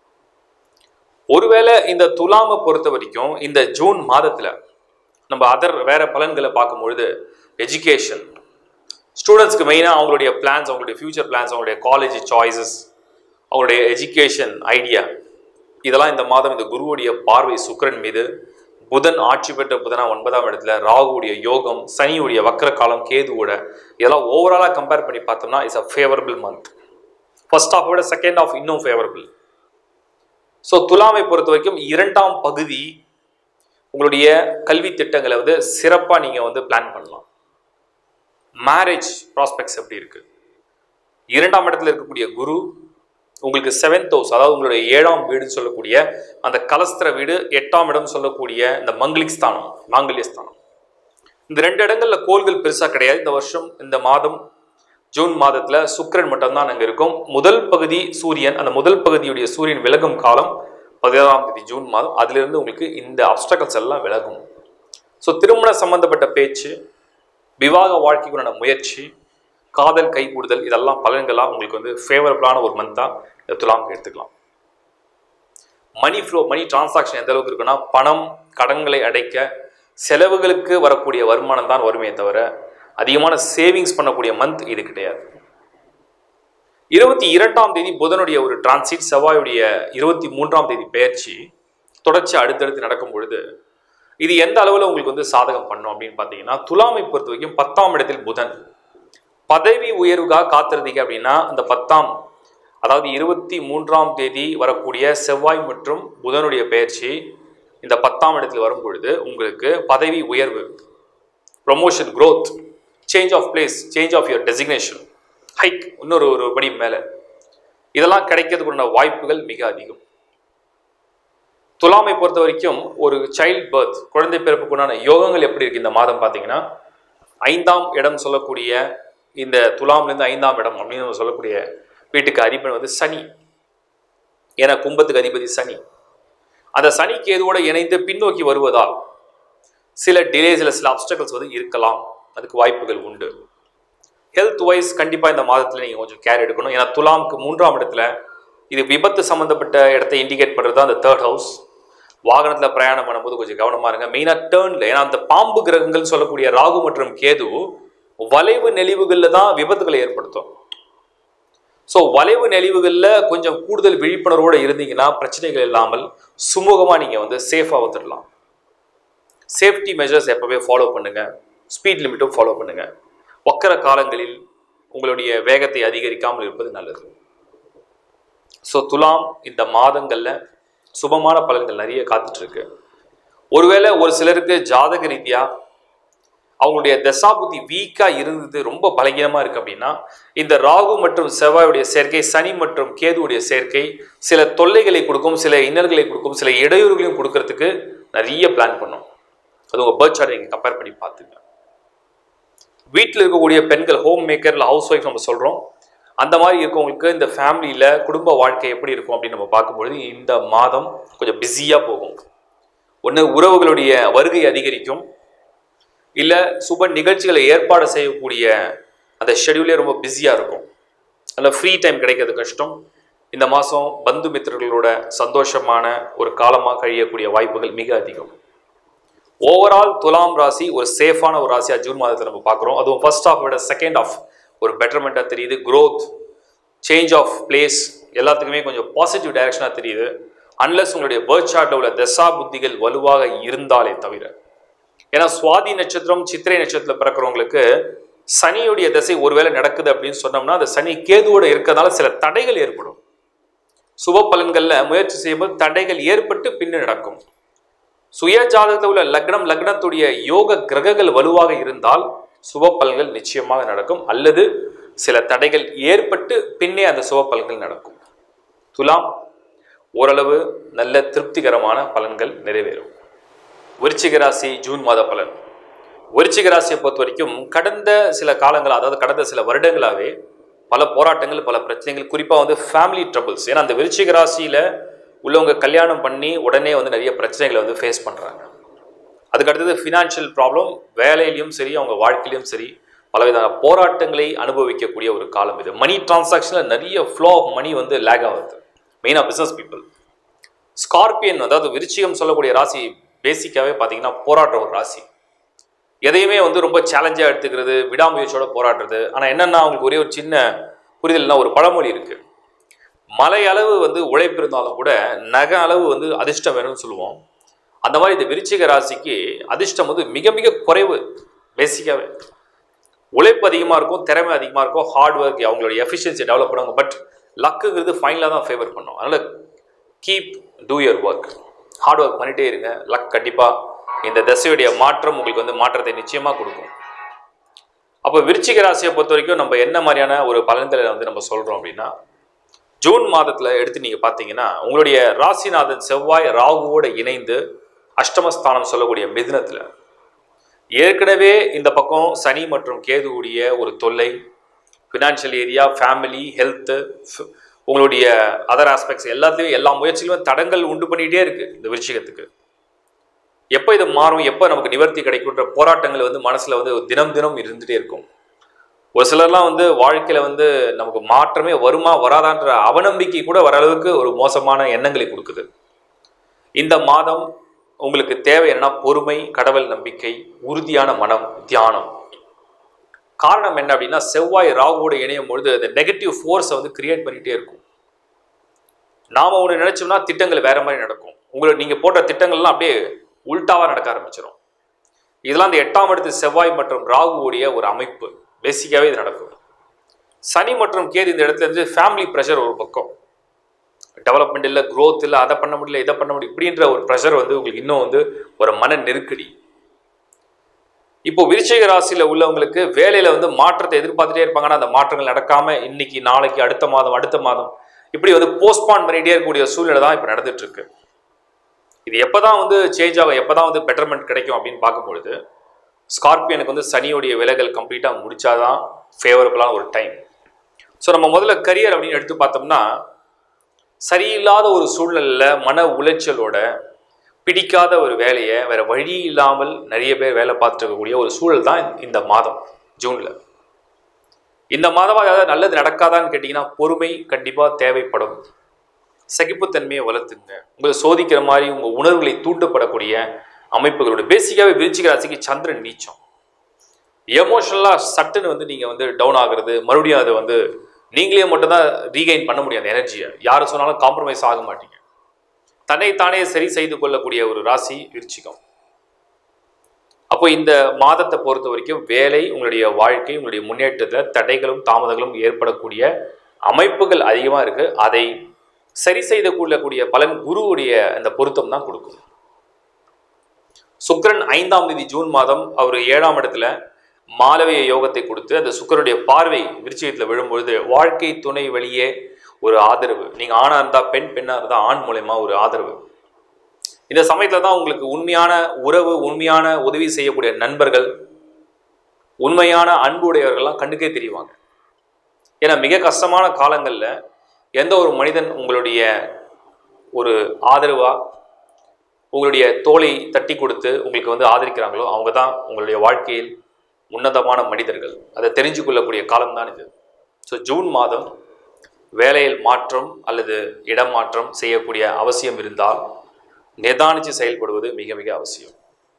ஒருவேளை இந்த துலாமை பொறுத்த வரைக்கும் இந்த ஜூன் மாதத்தில் நம்ம அதர் வேற பலன்களை பார்க்கும்பொழுது எஜுகேஷன் ஸ்டூடெண்ட்ஸ்க்கு மெயினாக அவங்களுடைய பிளான்ஸ் அவங்களுடைய ஃபியூச்சர் பிளான்ஸ் அவங்களுடைய காலேஜ் சாய்ஸஸ் அவங்களுடைய எஜுகேஷன் ஐடியா இதெல்லாம் இந்த மாதம் இந்த குருவுடைய பார்வை சுக்கிரன் மீது புதன் ஆட்சி பெற்ற புதனா ஒன்பதாம் இடத்துல ராகுவுடைய யோகம் சனியுடைய வக்கர காலம் கேதுவோட இதெல்லாம் ஓவராலாக கம்பேர் பண்ணி பார்த்தோம்னா it's a favourable month first half விட செகண்ட் ஆஃப் இன்னும் ஃபேவரபிள் ஸோ துலாமை பொறுத்த வரைக்கும் இரண்டாம் பகுதி உங்களுடைய கல்வி திட்டங்களை வந்து சிறப்பாக நீங்கள் வந்து பிளான் பண்ணலாம் மேரேஜ் ப்ராஸ்பெக்ட்ஸ் எப்படி இருக்கு இரண்டாம் இடத்துல இருக்கக்கூடிய குரு உங்களுக்கு செவன்த் ஹவுஸ் அதாவது உங்களுடைய ஏழாம் வீடுன்னு சொல்லக்கூடிய அந்த கலஸ்திர வீடு எட்டாம் இடம் சொல்லக்கூடிய இந்த மங்களிக் ஸ்தானம் மாங்கல்ய ஸ்தானம் இந்த ரெண்டு இடங்கள்ல கோள்கள் பெருசா கிடையாது இந்த வருஷம் இந்த மாதம் ஜூன் மாதத்துல சுக்கிரன் மட்டும்தான் அங்க இருக்கும் முதல் பகுதி சூரியன் அந்த முதல் பகுதியுடைய சூரியன் விலகும் காலம் பதினேழாம் தேதி ஜூன் மாதம் அதிலிருந்து உங்களுக்கு இந்த அப்டக்கல்ஸ் எல்லாம் விலகும் ஸோ திருமண சம்பந்தப்பட்ட பேச்சு விவாக வாழ்க்கைக்குண்டான முயற்சி காதல் கைகூடுதல் இதெல்லாம் பலன்களாக உங்களுக்கு வந்து ஃபேவரபிளான ஒரு மந்தாக இந்த துலாமுக்கு எடுத்துக்கலாம் மணி ஃப்ளோ மணி டிரான்சாக்ஷன் எந்த அளவுக்கு இருக்குன்னா பணம் கடன்களை அடைக்க செலவுகளுக்கு வரக்கூடிய வருமானம் தான் வருமே தவிர அதிகமான சேவிங்ஸ் பண்ணக்கூடிய மந்த் இது கிடையாது இருபத்தி இரண்டாம் தேதி புதனுடைய ஒரு டிரான்சிட் செவ்வாயுடைய இருபத்தி மூன்றாம் தேதி பெயர்ச்சி தொடர்ச்சி அடுத்தடுத்து நடக்கும் பொழுது இது எந்த அளவில் உங்களுக்கு வந்து சாதகம் பண்ணும் அப்படின்னு பார்த்தீங்கன்னா துலாமை பொறுத்த வரைக்கும் பத்தாம் இடத்தில் புதன் பதவி உயர்வுக்காக காத்திருந்தீங்க அப்படின்னா அந்த பத்தாம் அதாவது இருபத்தி மூன்றாம் தேதி வரக்கூடிய செவ்வாய் மற்றும் புதனுடைய பெயர்ச்சி இந்த பத்தாம் இடத்தில் வரும் பொழுது உங்களுக்கு பதவி உயர்வு promotion growth change of place change of your designation hike இன்னொரு ஒரு படி மேலே இதெல்லாம் கிடைக்கிறதுக்குள்ள வாய்ப்புகள் மிக அதிகம் துலாமை பொறுத்த வரைக்கும் ஒரு சைல்ட் பர்த் குழந்தை பிறப்புக்குண்டான யோகங்கள் எப்படி இருக்கு இந்த மாதம் பார்த்தீங்கன்னா ஐந்தாம் இடம் சொல்லக்கூடிய இந்த துலாம்லேருந்து ஐந்தாம் இடம் அப்படின்னு நம்ம சொல்லக்கூடிய வீட்டுக்கு அதிபன் வந்து சனி ஏன்னா கும்பத்துக்கு அதிபதி சனி அந்த சனி கேதுவோட இணைந்து பின்னோக்கி வருவதால் சில டிலேஸில் சில அப்டக்கல்ஸ் வந்து இருக்கலாம் அதுக்கு வாய்ப்புகள் உண்டு ஹெல்த் வைஸ் கண்டிப்பாக இந்த மாதத்தில் நீங்கள் கொஞ்சம் கேர் எடுக்கணும் ஏன்னா துலாமுக்கு மூன்றாம் இடத்துல இது விபத்து சம்மந்தப்பட்ட இடத்தை இண்டிகேட் பண்ணுறது தான் அந்த தேர்ட் ஹவுஸ் வாகனத்தில் பிரயாணம் பண்ணும்போது கொஞ்சம் கவனமாக இருங்க மெயினாக டேர்னில் ஏன்னா அந்த பாம்பு கிரகங்கள் சொல்லக்கூடிய ராகு மற்றும் கேது வளைவு நெளிவுகளில் தான் விபத்துகளை ஏற்படுத்தும் ஸோ வளைவு நெளிவுகளில் கொஞ்சம் கூடுதல் விழிப்புணர்வோடு இருந்தீங்கன்னா பிரச்சனைகள் இல்லாமல் சுமூகமாக நீங்கள் வந்து சேஃபாக வந்துடலாம் சேஃப்டி மெஷர்ஸ் எப்போவே ஃபாலோ பண்ணுங்கள் ஸ்பீட் லிமிட்டும் ஃபாலோ பண்ணுங்கள் வக்கர காலங்களில் உங்களுடைய வேகத்தை அதிகரிக்காமல் இருப்பது நல்லது ஸோ துலாம் இந்த மாதங்களில் சுபமான பலன்கள் நிறைய காத்துட்ருக்கு ஒருவேளை ஒரு சிலருக்கு ஜாதக ரீதியாக அவங்களுடைய தசாபுத்தி வீக்காக இருந்தது ரொம்ப பலகீனமாக இருக்குது அப்படின்னா இந்த ராகு மற்றும் செவ்வாயுடைய சேர்க்கை சனி மற்றும் கேதுவுடைய சேர்க்கை சில தொல்லைகளை கொடுக்கும் சில இன்னல்களை கொடுக்கும் சில இடையூறுகளையும் கொடுக்கறதுக்கு நிறைய பிளான் பண்ணும் அது உங்கள் பேர்த் சார்ட் நீங்கள் கம்பேர் பண்ணி பார்த்துங்க வீட்டில் இருக்கக்கூடிய பெண்கள் ஹோம் மேக்கர் இல்லை ஹவுஸ் ஒய்ஃப் நம்ம சொல்கிறோம் அந்த மாதிரி இருக்கவங்களுக்கு இந்த ஃபேமிலியில் குடும்ப வாழ்க்கை எப்படி இருக்கும் அப்படின்னு நம்ம பார்க்கும்பொழுது இந்த மாதம் கொஞ்சம் பிஸியாக போகும் ஒன்று உறவுகளுடைய வருகை அதிகரிக்கும் இல்லை சுப நிகழ்ச்சிகளை ஏற்பாடு செய்யக்கூடிய அந்த ஷெடியூலே ரொம்ப பிஸியாக இருக்கும் அதில் ஃப்ரீ டைம் கிடைக்கிறது கஷ்டம் இந்த மாதம் பந்து மித்திரர்களோட சந்தோஷமான ஒரு காலமாக கழியக்கூடிய வாய்ப்புகள் மிக அதிகம் ஓவரால் துலாம் ராசி ஒரு சேஃபான ஒரு ராசியாக ஜூன் மாதத்தில் நம்ம பார்க்குறோம் அதுவும் ஃபர்ஸ்ட் ஆஃப் விட செகண்ட் ஆஃப் ஒரு பெட்டர்மெண்ட்டாக தெரியுது growth சேஞ்ச் ஆஃப் பிளேஸ் எல்லாத்துக்குமே கொஞ்சம் பாசிட்டிவ் டைரக்ஷனாக தெரியுது அன்லஸ் உங்களுடைய பேர்த் சார்ட்டில் உள்ள தசா புத்திகள் வலுவாக இருந்தாலே தவிர ஏன்னா சுவாதி நட்சத்திரம் சித்திரை நட்சத்திரத்தில் பிறக்கிறவங்களுக்கு சனியுடைய திசை ஒருவேளை நடக்குது அப்படின்னு சொன்னோம்னா அந்த சனி கேதுவோட இருக்கிறதுனால சில தடைகள் ஏற்படும் சுப பலன்களில் முயற்சி செய்யும்போது தடைகள் ஏற்பட்டு பின்னு நடக்கும் சுய ஜாதகத்தில் உள்ள லக்னம் லக்னத்துடைய யோக கிரகங்கள் வலுவாக இருந்தால் சுப பலன்கள் நிச்சயமாக நடக்கும் அல்லது சில தடைகள் ஏற்பட்டு பின்னே அந்த சுப பலன்கள் நடக்கும் துலாம் ஓரளவு நல்ல திருப்திகரமான பலன்கள் நிறைவேறும் விருச்சிக ராசி ஜூன் மாத பலன் விருச்சிக ராசியை பொறுத்த வரைக்கும் கடந்த சில காலங்கள் அதாவது கடந்த சில வருடங்களாகவே பல போராட்டங்கள் பல பிரச்சனைகள் குறிப்பாக வந்து ஃபேமிலி ட்ரபிள்ஸ் ஏன்னா அந்த விருச்சிக ராசியில் உள்ளவங்க கல்யாணம் பண்ணி உடனே வந்து நிறைய பிரச்சனைகளை வந்து ஃபேஸ் பண்ணுறாங்க அதுக்கு அடுத்தது ஃபினான்ஷியல் ப்ராப்ளம் வேலையிலையும் சரி அவங்க வாழ்க்கையிலையும் சரி பலவிதமான போராட்டங்களை அனுபவிக்கக்கூடிய ஒரு காலம் இது மணி டிரான்சாக்ஷனில் நிறைய ஃப்ளோ ஆஃப் மணி வந்து லேக் ஆகுது மெயினாக பிஸ்னஸ் பீப்புள் ஸ்கார்பியன் அதாவது விருச்சிகம் சொல்லக்கூடிய ராசி பேசிக்காகவே பார்த்தீங்கன்னா போராடுற ஒரு ராசி எதையுமே வந்து ரொம்ப சேலஞ்சாக எடுத்துக்கிறது விடாமுயற்சியோட போராடுறது ஆனால் என்னென்னா அவங்களுக்கு ஒரே ஒரு சின்ன புரிதல்னா ஒரு பழமொழி இருக்குது மலை அளவு வந்து உழைப்பு இருந்தாலும் கூட நகை அளவு வந்து அதிர்ஷ்டம் வேணும்னு சொல்லுவோம் அந்த மாதிரி இந்த விருச்சிக ராசிக்கு அதிர்ஷ்டம் வந்து மிக மிக குறைவு பேசிக்காகவே உழைப்பு அதிகமாக இருக்கும் திறமை அதிகமாக இருக்கும் ஹார்ட் ஒர்க் அவங்களோட எஃபிஷியன்சி டெவலப் பண்ணுவாங்க பட் லக்குங்கிறது ஃபைனலாக தான் ஃபேவர் பண்ணும் அதனால் keep do your work hard work பண்ணிகிட்டே இருங்க லக் கண்டிப்பாக இந்த தசையுடைய மாற்றம் உங்களுக்கு வந்து மாற்றத்தை நிச்சயமாக கொடுக்கும் அப்போ விருச்சிக ராசியை பொறுத்த வரைக்கும் நம்ம என்ன மாதிரியான ஒரு பலன்களை வந்து நம்ம சொல்கிறோம் அப்படின்னா ஜூன் மாதத்தில் எடுத்து நீங்கள் பார்த்தீங்கன்னா உங்களுடைய ராசிநாதன் செவ்வாய் ராகுவோடு இணைந்து அஷ்டமஸ்தானம் சொல்லக்கூடிய மிதுனத்தில் ஏற்கனவே இந்த பக்கம் சனி மற்றும் கேதுவுடைய ஒரு தொல்லை ஃபினான்ஷியல் ஏரியா ஃபேமிலி ஹெல்த்து உங்களுடைய அதர் ஆஸ்பெக்ட்ஸ் எல்லாத்தையும் எல்லா முயற்சியிலுமே தடங்கள் உண்டு பண்ணிகிட்டே இருக்கு இந்த விருச்சிகத்துக்கு எப்போ இது மாறும் எப்போ நமக்கு நிவர்த்தி கிடைக்குன்ற போராட்டங்கள் வந்து மனசில் வந்து தினம் தினம் இருந்துகிட்டே இருக்கும் ஒரு சிலர்லாம் வந்து வாழ்க்கையில் வந்து நமக்கு மாற்றமே வருமா வராதான்ற அவநம்பிக்கை கூட வர அளவுக்கு ஒரு மோசமான எண்ணங்களை கொடுக்குது இந்த மாதம் உங்களுக்கு தேவை என்னன்னா பொறுமை கடவுள் நம்பிக்கை உறுதியான மனம் தியானம் காரணம் என்ன அப்படின்னா செவ்வாய் ராகுவோட இணையும் பொழுது அந்த நெகட்டிவ் ஃபோர்ஸை வந்து கிரியேட் பண்ணிகிட்டே இருக்கும் நாம ஒன்று நினைச்சோம்னா திட்டங்கள் வேற மாதிரி நடக்கும் உங்களை நீங்கள் போட்ட திட்டங்கள்லாம் அப்படியே உல்டாவாக நடக்க ஆரம்பிச்சிடும் இதெல்லாம் அந்த எட்டாம் இடத்து செவ்வாய் மற்றும் ராகுவோடைய ஒரு அமைப்பு பேசிக்காகவே இது நடக்கும் சனி மற்றும் கேது இந்த இடத்துல இருந்து ஃபேமிலி ப்ரெஷர் ஒரு பக்கம் டெவலப்மெண்ட் இல்லை க்ரோத் இல்லை அதை பண்ண முடியல இதை பண்ண முடியல இப்படின்ற ஒரு ப்ரெஷர் வந்து உங்களுக்கு இன்னும் வந்து ஒரு மன நெருக்கடி இப்போ விருச்சிக ராசியில் உள்ளவங்களுக்கு வேலையில வந்து மாற்றத்தை எதிர்பார்த்துட்டே இருப்பாங்கன்னா அந்த மாற்றங்கள் நடக்காம இன்னைக்கு நாளைக்கு அடுத்த மாதம் அடுத்த மாதம் இப்படி வந்து போஸ்ட்பான் பண்ணிட்டே இருக்கக்கூடிய சூழ்நிலை தான் இப்போ நடந்துட்டு இருக்கு இது எப்பதான் வந்து சேஞ்ச் ஆகும் எப்பதான் வந்து பெட்டர்மெண்ட் கிடைக்கும் அப்படின்னு பார்க்கும்பொழுது ஸ்கார்பியனுக்கு வந்து சனியோடைய விலகல் கம்ப்ளீட்டாக முடிச்சாதான் ஃபேவரபுளான ஒரு டைம் ஸோ நம்ம முதல்ல கரியர் அப்படின்னு எடுத்து பார்த்தோம்னா சரியில்லாத ஒரு சூழ்நிலையில் மன உளைச்சலோட பிடிக்காத ஒரு வேலையை வேற வழி இல்லாமல் நிறைய பேர் வேலை பார்த்துட்டு இருக்கக்கூடிய ஒரு சூழல் தான் இந்த மாதம் ஜூனில் இந்த மாதம் ஏதாவது நல்லது நடக்காதான்னு கேட்டிங்கன்னா பொறுமை கண்டிப்பாக தேவைப்படும் சகிப்புத்தன்மையை வளர்த்துங்க உங்களை சோதிக்கிற மாதிரி உங்கள் உணர்வுகளை தூண்டப்படக்கூடிய அமைப்புகளோட பேசிக்காகவே விருச்சிக ராசிக்கு சந்திரன் நீச்சம் எமோஷனலாக சட்டுன்னு வந்து நீங்கள் வந்து டவுன் ஆகுறது மறுபடியும் அதை வந்து நீங்களே மட்டும்தான் ரீகைன் பண்ண முடியாது எனர்ஜியை யார் சொன்னாலும் காம்ப்ரமைஸ் ஆக மாட்டீங்க தன்னைத்தானே சரி செய்து கொள்ளக்கூடிய ஒரு ராசி விருச்சிகம் அப்போ இந்த மாதத்தை பொறுத்த வரைக்கும் வேலை உங்களுடைய வாழ்க்கை உங்களுடைய முன்னேற்றத்தில் தடைகளும் தாமதங்களும் ஏற்படக்கூடிய அமைப்புகள் அதிகமாக இருக்கு அதை சரி செய்து கொள்ளக்கூடிய பலன் குருவுடைய அந்த பொருத்தம் தான் கொடுக்கும் சுக்கிரன் ஐந்தாம் தேதி ஜூன் மாதம் அவர் ஏழாம் இடத்துல மாலவிய யோகத்தை கொடுத்து அந்த சுக்கரனுடைய பார்வை விருச்சிகத்தில் விழும்பொழுது வாழ்க்கை துணை வழியே ஒரு ஆதரவு நீங்கள் ஆணாக இருந்தால் பெண் பெண்ணாக இருந்தால் ஆண் மூலயமா ஒரு ஆதரவு இந்த சமயத்தில் தான் உங்களுக்கு உண்மையான உறவு உண்மையான உதவி செய்யக்கூடிய நண்பர்கள் உண்மையான அன்புடையவர்கள்லாம் கண்ணுக்கே தெரிவாங்க ஏன்னா மிக கஷ்டமான காலங்களில் எந்த ஒரு மனிதன் உங்களுடைய ஒரு ஆதரவாக உங்களுடைய தோலை தட்டி கொடுத்து உங்களுக்கு வந்து ஆதரிக்கிறாங்களோ அவங்க தான் உங்களுடைய வாழ்க்கையில் உன்னதமான மனிதர்கள் அதை தெரிஞ்சு கொள்ளக்கூடிய காலம்தான் இது ஸோ ஜூன் மாதம் வேலையில் மாற்றம் அல்லது இடம் மாற்றம் செய்யக்கூடிய அவசியம் இருந்தால் நிதானித்து செயல்படுவது மிக மிக அவசியம்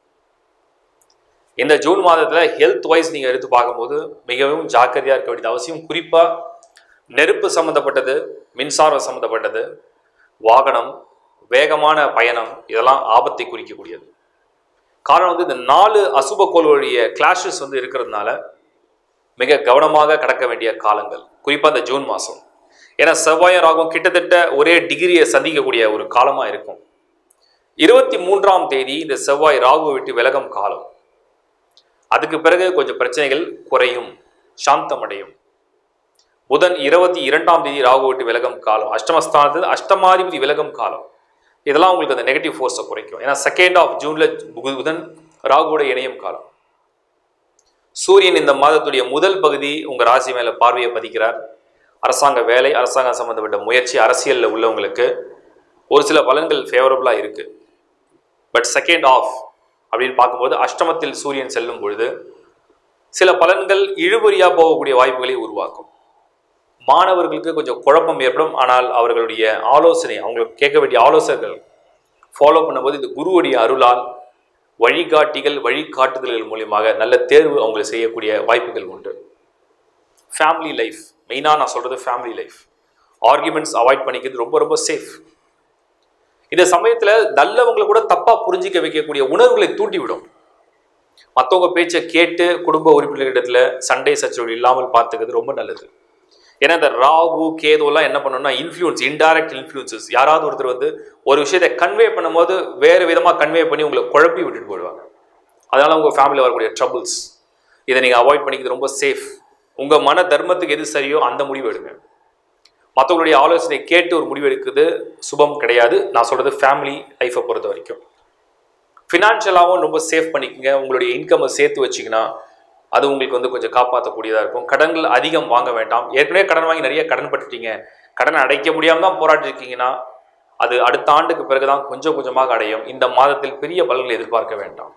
இந்த ஜூன் மாதத்தில் ஹெல்த் வைஸ் நீங்கள் எடுத்து பார்க்கும்போது மிகவும் ஜாக்கிரதையாக இருக்க வேண்டியது அவசியம் குறிப்பாக நெருப்பு சம்மந்தப்பட்டது மின்சாரம் சம்மந்தப்பட்டது வாகனம் வேகமான பயணம் இதெல்லாம் ஆபத்தை குறிக்கக்கூடியது காரணம் வந்து இந்த நாலு அசுப கோள்களுடைய கிளாஷஸ் வந்து இருக்கிறதுனால மிக கவனமாக கடக்க வேண்டிய காலங்கள் குறிப்பாக இந்த ஜூன் மாதம் ஏன்னா செவ்வாயும் ராகும் கிட்டத்தட்ட ஒரே டிகிரியை சந்திக்கக்கூடிய ஒரு காலமாக இருக்கும் இருபத்தி மூன்றாம் தேதி இந்த செவ்வாய் ராகுவை விட்டு விலகும் காலம் அதுக்கு பிறகு கொஞ்சம் பிரச்சனைகள் குறையும் சாந்தமடையும் புதன் இருபத்தி இரண்டாம் தேதி ராகு விட்டு விலகும் காலம் அஷ்டமஸ்தானத்தில் அஷ்டமாதிபதி விலகும் காலம் இதெல்லாம் உங்களுக்கு அந்த நெகட்டிவ் ஃபோர்ஸை குறைக்கும் ஏன்னா செகண்ட் ஆஃப் ஜூன்ல புதன் ராகுவோட இணையும் காலம் சூரியன் இந்த மாதத்துடைய முதல் பகுதி உங்க ராசி மேல பார்வையை பதிக்கிறார் அரசாங்க வேலை அரசாங்கம் சம்பந்தப்பட்ட முயற்சி அரசியலில் உள்ளவங்களுக்கு ஒரு சில பலன்கள் ஃபேவரபுளாக இருக்கு பட் செகண்ட் ஆஃப் அப்படின்னு பார்க்கும்போது அஷ்டமத்தில் சூரியன் செல்லும் பொழுது சில பலன்கள் இழுபறியாக போகக்கூடிய வாய்ப்புகளை உருவாக்கும் மாணவர்களுக்கு கொஞ்சம் குழப்பம் ஏற்படும் ஆனால் அவர்களுடைய ஆலோசனை அவங்களுக்கு கேட்க வேண்டிய ஆலோசகர்கள் ஃபாலோ பண்ணும்போது இந்த குருவுடைய அருளால் வழிகாட்டிகள் வழிகாட்டுதல்கள் மூலியமாக நல்ல தேர்வு அவங்களுக்கு செய்யக்கூடிய வாய்ப்புகள் உண்டு ஃபேமிலி லைஃப் மெயினாக நான் சொல்கிறது ஃபேமிலி லைஃப் ஆர்குமெண்ட்ஸ் அவாய்ட் பண்ணிக்கிறது ரொம்ப ரொம்ப சேஃப் இந்த சமயத்தில் நல்லவங்களை கூட தப்பாக புரிஞ்சிக்க வைக்கக்கூடிய உணர்வுகளை தூண்டிவிடும் மற்றவங்க பேச்சை கேட்டு குடும்ப உறுப்பினர்களிடத்துல சண்டை சச்சரவு இல்லாமல் பார்த்துக்கிறது ரொம்ப நல்லது ஏன்னா இந்த ராகு கேதுவெல்லாம் என்ன பண்ணணும்னா இன்ஃப்ளூயன்ஸ் இன்டைரக்ட் இன்ஃப்ளூயன்சஸ் யாராவது ஒருத்தர் வந்து ஒரு விஷயத்தை கன்வே பண்ணும்போது வேறு விதமாக கன்வே பண்ணி உங்களை குழப்பி விட்டுட்டு போயிடுவாங்க அதனால உங்கள் ஃபேமிலியில் வரக்கூடிய ட்ரபிள்ஸ் இதை நீங்கள் அவாய்ட் பண்ணிக்கிறது ரொம்ப சேஃப் உங்கள் மன தர்மத்துக்கு எது சரியோ அந்த முடிவு எடுங்க மற்றவங்களுடைய ஆலோசனை கேட்டு ஒரு முடிவு எடுக்கிறது சுபம் கிடையாது நான் சொல்கிறது ஃபேமிலி லைஃப்பை பொறுத்த வரைக்கும் ஃபினான்ஷியலாகவும் ரொம்ப சேஃப் பண்ணிக்கங்க உங்களுடைய இன்கம்மை சேர்த்து வச்சிங்கன்னா அது உங்களுக்கு வந்து கொஞ்சம் காப்பாற்றக்கூடியதாக இருக்கும் கடன்கள் அதிகம் வாங்க வேண்டாம் ஏற்கனவே கடன் வாங்கி நிறைய கடன் பட்டுட்டீங்க கடன் அடைக்க முடியாமல் தான் போராடி இருக்கீங்கன்னா அது அடுத்த ஆண்டுக்கு பிறகு தான் கொஞ்சம் கொஞ்சமாக அடையும் இந்த மாதத்தில் பெரிய பலன்களை எதிர்பார்க்க வேண்டாம்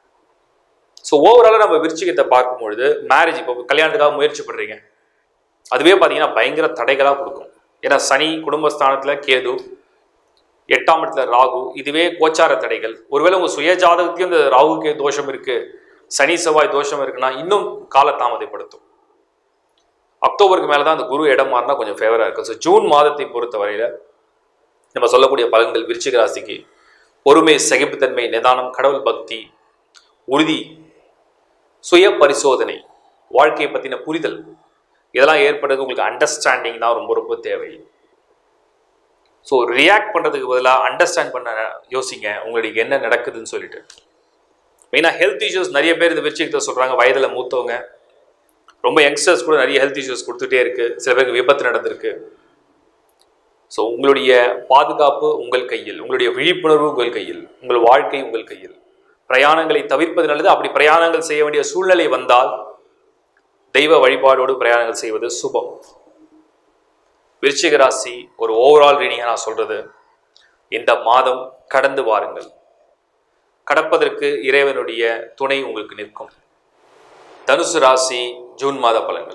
ஸோ ஓவராலாக நம்ம விருச்சிகத்தை பார்க்கும்பொழுது மேரேஜ் இப்போ கல்யாணத்துக்காக முயற்சி பண்ணுறீங்க அதுவே பார்த்தீங்கன்னா பயங்கர தடைகளாக கொடுக்கும் ஏன்னா சனி குடும்பஸ்தானத்தில் கேது எட்டாம் இடத்துல ராகு இதுவே கோச்சார தடைகள் ஒருவேளை உங்கள் சுய ஜாதகத்தையும் இந்த ராகுக்கு தோஷம் இருக்கு சனி செவ்வாய் தோஷம் இருக்குன்னா இன்னும் காலதாமதப்படுத்தும் அக்டோபருக்கு மேலே தான் அந்த குரு இடம் மாறினா கொஞ்சம் ஃபேவராக இருக்கும் ஸோ ஜூன் மாதத்தை பொறுத்த வரையில் நம்ம சொல்லக்கூடிய பலன்கள் விருச்சிக ராசிக்கு பொறுமை சகிப்புத்தன்மை நிதானம் கடவுள் பக்தி உறுதி சுய பரிசோதனை வாழ்க்கையை பற்றின புரிதல் இதெல்லாம் ஏற்படுறது உங்களுக்கு அண்டர்ஸ்டாண்டிங் தான் ரொம்ப ரொம்ப தேவை ஸோ ரியாக்ட் பண்ணுறதுக்கு பதிலாக அண்டர்ஸ்டாண்ட் பண்ண யோசிங்க உங்களுக்கு என்ன நடக்குதுன்னு சொல்லிட்டு மெயினாக ஹெல்த் இஷ்யூஸ் நிறைய பேர் இந்த விருச்சிகத்தை சொல்கிறாங்க வயதில் மூத்தவங்க ரொம்ப யங்ஸ்டர்ஸ் கூட நிறைய ஹெல்த் இஷ்யூஸ் கொடுத்துட்டே இருக்குது சில பேருக்கு விபத்து நடந்திருக்கு ஸோ உங்களுடைய பாதுகாப்பு உங்கள் கையில் உங்களுடைய விழிப்புணர்வு உங்கள் கையில் உங்கள் வாழ்க்கை உங்கள் கையில் பிரயாணங்களை தவிர்ப்பது நல்லது அப்படி பிரயாணங்கள் செய்ய வேண்டிய சூழ்நிலை வந்தால் தெய்வ வழிபாடோடு பிரயாணங்கள் செய்வது சுபம் விருச்சிக ராசி ஒரு ஓவரால் ரீடிங்காக நான் சொல்றது இந்த மாதம் கடந்து வாருங்கள் கடப்பதற்கு இறைவனுடைய துணை உங்களுக்கு நிற்கும் தனுசு ராசி ஜூன் மாத பலன்கள்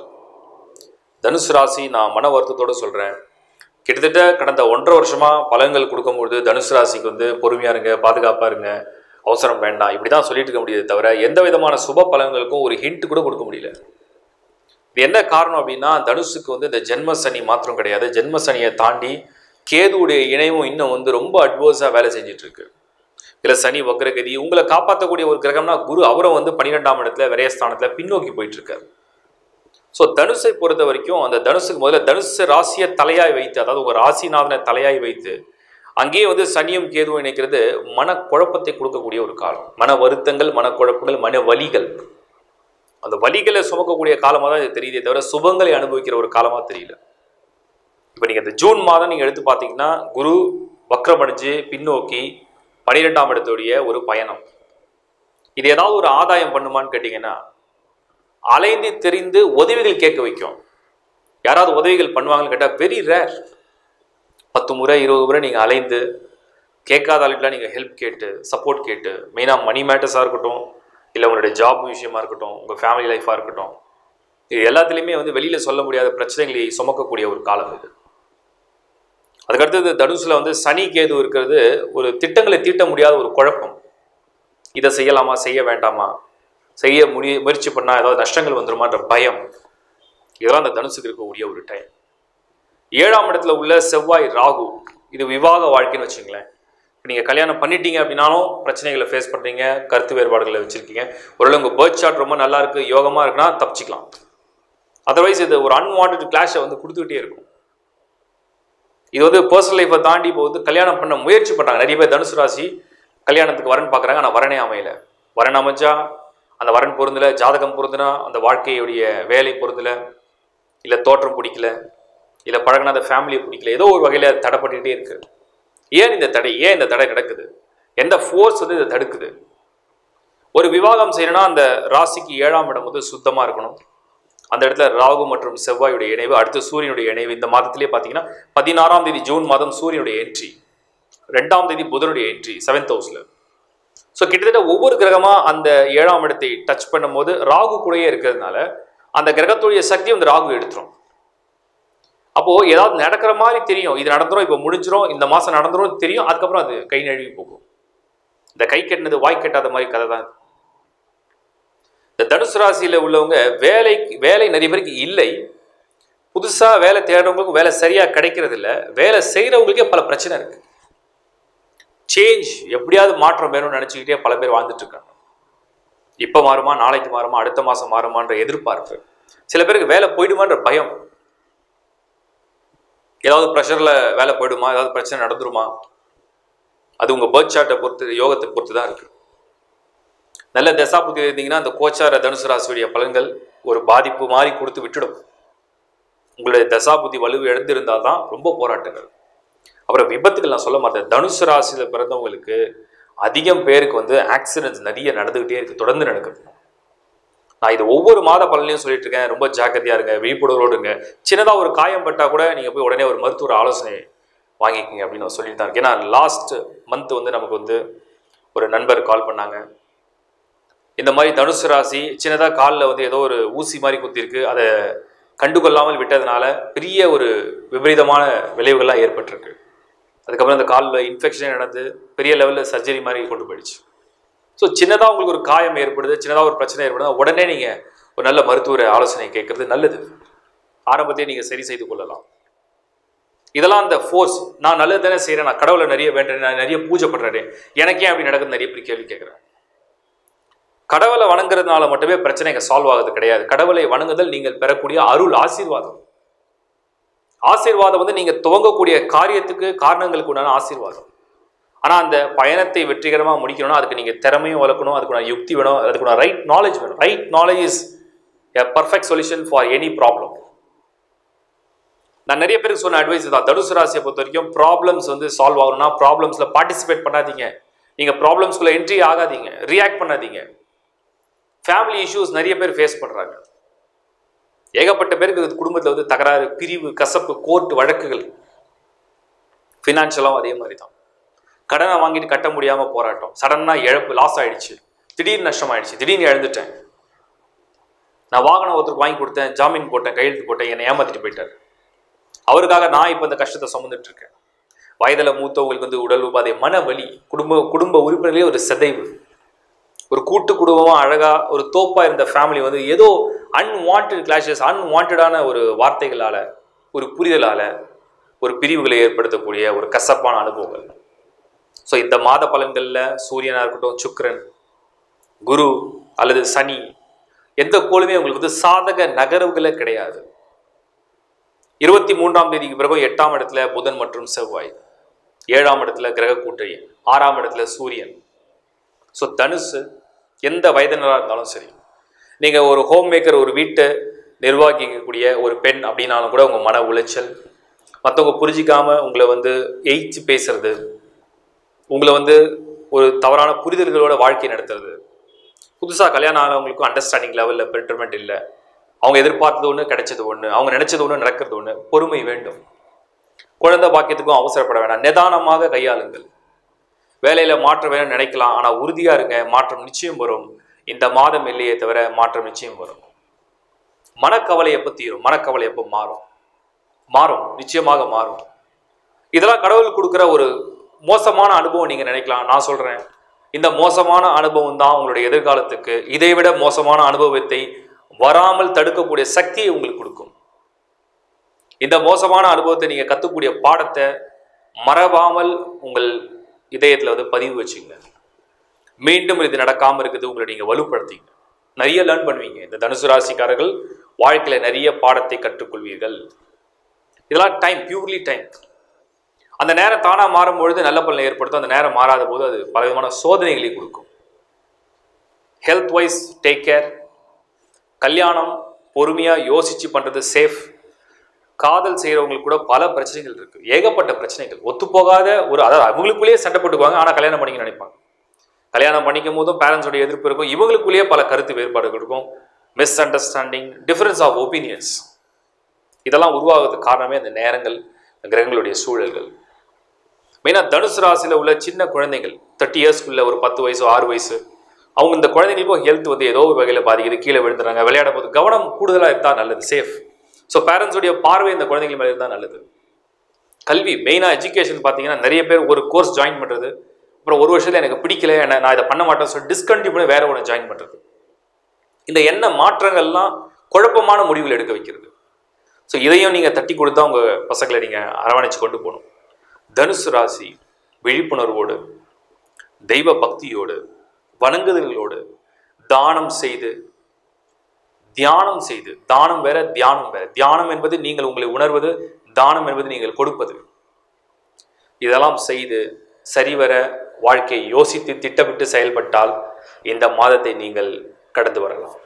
தனுசு ராசி நான் மன வருத்தத்தோடு சொல்கிறேன் கிட்டத்தட்ட கடந்த ஒன்றரை வருஷமாக பலன்கள் கொடுக்கும்பொழுது தனுசு ராசிக்கு வந்து பொறுமையாக இருங்க பாதுகாப்பாக இருங்க அவசரம் வேண்டாம் இப்படி தான் சொல்லிட்டு இருக்க முடியுது தவிர எந்த விதமான சுப பலன்களுக்கும் ஒரு ஹிண்ட் கூட கொடுக்க முடியல இது என்ன காரணம் அப்படின்னா தனுஷுக்கு வந்து இந்த ஜென்ம சனி மாத்திரம் கிடையாது ஜென்ம சனியை தாண்டி கேதுவுடைய இணைவும் இன்னும் வந்து ரொம்ப அட்வர்ஸாக வேலை செஞ்சுட்டு இருக்கு இதில் சனி வக்ரகதி உங்களை காப்பாற்றக்கூடிய ஒரு கிரகம்னா குரு அவரும் வந்து பன்னிரெண்டாம் இடத்துல விரயஸ்தானத்தில் பின்னோக்கி போயிட்டு இருக்காரு ஸோ தனுஷை பொறுத்த வரைக்கும் அந்த தனுஷுக்கு முதல்ல தனுசு ராசியை தலையாய் வைத்து அதாவது ஒரு ராசிநாதனை தலையாய் வைத்து அங்கேயே வந்து சனியும் கேதுவும் இணைக்கிறது மனக்குழப்பத்தை கொடுக்கக்கூடிய ஒரு காலம் மன வருத்தங்கள் மனக்குழப்பங்கள் மன வலிகள் அந்த வலிகளை சுமக்கக்கூடிய காலமாக தான் இது தெரியுதே தவிர சுபங்களை அனுபவிக்கிற ஒரு காலமாக தெரியல இப்போ நீங்கள் இந்த ஜூன் மாதம் நீங்கள் எடுத்து பார்த்தீங்கன்னா குரு வக்ரமடைஞ்சு பின்னோக்கி பனிரெண்டாம் இடத்துடைய ஒரு பயணம் இது ஏதாவது ஒரு ஆதாயம் பண்ணுமான்னு கேட்டிங்கன்னா அலைந்து தெரிந்து உதவிகள் கேட்க வைக்கும் யாராவது உதவிகள் பண்ணுவாங்கன்னு கேட்டால் வெரி ரேர் பத்து முறை இருபது முறை நீங்கள் அலைந்து கேட்காத ஆளுக்கெல்லாம் நீங்கள் ஹெல்ப் கேட்டு சப்போர்ட் கேட்டு மெயினாக மணி மேட்டர்ஸாக இருக்கட்டும் இல்லை உங்களுடைய ஜாப் விஷயமா இருக்கட்டும் உங்கள் ஃபேமிலி லைஃபாக இருக்கட்டும் இது எல்லாத்துலேயுமே வந்து வெளியில் சொல்ல முடியாத பிரச்சனைகளை சுமக்கக்கூடிய ஒரு காலம் இது அதுக்கடுத்தது தனுசில் வந்து சனி கேது இருக்கிறது ஒரு திட்டங்களை தீட்ட முடியாத ஒரு குழப்பம் இதை செய்யலாமா செய்ய வேண்டாமா செய்ய முடி முயற்சி பண்ணால் ஏதாவது நஷ்டங்கள் வந்துருமான்ற பயம் இதெல்லாம் அந்த தனுசுக்கு இருக்கக்கூடிய ஒரு டைம் ஏழாம் இடத்துல உள்ள செவ்வாய் ராகு இது விவாக வாழ்க்கைன்னு வச்சுங்களேன் இப்போ நீங்கள் கல்யாணம் பண்ணிட்டீங்க அப்படின்னாலும் பிரச்சனைகளை ஃபேஸ் பண்ணுறீங்க கருத்து வேறுபாடுகளை வச்சுருக்கீங்க ஒருவேளை உங்கள் பேர்த் சார்ட் ரொம்ப நல்லா இருக்குது யோகமாக இருக்குன்னா தப்பிச்சிக்கலாம் அதர்வைஸ் இது ஒரு அன்வான்ட் கிளாஷை வந்து கொடுத்துக்கிட்டே இருக்கும் இது வந்து பர்சனல் லைஃப்பை தாண்டி இப்போ வந்து கல்யாணம் பண்ண முயற்சி பண்ணுறாங்க நிறைய பேர் தனுசு ராசி கல்யாணத்துக்கு வரன் பார்க்குறாங்க ஆனால் வரனே அமையல வரன் அமைஞ்சா அந்த வரன் பொருந்தல ஜாதகம் பொருந்துனா அந்த வாழ்க்கையுடைய வேலை பொருந்தல இல்லை தோற்றம் பிடிக்கல இல்லை பழகினாத ஃபேமிலியை பிடிக்கல ஏதோ ஒரு வகையில் தடைப்பட்டுக்கிட்டே இருக்கு ஏன் இந்த தடை ஏன் இந்த தடை நடக்குது எந்த ஃபோர்ஸ் வந்து இதை தடுக்குது ஒரு விவாகம் செய்யணும்னா அந்த ராசிக்கு ஏழாம் இடம் வந்து சுத்தமாக இருக்கணும் அந்த இடத்துல ராகு மற்றும் செவ்வாயுடைய இணைவு அடுத்து சூரியனுடைய இணைவு இந்த மாதத்திலே பார்த்தீங்கன்னா பதினாறாம் தேதி ஜூன் மாதம் சூரியனுடைய என்ட்ரி ரெண்டாம் தேதி புதனுடைய என்ட்ரி செவன்த் ஹவுஸில் ஸோ கிட்டத்தட்ட ஒவ்வொரு கிரகமாக அந்த ஏழாம் இடத்தை டச் பண்ணும்போது ராகு கூடயே இருக்கிறதுனால அந்த கிரகத்துடைய சக்தி அந்த ராகு எடுத்துரும் அப்போது ஏதாவது நடக்கிற மாதிரி தெரியும் இது நடந்துரும் இப்போ முடிஞ்சிரும் இந்த மாதம் நடந்துரும் தெரியும் அதுக்கப்புறம் அது கை நழுவி போகும் இந்த கை கட்டினது வாய் கட்டாத மாதிரி கதை தான் இது. இந்த தனுசு ராசியில் உள்ளவங்க வேலை வேலை நிறைய பேருக்கு இல்லை புதுசாக வேலை தேடுறவங்களுக்கு வேலை சரியாக கிடைக்கிறது இல்ல வேலை செய்கிறவங்களுக்கே பல பிரச்சனை இருக்கு சேஞ்ச் எப்படியாவது மாற்றம் வேணும்னு நினச்சிக்கிட்டே பல பேர் வாழ்ந்துட்டு இருக்காங்க இப்போ மாறுமா நாளைக்கு மாறுமா அடுத்த மாதம் மாறுமான்ற எதிர்பார்ப்பு சில பேருக்கு வேலை போயிடுமான்ற பயம் ஏதாவது ப்ரெஷரில் வேலை போயிடுமா ஏதாவது பிரச்சனை நடந்துருமா அது உங்கள் பேர்த் சார்ட்டை பொறுத்து யோகத்தை பொறுத்து தான் இருக்குது நல்ல தசாபுத்தி இருந்தீங்கன்னா அந்த கோச்சார தனுசு ராசியுடைய பலன்கள் ஒரு பாதிப்பு மாதிரி கொடுத்து விட்டுடும் உங்களுடைய தசாபுத்தி வலு எழுந்திருந்தால் தான் ரொம்ப போராட்டங்கள் அப்புறம் விபத்துகள் நான் சொல்ல மாட்டேன் தனுசு ராசியில் பிறந்தவங்களுக்கு அதிகம் பேருக்கு வந்து ஆக்சிடென்ட்ஸ் நிறைய நடந்துக்கிட்டே இருக்கு தொடர்ந்து நடக்குது நான் இது ஒவ்வொரு மாத பலனையும் சொல்லிட்டு இருக்கேன் ரொம்ப ஜாக்கிரதையா இருங்க விழிப்புணர்வோடு இருங்க சின்னதாக ஒரு காயம் பட்டா கூட நீங்கள் போய் உடனே ஒரு மருத்துவர் ஆலோசனை வாங்கிக்கோங்க அப்படின்னு நான் சொல்லிட்டு தான் இருக்கேன் ஏன்னா லாஸ்ட் மந்த் வந்து நமக்கு வந்து ஒரு நண்பர் கால் பண்ணாங்க இந்த மாதிரி தனுசு ராசி சின்னதாக காலில் வந்து ஏதோ ஒரு ஊசி மாதிரி குத்திருக்கு அதை கண்டுகொள்ளாமல் விட்டதுனால பெரிய ஒரு விபரீதமான விளைவுகள்லாம் ஏற்பட்டிருக்கு அதுக்கப்புறம் அந்த காலில் இன்ஃபெக்ஷன் நடந்து பெரிய லெவலில் சர்ஜரி மாதிரி கொண்டு போயிடுச்சு ஸோ சின்னதாக உங்களுக்கு ஒரு காயம் ஏற்படுது சின்னதாக ஒரு பிரச்சனை ஏற்படுது உடனே நீங்கள் ஒரு நல்ல மருத்துவரை ஆலோசனை கேட்கறது நல்லது ஆரம்பத்தையே நீங்கள் சரி செய்து கொள்ளலாம் இதெல்லாம் அந்த ஃபோர்ஸ் நான் நல்லது தானே செய்கிறேன் நான் கடவுளை நிறைய வேண்டேன் நான் நிறைய பூஜை பண்ணுறேன் எனக்கு ஏன் அப்படி நடக்குது நிறைய பேர் கேள்வி கேட்குறேன் கடவுளை வணங்குறதுனால மட்டுமே பிரச்சனைங்க சால்வ் ஆகுது கிடையாது கடவுளை வணங்குதல் நீங்கள் பெறக்கூடிய அருள் ஆசீர்வாதம் ஆசீர்வாதம் வந்து நீங்க துவங்கக்கூடிய காரியத்துக்கு காரணங்களுக்கு உண்டான ஆசீர்வாதம் ஆனா அந்த பயணத்தை வெற்றிகரமா முடிக்கணும்னா அதுக்கு நீங்க திறமையும் வளர்க்கணும் அதுக்குள்ள யுக்தி வேணும் அதுக்குள்ள ரைட் நாலேஜ் வேணும் right knowledge is a perfect solution for any problem நான் நிறைய பேருக்கு சொன்ன அட்வைஸ் தான் தனுசு ராசியை பொறுத்த வரைக்கும் ப்ராப்ளம்ஸ் வந்து சால்வ் ஆகணும்னா ப்ராப்ளம்ஸ்ல பார்ட்டிசிபேட் பண்ணாதீங்க நீங்க ப்ராப்ளம்ஸ்குள்ள என்ட்ரி ஆகாதீங்க ரியாக்ட் பண்ணாதீங்க ஃபேமிலி இஷ்யூஸ் நிறைய பேர் ஃபேஸ் பண்ணுறாங்க ஏகப்பட்ட பேருக்கு இது குடும்பத்தில் வந்து தகராறு பிரிவு கசப்பு கோர்ட் வழக்குகள் ஃபினான்ஷியலாகவும் அதே மாதிரி தான் கடனை வாங்கிட்டு கட்ட முடியாமல் போராட்டம் சடனாக இழப்பு லாஸ் ஆயிடுச்சு திடீர்னு நஷ்டம் ஆயிடுச்சு திடீர்னு இழந்துட்டேன் நான் வாகனம் ஒருத்தருக்கு வாங்கி கொடுத்தேன் ஜாமீன் போட்டேன் கையெழுத்து போட்டேன் என்னை ஏமாத்திட்டு போயிட்டார் அவருக்காக நான் இப்போ இந்த கஷ்டத்தை சுமந்துட்டு இருக்கேன் வயதில் மூத்தவங்களுக்கு வந்து உடல் உபாதை மன வலி குடும்ப குடும்ப உறுப்பினர்களே ஒரு சிதைவு ஒரு கூட்டு குடும்பமாக அழகாக ஒரு தோப்பாக இருந்த ஃபேமிலி வந்து ஏதோ அன்வான்ட் கிளாஷஸ் அன்வான்டான ஒரு வார்த்தைகளால் ஒரு புரிதலால் ஒரு பிரிவுகளை ஏற்படுத்தக்கூடிய ஒரு கசப்பான அனுபவங்கள் ஸோ இந்த மாத பலன்களில் சூரியனாக இருக்கட்டும் சுக்கிரன் குரு அல்லது சனி எந்த கோளுமே உங்களுக்கு வந்து சாதக நகர்வுகளே கிடையாது இருபத்தி மூன்றாம் தேதிக்கு பிறகு எட்டாம் இடத்துல புதன் மற்றும் செவ்வாய் ஏழாம் இடத்துல கிரக கூட்டணி ஆறாம் இடத்துல சூரியன் ஸோ தனுசு எந்த வயதினராக இருந்தாலும் சரி நீங்கள் ஒரு ஹோம் மேக்கர் ஒரு வீட்டை நிர்வகிக்கக்கூடிய ஒரு பெண் அப்படின்னாலும் கூட உங்கள் மன உளைச்சல் மற்றவங்க புரிஞ்சிக்காம உங்களை வந்து எய்ச்சு பேசுறது உங்களை வந்து ஒரு தவறான புரிதல்களோட வாழ்க்கை நடத்துறது புதுசாக கல்யாணம் ஆனவங்களுக்கும் அண்டர்ஸ்டாண்டிங் லெவலில் பெட்டர்மெண்ட் இல்லை அவங்க எதிர்பார்த்தது ஒன்று கிடைச்சது ஒன்று அவங்க நினைச்சது ஒன்று நடக்கிறது ஒன்று பொறுமை வேண்டும் குழந்தை பாக்கியத்துக்கும் அவசரப்பட வேண்டாம் நிதானமாக கையாளுங்கள் வேலையில மாற்றம் வேணும்னு நினைக்கலாம் ஆனா உறுதியா இருங்க மாற்றம் நிச்சயம் வரும் இந்த மாதம் இல்லையே தவிர மாற்றம் நிச்சயம் வரும் மனக்கவலை எப்போ தீரும் மனக்கவலை எப்போ மாறும் மாறும் நிச்சயமாக மாறும் இதெல்லாம் கடவுள் கொடுக்குற ஒரு மோசமான அனுபவம் நீங்க நினைக்கலாம் நான் சொல்றேன் இந்த மோசமான அனுபவம் தான் உங்களுடைய எதிர்காலத்துக்கு இதைவிட மோசமான அனுபவத்தை வராமல் தடுக்கக்கூடிய சக்தியை உங்களுக்கு கொடுக்கும் இந்த மோசமான அனுபவத்தை நீங்க கத்துக்கூடிய பாடத்தை மறவாமல் உங்கள் இதயத்தில் வந்து பதிவு வச்சுங்க மீண்டும் இது நடக்காமல் இருக்குது உங்களை நீங்கள் வலுப்படுத்திங்க நிறைய லேர்ன் பண்ணுவீங்க இந்த தனுசு ராசிக்காரர்கள் வாழ்க்கையில் நிறைய பாடத்தை கற்றுக்கொள்வீர்கள் இதெல்லாம் டைம் பியூர்லி டைம் அந்த நேரம் தானாக மாறும் பொழுது நல்ல பலனை ஏற்படுத்தும் அந்த நேரம் மாறாத போது அது பலவிதமான சோதனைகளை கொடுக்கும் ஹெல்த் வைஸ் டேக் கேர் கல்யாணம் பொறுமையாக யோசித்து பண்ணுறது சேஃப் காதல் செய்கிறவங்களுக்கு கூட பல பிரச்சனைகள் இருக்கு ஏகப்பட்ட பிரச்சனைகள் ஒத்துப்போகாத ஒரு அதாவது அவங்களுக்குள்ளேயே சண்டை போட்டுக்குவாங்க ஆனால் கல்யாணம் பண்ணிக்க நினைப்பாங்க கல்யாணம் பண்ணிக்கும் போதும் பேரண்ட்ஸோட எதிர்ப்பு இருக்கும் இவங்களுக்குள்ளேயே பல கருத்து வேறுபாடுகள் இருக்கும் misunderstanding difference of opinions இதெல்லாம் உருவாகிறதுக்கு காரணமே அந்த நேரங்கள் கிரகங்களுடைய சூழல்கள் மெயினாக தனுசு ராசியில் உள்ள சின்ன குழந்தைகள் தேர்ட்டி இயர்ஸ்க்குள்ள ஒரு பத்து வயசு ஆறு வயசு அவங்க இந்த குழந்தைங்களுக்கும் ஹெல்த் வந்து ஏதோ ஒரு வகையில் பாதிக்குது கீழே விழுந்துறாங்க விளையாடும் போது கவனம் கூடுதலாக இருந்தால் நல்லது சேஃப் ஸோ பேரண்ட்ஸுடைய பார்வை இந்த குழந்தைகள் மேலே இருந்தால் நல்லது கல்வி மெயினாக எஜுகேஷன் பார்த்தீங்கன்னா நிறைய பேர் ஒரு கோர்ஸ் ஜாயின் பண்ணுறது அப்புறம் ஒரு வருஷத்தில் எனக்கு பிடிக்கல என்ன நான் இதை பண்ண மாட்டேன்னு சொல்லி டிஸ்கண்டினியூ பண்ணி வேற ஒன்று ஜாயின் பண்ணுறது இந்த எண்ண மாற்றங்கள்லாம் குழப்பமான முடிவுகள் எடுக்க வைக்கிறது ஸோ இதையும் நீங்கள் தட்டி கொடுத்தா உங்கள் பசங்களை நீங்கள் அரவணைச்சு கொண்டு போகணும் தனுசு ராசி விழிப்புணர்வோடு தெய்வ பக்தியோடு வணங்குதல்களோடு தானம் செய்து தியானம் செய்து தானம் வேற தியானம் வேற தியானம் என்பது நீங்கள் உங்களை உணர்வது தானம் என்பது நீங்கள் கொடுப்பது இதெல்லாம் செய்து சரிவர வாழ்க்கையை யோசித்து திட்டமிட்டு செயல்பட்டால் இந்த மாதத்தை நீங்கள் கடந்து வரலாம்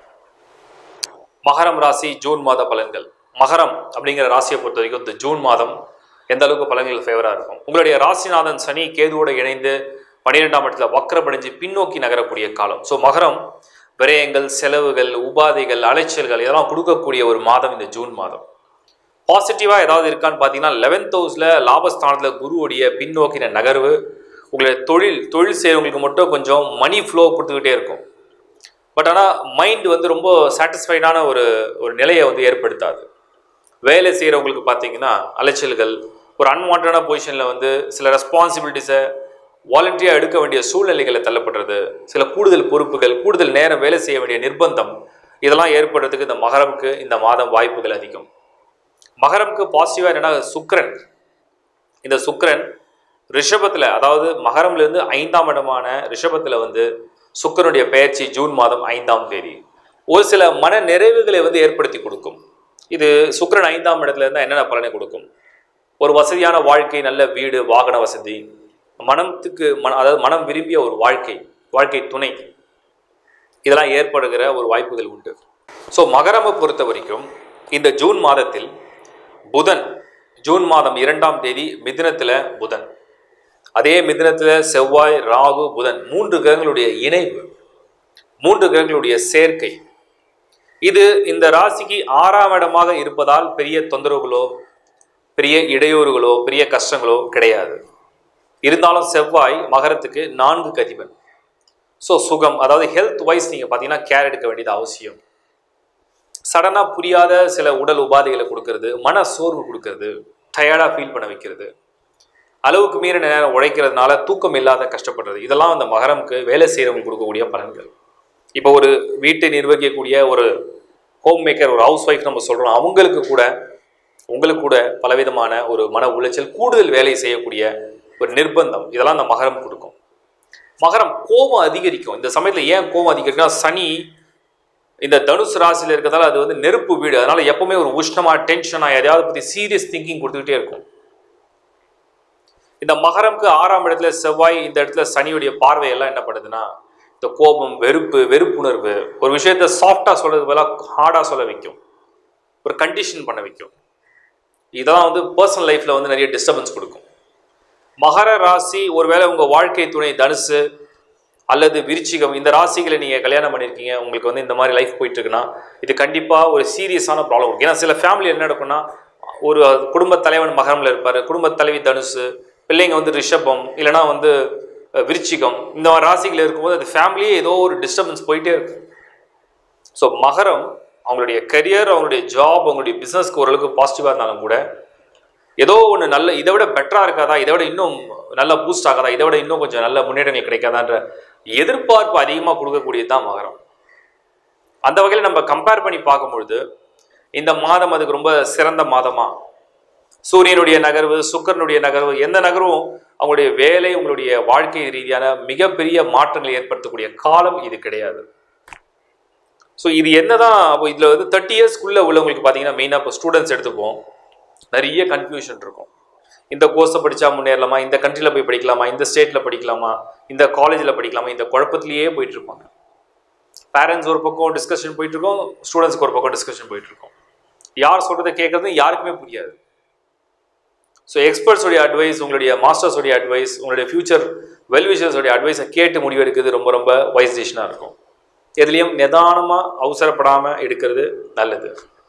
மகரம் ராசி ஜூன் மாத பலன்கள் மகரம் அப்படிங்கிற ராசியை பொறுத்த வரைக்கும் இந்த ஜூன் மாதம் எந்த அளவுக்கு பலன்கள் ஃபேவராக இருக்கும் உங்களுடைய ராசிநாதன் சனி கேதுவோடு இணைந்து பன்னிரெண்டாம் இடத்துல வக்கரப்படைஞ்சு பின்னோக்கி நகரக்கூடிய காலம் ஸோ மகரம் விரயங்கள் செலவுகள் உபாதைகள் அலைச்சல்கள் இதெல்லாம் கொடுக்கக்கூடிய ஒரு மாதம் இந்த ஜூன் மாதம் பாசிட்டிவாக ஏதாவது இருக்கான்னு பார்த்தீங்கன்னா லெவன்த் ஹவுஸில் லாபஸ்தானத்தில் குருவுடைய பின்னோக்கின நகர்வு உங்களுடைய தொழில் தொழில் செய்கிறவங்களுக்கு மட்டும் கொஞ்சம் மணி ஃப்ளோ கொடுத்துக்கிட்டே இருக்கும் பட் ஆனால் மைண்ட் வந்து ரொம்ப சாட்டிஸ்ஃபைடான ஒரு ஒரு நிலையை வந்து ஏற்படுத்தாது வேலை செய்கிறவங்களுக்கு பார்த்தீங்கன்னா அலைச்சல்கள் ஒரு அன்வான்டான பொசிஷனில் வந்து சில ரெஸ்பான்சிபிலிட்டிஸை வாலண்டியாக எடுக்க வேண்டிய சூழ்நிலைகளை தள்ளப்படுறது சில கூடுதல் பொறுப்புகள் கூடுதல் நேரம் வேலை செய்ய வேண்டிய நிர்பந்தம் இதெல்லாம் ஏற்படுறதுக்கு இந்த மகரமுக்கு இந்த மாதம் வாய்ப்புகள் அதிகம் மகரமுக்கு பாசிட்டிவாக என்னன்னா சுக்கிரன் இந்த சுக்கிரன் ரிஷபத்தில் அதாவது மகரம்லேருந்து ஐந்தாம் இடமான ரிஷபத்தில் வந்து சுக்கிரனுடைய பெயர்ச்சி ஜூன் மாதம் ஐந்தாம் தேதி ஒரு சில மன நிறைவுகளை வந்து ஏற்படுத்தி கொடுக்கும் இது சுக்கிரன் ஐந்தாம் இடத்துல இருந்தால் என்னென்ன பலனை கொடுக்கும் ஒரு வசதியான வாழ்க்கை நல்ல வீடு வாகன வசதி மனத்துக்கு மன அதாவது மனம் விரும்பிய ஒரு வாழ்க்கை வாழ்க்கை துணை இதெல்லாம் ஏற்படுகிற ஒரு வாய்ப்புகள் உண்டு ஸோ மகரமை பொறுத்த வரைக்கும் இந்த ஜூன் மாதத்தில் புதன் ஜூன் மாதம் இரண்டாம் தேதி மிதுனத்தில் புதன் அதே மிதுனத்தில் செவ்வாய் ராகு புதன் மூன்று கிரகங்களுடைய இணைவு மூன்று கிரகங்களுடைய சேர்க்கை இது இந்த ராசிக்கு ஆறாம் இடமாக இருப்பதால் பெரிய தொந்தரவுகளோ பெரிய இடையூறுகளோ பெரிய கஷ்டங்களோ கிடையாது இருந்தாலும் செவ்வாய் மகரத்துக்கு நான்கு கதிபன் ஸோ சுகம் அதாவது ஹெல்த் வைஸ் நீங்கள் பார்த்தீங்கன்னா கேர் எடுக்க வேண்டியது அவசியம் சடனாக புரியாத சில உடல் உபாதைகளை கொடுக்கறது மன சோர்வு கொடுக்கறது டயர்டாக ஃபீல் பண்ண வைக்கிறது அளவுக்கு மீறின நேரம் உழைக்கிறதுனால தூக்கம் இல்லாத கஷ்டப்படுறது இதெல்லாம் அந்த மகரமுக்கு வேலை செய்கிறவங்களுக்கு கொடுக்கக்கூடிய பலன்கள் இப்போ ஒரு வீட்டை நிர்வகிக்கக்கூடிய ஒரு ஹோம் மேக்கர் ஒரு ஹவுஸ் ஒய்ஃப் நம்ம சொல்கிறோம் அவங்களுக்கு கூட உங்களுக்கு கூட பலவிதமான ஒரு மன உளைச்சல் கூடுதல் வேலை செய்யக்கூடிய ஒரு நிர்பந்தம் இதெல்லாம் அந்த மகரம் கொடுக்கும் மகரம் கோபம் அதிகரிக்கும் இந்த சமயத்தில் ஏன் கோபம் அதிகரிக்கும்னா சனி இந்த தனுசு ராசியில் இருக்கிறதால அது வந்து நெருப்பு வீடு அதனால எப்பவுமே ஒரு உஷ்ணமா டென்ஷனா எதையாவது பத்தி சீரியஸ் திங்கிங் கொடுத்துக்கிட்டே இருக்கும் இந்த மகரம்க்கு ஆறாம் இடத்துல செவ்வாய் இந்த இடத்துல சனியுடைய பார்வை எல்லாம் என்ன பண்ணுதுன்னா இந்த கோபம் வெறுப்பு வெறுப்புணர்வு ஒரு விஷயத்த சாஃப்டா சொல்றது போல ஹார்டா சொல்ல வைக்கும் ஒரு கண்டிஷன் பண்ண வைக்கும் இதெல்லாம் வந்து பர்சனல் லைஃப்ல வந்து நிறைய டிஸ்டர்பன்ஸ் கொடுக்கும் மகர ராசி ஒருவேளை உங்க வாழ்க்கை துணை தனுசு அல்லது விருச்சிகம் இந்த ராசிகளை நீங்கள் கல்யாணம் பண்ணியிருக்கீங்க உங்களுக்கு வந்து இந்த மாதிரி லைஃப் போயிட்டு இருக்குன்னா இது கண்டிப்பாக ஒரு சீரியஸான ப்ராப்ளம் இருக்கும் ஏன்னா சில ஃபேமிலி என்ன நடக்கும்னா ஒரு குடும்பத் தலைவன் மகரமில் இருப்பார் குடும்பத் தலைவி தனுசு பிள்ளைங்க வந்து ரிஷபம் இல்லைனா வந்து அஹ், விருச்சிகம் இந்த மாதிரி ராசிகள் இருக்கும்போது அது ஃபேமிலியே ஏதோ ஒரு டிஸ்டர்பன்ஸ் போயிட்டே இருக்கு ஸோ மகரம் அவங்களுடைய கரியர் அவங்களுடைய ஜாப் அவங்களுடைய பிஸ்னஸ்க்கு ஓரளவுக்கு பாசிட்டிவாக இருந்தாலும் கூட ஏதோ ஒன்று நல்ல இதை விட பெட்டராக இருக்காதா இதை விட இன்னும் நல்ல பூஸ்ட் ஆகாதா இதை விட இன்னும் கொஞ்சம் நல்ல முன்னேற்றங்கள் கிடைக்காதான்ற எதிர்பார்ப்பு அதிகமாக கொடுக்கக்கூடியது தான் மகரம் அந்த வகையில் நம்ம கம்பேர் பண்ணி பார்க்கும்பொழுது இந்த மாதம் அதுக்கு ரொம்ப சிறந்த மாதமா சூரியனுடைய நகர்வு சுக்கரனுடைய நகர்வு எந்த நகர்வும் அவங்களுடைய வேலை உங்களுடைய வாழ்க்கை ரீதியான மிகப்பெரிய மாற்றங்களை ஏற்படுத்தக்கூடிய காலம் இது கிடையாது ஸோ இது என்னதான் அப்போ இதில் வந்து தேர்ட்டி இயர்ஸ்க்குள்ளே உள்ளவங்களுக்கு பார்த்தீங்கன்னா மெயினாக இப்போ ஸ்டூடெண்ட்ஸ் எடுத்துப்போம் நிறைய கன்ஃபியூஷன் இருக்கும் இந்த கோர்ஸை படித்தா முன்னேறலாமா இந்த கண்ட்ரியில் போய் படிக்கலாமா இந்த ஸ்டேட்டில் படிக்கலாமா இந்த காலேஜில் படிக்கலாமா இந்த குழப்பத்திலேயே போயிட்டு இருப்பாங்க பேரண்ட்ஸ் ஒரு பக்கம் டிஸ்கஷன் போயிட்டு இருக்கோம் ஸ்டூடெண்ட்ஸ்க்கு ஒரு பக்கம் டிஸ்கஷன் போயிட்டு இருக்கோம் யார் சொல்கிறத கேட்குறது யாருக்குமே புரியாது ஸோ எக்ஸ்பர்ட்ஸோடைய அட்வைஸ் உங்களுடைய மாஸ்டர்ஸோடைய அட்வைஸ் உங்களுடைய ஃபியூச்சர் வெல்விஷர்ஸோடைய அட்வைஸை கேட்டு முடிவெடுக்கிறது ரொம்ப ரொம்ப வைஸ் டிசிஷனாக இருக்கும் எதுலேயும் நிதானமாக அவசரப்படாமல் எடுக்கிறது நல்லது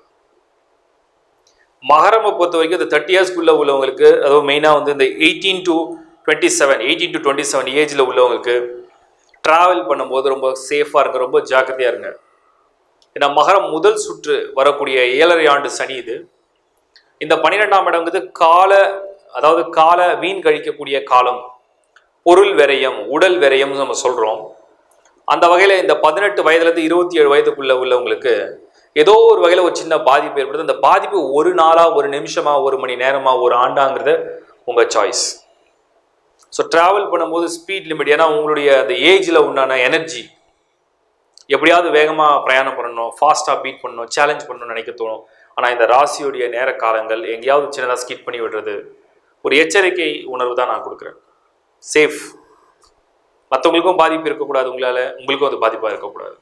மகரமை பொறுத்த வரைக்கும் இந்த தேர்ட்டி இயர்ஸ்க்குள்ளே உள்ளவங்களுக்கு அதுவும் மெயினாக வந்து இந்த eighteen to twenty seven eighteen to twenty seven ஏஜில் உள்ளவங்களுக்கு ட்ராவல் பண்ணும்போது ரொம்ப சேஃபாக இருங்க ரொம்ப ஜாக்கிரதையாக இருங்க ஏன்னா மகரம் முதல் சுற்று வரக்கூடிய ஏழரை ஆண்டு சனி இது இந்த பன்னிரெண்டாம் இடங்கிறது கால அதாவது கால வீண் கழிக்கக்கூடிய காலம் பொருள் விரயம் உடல் விரயம்னு நம்ம சொல்கிறோம் அந்த வகையில் இந்த பதினெட்டு வயதுலேருந்து இருபத்தி ஏழு வயதுக்குள்ள உள்ளவங்களுக்கு ஏதோ ஒரு வகையில் ஒரு சின்ன பாதிப்பு ஏற்படுது அந்த பாதிப்பு ஒரு நாளாக ஒரு நிமிஷமாக ஒரு மணி நேரமாக ஒரு ஆண்டாங்கிறது உங்கள் சாய்ஸ் ஸோ ட்ராவல் பண்ணும்போது ஸ்பீட் லிமிட் ஏன்னா உங்களுடைய அந்த ஏஜில் உண்டான எனர்ஜி எப்படியாவது வேகமாக பிரயாணம் பண்ணணும் ஃபாஸ்ட்டாக பீட் பண்ணணும் சேலஞ்ச் பண்ணணும்னு நினைக்க தோணும் ஆனால் இந்த ராசியுடைய நேர காலங்கள் எங்கேயாவது சின்னதாக ஸ்கிட் பண்ணி விடுறது ஒரு எச்சரிக்கை உணர்வு தான் நான் கொடுக்குறேன் சேஃப் மற்றவங்களுக்கும் பாதிப்பு இருக்கக்கூடாது உங்களால் உங்களுக்கும் அது பாதிப்பாக இருக்கக்கூடாது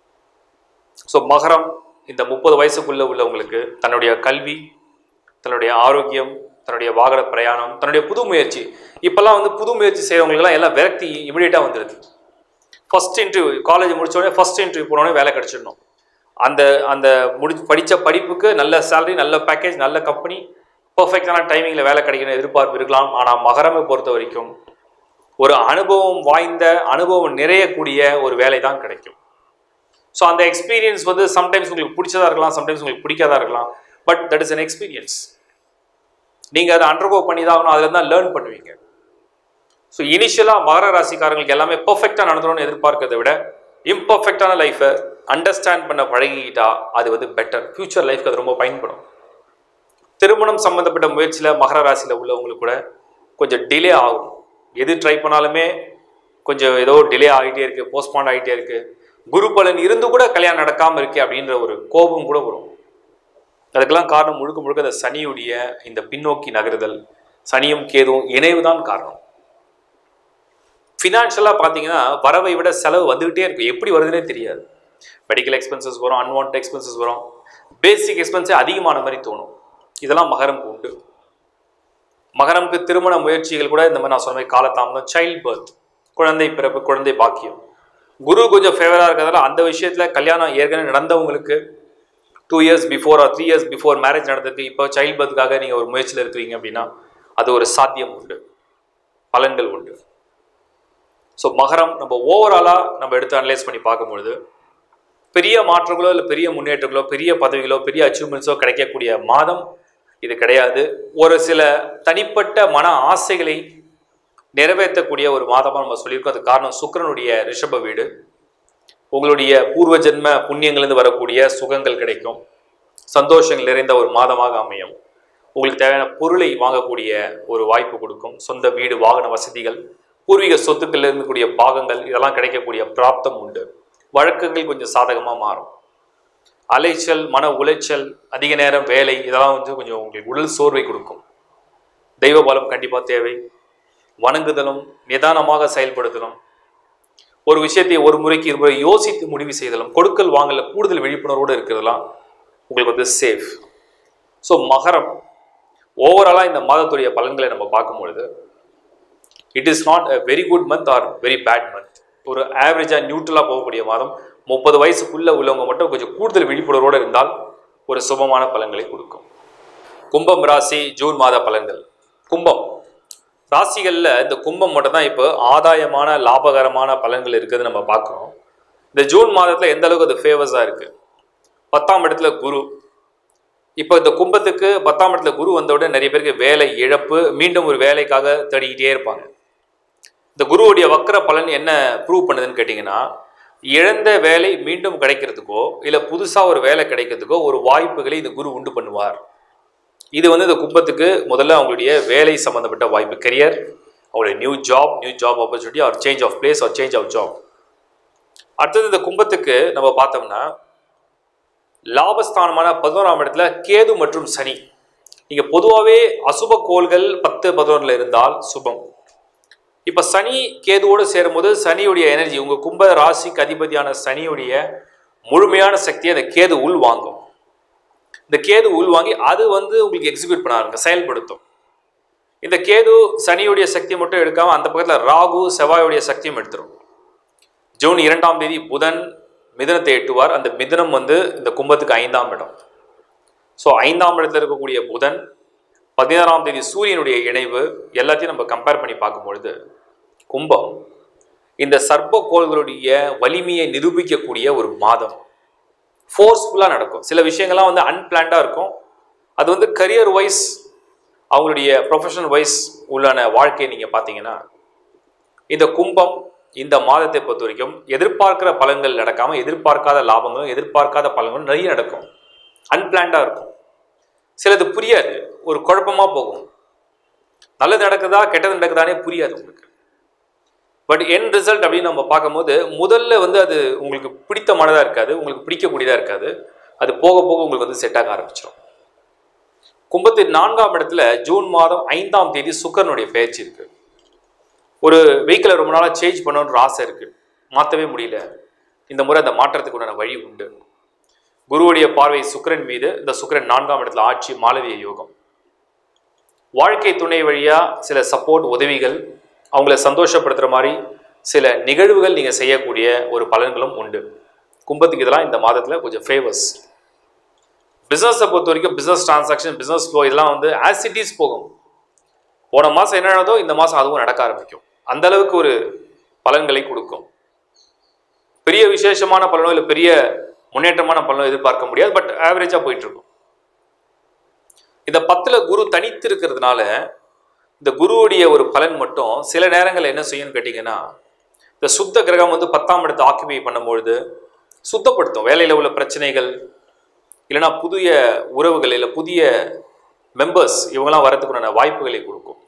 ஸோ மகரம் இந்த முப்பது வயசுக்குள்ளே உள்ளவங்களுக்கு தன்னுடைய கல்வி தன்னுடைய ஆரோக்கியம் தன்னுடைய வாகன பிரயாணம் தன்னுடைய புது முயற்சி இப்போல்லாம் வந்து புது முயற்சி செய்கிறவங்களுக்குலாம் எல்லாம் விரக்தி இமிடியேட்டாக வந்துடுது ஃபர்ஸ்ட் இன்டர்வியூ காலேஜ் முடிச்சோடனே ஃபர்ஸ்ட் இன்டர்வியூ போனோடனே வேலை கிடச்சிடணும் அந்த அந்த முடி படித்த படிப்புக்கு நல்ல சேலரி நல்ல பேக்கேஜ் நல்ல கம்பெனி பர்ஃபெக்டான டைமிங்கில் வேலை கிடைக்கணும் எதிர்பார்ப்பு இருக்கலாம் ஆனால் மகரமை பொறுத்த வரைக்கும் ஒரு அனுபவம் வாய்ந்த அனுபவம் நிறையக்கூடிய ஒரு வேலை தான் கிடைக்கும் ஸோ அந்த எக்ஸ்பீரியன்ஸ் வந்து சம்டைம்ஸ் உங்களுக்கு பிடிச்சதா இருக்கலாம் சம்டைம்ஸ் உங்களுக்கு பிடிக்காதா இருக்கலாம் but that is an experience நீங்கள் அதை அண்டர்கோ பண்ணி தான் ஆகணும் அதில் தான் லேர்ன் பண்ணுவீங்க ஸோ இனிஷியலாக மகர ராசிக்காரங்களுக்கு எல்லாமே பர்ஃபெக்டாக நடந்துடணும்னு எதிர்பார்க்கறதை விட இம்பர்ஃபெக்டான லைஃப்பை அண்டர்ஸ்டாண்ட் பண்ண பழகிக்கிட்டா அது வந்து பெட்டர் ஃப்யூச்சர் லைஃப்க்கு அது ரொம்ப பயன்படும் திருமணம் சம்மந்தப்பட்ட முயற்சியில் மகர ராசியில் உள்ளவங்களுக்கு கூட கொஞ்சம் டிலே ஆகும் எது ட்ரை பண்ணாலுமே கொஞ்சம் ஏதோ டிலே ஆகிட்டே இருக்கு போஸ்ட்பாண்ட் ஆகிட்டே இருக்கு குரு பலன் இருந்து கூட கல்யாணம் நடக்காமல் இருக்கே அப்படின்ற ஒரு கோபம் கூட வரும் அதுக்கெல்லாம் காரணம் முழுக்க முழுக்க அந்த சனியுடைய இந்த பின்னோக்கி நகருதல் சனியும் கேதுவும் இணைவு தான் காரணம் ஃபினான்ஷியலாக பார்த்தீங்கன்னா வரவை விட செலவு வந்துகிட்டே இருக்கும் எப்படி வருதுன்னே தெரியாது மெடிக்கல் எக்ஸ்பென்சஸ் வரும் அன்வான்ட் எக்ஸ்பென்சஸ் வரும் பேசிக் எக்ஸ்பென்ஸே அதிகமான மாதிரி தோணும் இதெல்லாம் மகரம்க்கு உண்டு மகரம்க்கு திருமண முயற்சிகள் கூட இந்த மாதிரி நான் சொன்ன மாதிரி காலதாமதம் சைல்ட் பர்த் குழந்தை பிறப்பு குழந்தை பாக்கியம் குரு கொஞ்சம் ஃபேவராக இருக்கிறதால அந்த விஷயத்தில் கல்யாணம் ஏற்கனவே நடந்தவங்களுக்கு two years before or three years before marriage நடந்ததுக்கு இப்போ சைல்ட் பர்த்துக்காக நீங்கள் ஒரு முயற்சியில் இருக்கிறீங்க அப்படின்னா அது ஒரு சாத்தியம் உண்டு பலன்கள் உண்டு ஸோ மகரம் நம்ம ஓவராலாக நம்ம எடுத்து அனலைஸ் பண்ணி பார்க்கும்பொழுது பெரிய மாற்றங்களோ இல்லை பெரிய முன்னேற்றங்களோ பெரிய பதவிகளோ பெரிய அச்சீவ்மெண்ட்ஸோ கிடைக்கக்கூடிய மாதம் இது கிடையாது ஒரு சில தனிப்பட்ட மன ஆசைகளை நிறைவேற்றக்கூடிய ஒரு மாதமாக நம்ம சொல்லியிருக்கோம் அது காரணம் சுக்கிரனுடைய ரிஷப வீடு உங்களுடைய பூர்வ ஜென்ம புண்ணியங்கள்லேருந்து வரக்கூடிய சுகங்கள் கிடைக்கும் சந்தோஷங்கள் நிறைந்த ஒரு மாதமாக அமையும் உங்களுக்கு தேவையான பொருளை வாங்கக்கூடிய ஒரு வாய்ப்பு கொடுக்கும் சொந்த வீடு வாகன வசதிகள் பூர்வீக சொத்துக்கள் இருக்கக்கூடிய பாகங்கள் இதெல்லாம் கிடைக்கக்கூடிய பிராப்தம் உண்டு வழக்குகள் கொஞ்சம் சாதகமாக மாறும் அலைச்சல் மன உளைச்சல் அதிக நேரம் வேலை இதெல்லாம் வந்து கொஞ்சம் உங்களுக்கு உடல் சோர்வை கொடுக்கும் தெய்வ பலம் கண்டிப்பாக தேவை வணங்குதலும் நிதானமாக செயல்படுத்தலும் ஒரு விஷயத்தை ஒரு முறைக்கு இருமுறை யோசித்து முடிவு செய்தலும் கொடுக்கல் வாங்கல கூடுதல் விழிப்புணர்வோடு இருக்கிறதெல்லாம் உங்களுக்கு வந்து சேஃப் ஸோ மகரம் ஓவராலாக இந்த மாதத்துடைய பலன்களை நம்ம பார்க்கும்பொழுது it is not a very good month or very bad month ஒரு ஆவரேஜாக நியூட்ரலாக போகக்கூடிய மாதம் முப்பது வயசுக்குள்ளே உள்ளவங்க மட்டும் கொஞ்சம் கூடுதல் விழிப்புணர்வோடு இருந்தால் ஒரு சுபமான பலன்களை கொடுக்கும் கும்பம் ராசி ஜூன் மாத பலன்கள் கும்பம் ராசிகளில் இந்த கும்பம் மட்டும் தான் இப்போ ஆதாயமான லாபகரமான பலன்கள் இருக்குதுன்னு நம்ம பார்க்குறோம் இந்த ஜூன் மாதத்தில் எந்த அளவுக்கு அது ஃபேவர்ஸாக இருக்குது பத்தாம் இடத்துல குரு இப்போ இந்த கும்பத்துக்கு பத்தாம் இடத்துல குரு வந்த உடனே நிறைய பேருக்கு வேலை இழப்பு மீண்டும் ஒரு வேலைக்காக தேடிக்கிட்டே இருப்பாங்க இந்த குருவுடைய வக்கர பலன் என்ன ப்ரூவ் பண்ணுதுன்னு கேட்டிங்கன்னா இழந்த வேலை மீண்டும் கிடைக்கிறதுக்கோ இல்லை புதுசாக ஒரு வேலை கிடைக்கிறதுக்கோ ஒரு வாய்ப்புகளை இந்த குரு உண்டு பண்ணுவார் இது வந்து இந்த கும்பத்துக்கு முதல்ல அவங்களுடைய வேலை சம்மந்தப்பட்ட வாய்ப்பு கெரியர் அவங்களுடைய new job new job opportunity or change of place or change of job அடுத்தது இந்த கும்பத்துக்கு நம்ம பார்த்தோம்னா லாபஸ்தானமான பதினோராம் இடத்துல கேது மற்றும் சனி இங்கே பொதுவாகவே அசுப கோள்கள் பத்து பதினொன்றில் இருந்தால் சுபம் இப்போ சனி கேதுவோடு சேரும்போது சனியுடைய எனர்ஜி உங்கள் கும்ப ராசிக்கு அதிபதியான சனியுடைய முழுமையான சக்தியை அந்த கேது உள் வாங்கும் இந்த கேது உள் வாங்கி அது வந்து உங்களுக்கு எக்ஸிக்யூட் பண்ண ஆரம்பிக்கும் செயல்படுத்தும் இந்த கேது சனியுடைய சக்தியை மட்டும் எடுக்காமல் அந்த பக்கத்தில் ராகு செவ்வாயுடைய சக்தியும் எடுத்துரும் ஜூன் இரண்டாம் தேதி புதன் மிதனத்தை எட்டுவார் அந்த மிதனம் வந்து இந்த கும்பத்துக்கு ஐந்தாம் இடம் ஸோ ஐந்தாம் இடத்துல இருக்கக்கூடிய புதன் பதினாறாம் தேதி சூரியனுடைய இணைவு எல்லாத்தையும் நம்ம கம்பேர் பண்ணி பார்க்கும் பொழுது கும்பம் இந்த சர்ப்ப கோள்களுடைய வலிமையை நிரூபிக்கக்கூடிய ஒரு மாதம் ஃபோர்ஸ்ஃபுல்லாக நடக்கும் சில விஷயங்கள்லாம் வந்து அன்பிளான்டாக இருக்கும் அது வந்து கரியர் வைஸ் அவங்களுடைய ப்ரொஃபஷனல் வைஸ் உள்ளான வாழ்க்கையை நீங்கள் பார்த்தீங்கன்னா இந்த கும்பம் இந்த மாதத்தை பொறுத்த வரைக்கும் எதிர்பார்க்கிற பலன்கள் நடக்காமல் எதிர்பார்க்காத லாபங்களும் எதிர்பார்க்காத பலன்களும் நிறைய நடக்கும் அன்பிளான்டாக இருக்கும் சிலது புரியாது ஒரு குழப்பமாக போகும் நல்லது நடக்குதா கெட்டது நடக்குதானே புரியாது உங்களுக்கு பட் என் ரிசல்ட் அப்படின்னு நம்ம பார்க்கும்போது முதல்ல வந்து அது உங்களுக்கு பிடித்தமானதாக இருக்காது உங்களுக்கு பிடிக்கக்கூடியதாக இருக்காது அது போக போக உங்களுக்கு வந்து செட் ஆக ஆரம்பிச்சிடும் கும்பத்தின் நான்காம் இடத்துல ஜூன் மாதம் ஐந்தாம் தேதி சுக்கரனுடைய பயிற்சி இருக்கு ஒரு வெஹிக்கிளை ரொம்ப நாளாக சேஞ்ச் பண்ணணுன்ற ஆசை இருக்கு மாற்றவே முடியல இந்த முறை அந்த மாற்றத்துக்கு உண்டான வழி உண்டு குருவுடைய பார்வை சுக்கிரன் மீது இந்த சுக்கிரன் நான்காம் இடத்துல ஆட்சி மாளவிய யோகம் வாழ்க்கை துணை வழியா சில சப்போர்ட் உதவிகள் அவங்கள சந்தோஷப்படுத்துற மாதிரி சில நிகழ்வுகள் நீங்க செய்யக்கூடிய ஒரு பலன்களும் உண்டு கும்பத்துக்கு இதெல்லாம் இந்த மாதத்துல கொஞ்சம் ஃபேவர்ஸ் பிஸ்னஸை பொறுத்த வரைக்கும் பிஸ்னஸ் டிரான்சாக்ஷன் பிஸ்னஸ் ஃப்ளோ இதெல்லாம் வந்து ஆசிட்டிஸ் போகும் போன மாதம் என்ன நடந்தோ இந்த மாதம் அதுவும் நடக்க ஆரம்பிக்கும் அந்த அளவுக்கு ஒரு பலன்களை கொடுக்கும் பெரிய விசேஷமான பலனோ இல்லை பெரிய முன்னேற்றமான பலனோ எதிர்பார்க்க முடியாது பட் ஆவரேஜாக போயிட்டு இருக்கும் இந்த பத்துல குரு தனித்து இருக்கிறதுனால இந்த குருவுடைய ஒரு பலன் மட்டும் சில நேரங்களில் என்ன செய்யும்னு கேட்டிங்கன்னா இந்த சுத்த கிரகம் வந்து பத்தாம் இடத்தை ஆக்கிபை பண்ணும்பொழுது சுத்தப்படுத்தும் வேலையில் உள்ள பிரச்சனைகள் இல்லைன்னா புதிய உறவுகள் இல்லை புதிய மெம்பர்ஸ் இவங்கெல்லாம் வரதுக்குண்டான வாய்ப்புகளை கொடுக்கும்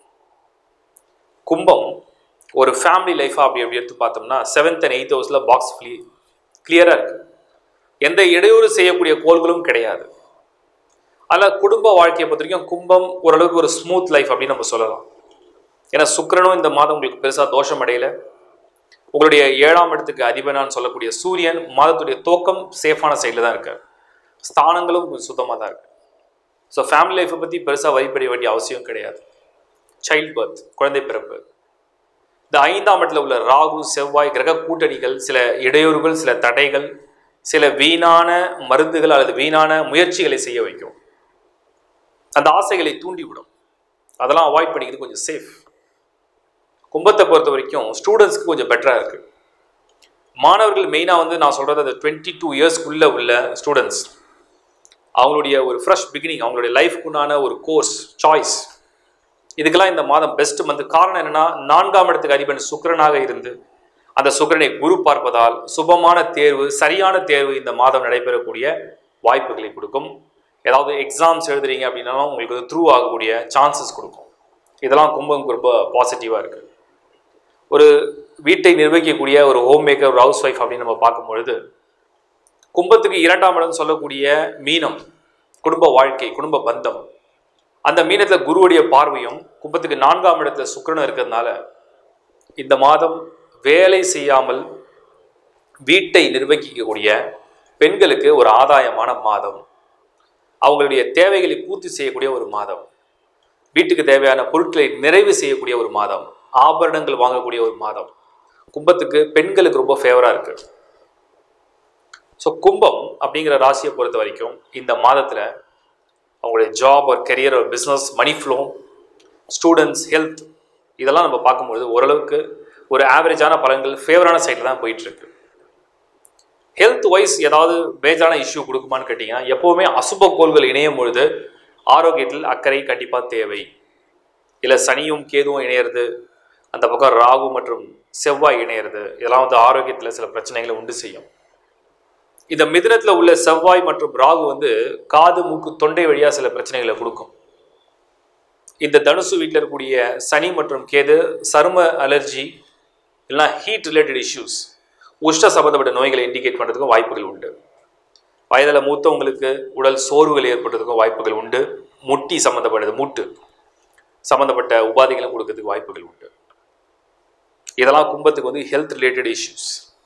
கும்பம் ஒரு ஃபேமிலி லைஃபாக அப்படி அப்படி எடுத்து பார்த்தோம்னா செவன்த் அண்ட் எயித் ஹவுஸில் பாக்ஸ் ஃப்ளீ கிளியராக இருக்கு எந்த இடையூறு செய்யக்கூடிய கோள்களும் கிடையாது அதில் குடும்ப வாழ்க்கையை பொறுத்த வரைக்கும் கும்பம் ஓரளவுக்கு ஒரு ஸ்மூத் லைஃப் அப்படின்னு நம்ம சொல்லலாம் ஏன்னா சுக்கிரனும் இந்த மாதம் உங்களுக்கு பெருசாக தோஷம் அடையல உங்களுடைய ஏழாம் இடத்துக்கு அதிபனான்னு சொல்லக்கூடிய சூரியன் மாதத்துடைய தோக்கம் சேஃபான சைடில் தான் இருக்கார் ஸ்தானங்களும் சுத்தமாக தான் இருக்கு ஸோ ஃபேமிலி லைஃப்பை பற்றி பெருசாக வழிபட வேண்டிய அவசியம் கிடையாது சைல்ட் பர்த் குழந்தை பிறப்பு இந்த ஐந்தாம் இடத்துல உள்ள ராகு செவ்வாய் கிரக கூட்டணிகள் சில இடையூறுகள் சில தடைகள் சில வீணான மருந்துகள் அல்லது வீணான முயற்சிகளை செய்ய வைக்கும் அந்த ஆசைகளை தூண்டிவிடும் அதெல்லாம் அவாய்ட் பண்ணிக்கிறது கொஞ்சம் சேஃப் கும்பத்தை பொறுத்த வரைக்கும் ஸ்டூடெண்ட்ஸ்க்கு கொஞ்சம் பெட்டராக இருக்கு மாணவர்கள் மெயினாக வந்து நான் சொல்கிறது அந்த டுவெண்ட்டி டூ இயர்ஸ்க்குள்ளே உள்ள ஸ்டூடெண்ட்ஸ் அவங்களுடைய ஒரு ஃப்ரெஷ் பிகினிங் அவங்களுடைய லைஃப்க்குண்டான ஒரு கோர்ஸ் சாய்ஸ் இதுக்கெல்லாம் இந்த மாதம் பெஸ்ட் மந்த் காரணம் என்னன்னா நான்காம் இடத்துக்கு அதிபன் சுக்கிரனாக இருந்து அந்த சுக்கிரனை குரு பார்ப்பதால் சுபமான தேர்வு சரியான தேர்வு இந்த மாதம் நடைபெறக்கூடிய வாய்ப்புகளை கொடுக்கும் ஏதாவது எக்ஸாம்ஸ் எழுதுறீங்க அப்படின்னாலும் உங்களுக்கு வந்து த்ரூ ஆகக்கூடிய சான்சஸ் கொடுக்கும் இதெல்லாம் கும்பம் ரொம்ப பாசிட்டிவாக இருக்குது ஒரு வீட்டை நிர்வகிக்கக்கூடிய ஒரு ஹோம் மேக்கர் ஒரு ஹவுஸ் ஒய்ஃப் அப்படின்னு நம்ம பார்க்கும் பொழுது கும்பத்துக்கு இரண்டாம் இடம் சொல்லக்கூடிய மீனம் குடும்ப வாழ்க்கை குடும்ப பந்தம் அந்த மீனத்தில் குருவுடைய பார்வையும் கும்பத்துக்கு நான்காம் இடத்துல சுக்கிரனும் இருக்கிறதுனால இந்த மாதம் வேலை செய்யாமல் வீட்டை நிர்வகிக்கக்கூடிய பெண்களுக்கு ஒரு ஆதாயமான மாதம் அவங்களுடைய தேவைகளை பூர்த்தி செய்யக்கூடிய ஒரு மாதம் வீட்டுக்கு தேவையான பொருட்களை நிறைவு செய்யக்கூடிய ஒரு மாதம் ஆபரணங்கள் வாங்கக்கூடிய ஒரு மாதம் கும்பத்துக்கு பெண்களுக்கு ரொம்ப ஃபேவராக இருக்கு ஸோ கும்பம் அப்படிங்கிற ராசியை பொறுத்த வரைக்கும் இந்த மாதத்தில் அவங்களுடைய ஜாப் ஒரு கெரியர் ஒரு business money flow students health இதெல்லாம் நம்ம பார்க்கும்பொழுது ஓரளவுக்கு ஒரு ஆவரேஜான பலன்கள் ஃபேவரான சைடில் தான் போயிட்டுருக்கு ஹெல்த் வைஸ் ஏதாவது மேஜரான இஷ்யூ கொடுக்குமான்னு கேட்டிங்கன்னா எப்போவுமே அசுப கோள்கள் இணையும் பொழுது ஆரோக்கியத்தில் அக்கறை கண்டிப்பாக தேவை இல்லை சனியும் கேதுவும் இணையிறது அந்த பக்கம் ராகு மற்றும் செவ்வாய் இணையிறது இதெல்லாம் வந்து ஆரோக்கியத்தில் சில பிரச்சனைகளை உண்டு செய்யும் இந்த மிதுனத்தில் உள்ள செவ்வாய் மற்றும் ராகு வந்து காது மூக்கு தொண்டை வழியாக சில பிரச்சனைகளை கொடுக்கும் இந்த தனுசு வீட்டில் இருக்கக்கூடிய சனி மற்றும் கேது சரும அலர்ஜி இல்லைனா ஹீட் ரிலேட்டட் இஷ்யூஸ் உஷ்ட சம்பந்தப்பட்ட நோய்களை இண்டிகேட் பண்ணுறதுக்கும் வாய்ப்புகள் உண்டு வயதில் மூத்தவங்களுக்கு உடல் சோர்வுகள் ஏற்படுறதுக்கும் வாய்ப்புகள் உண்டு முட்டி சம்மந்தப்பட்டது மூட்டு சம்மந்தப்பட்ட உபாதைகளும் கொடுக்கறதுக்கு வாய்ப்புகள் உண்டு இதெல்லாம் கும்பத்துக்கு வந்து ஹெல்த் ரிலேட்டட் இஷ்யூஸ்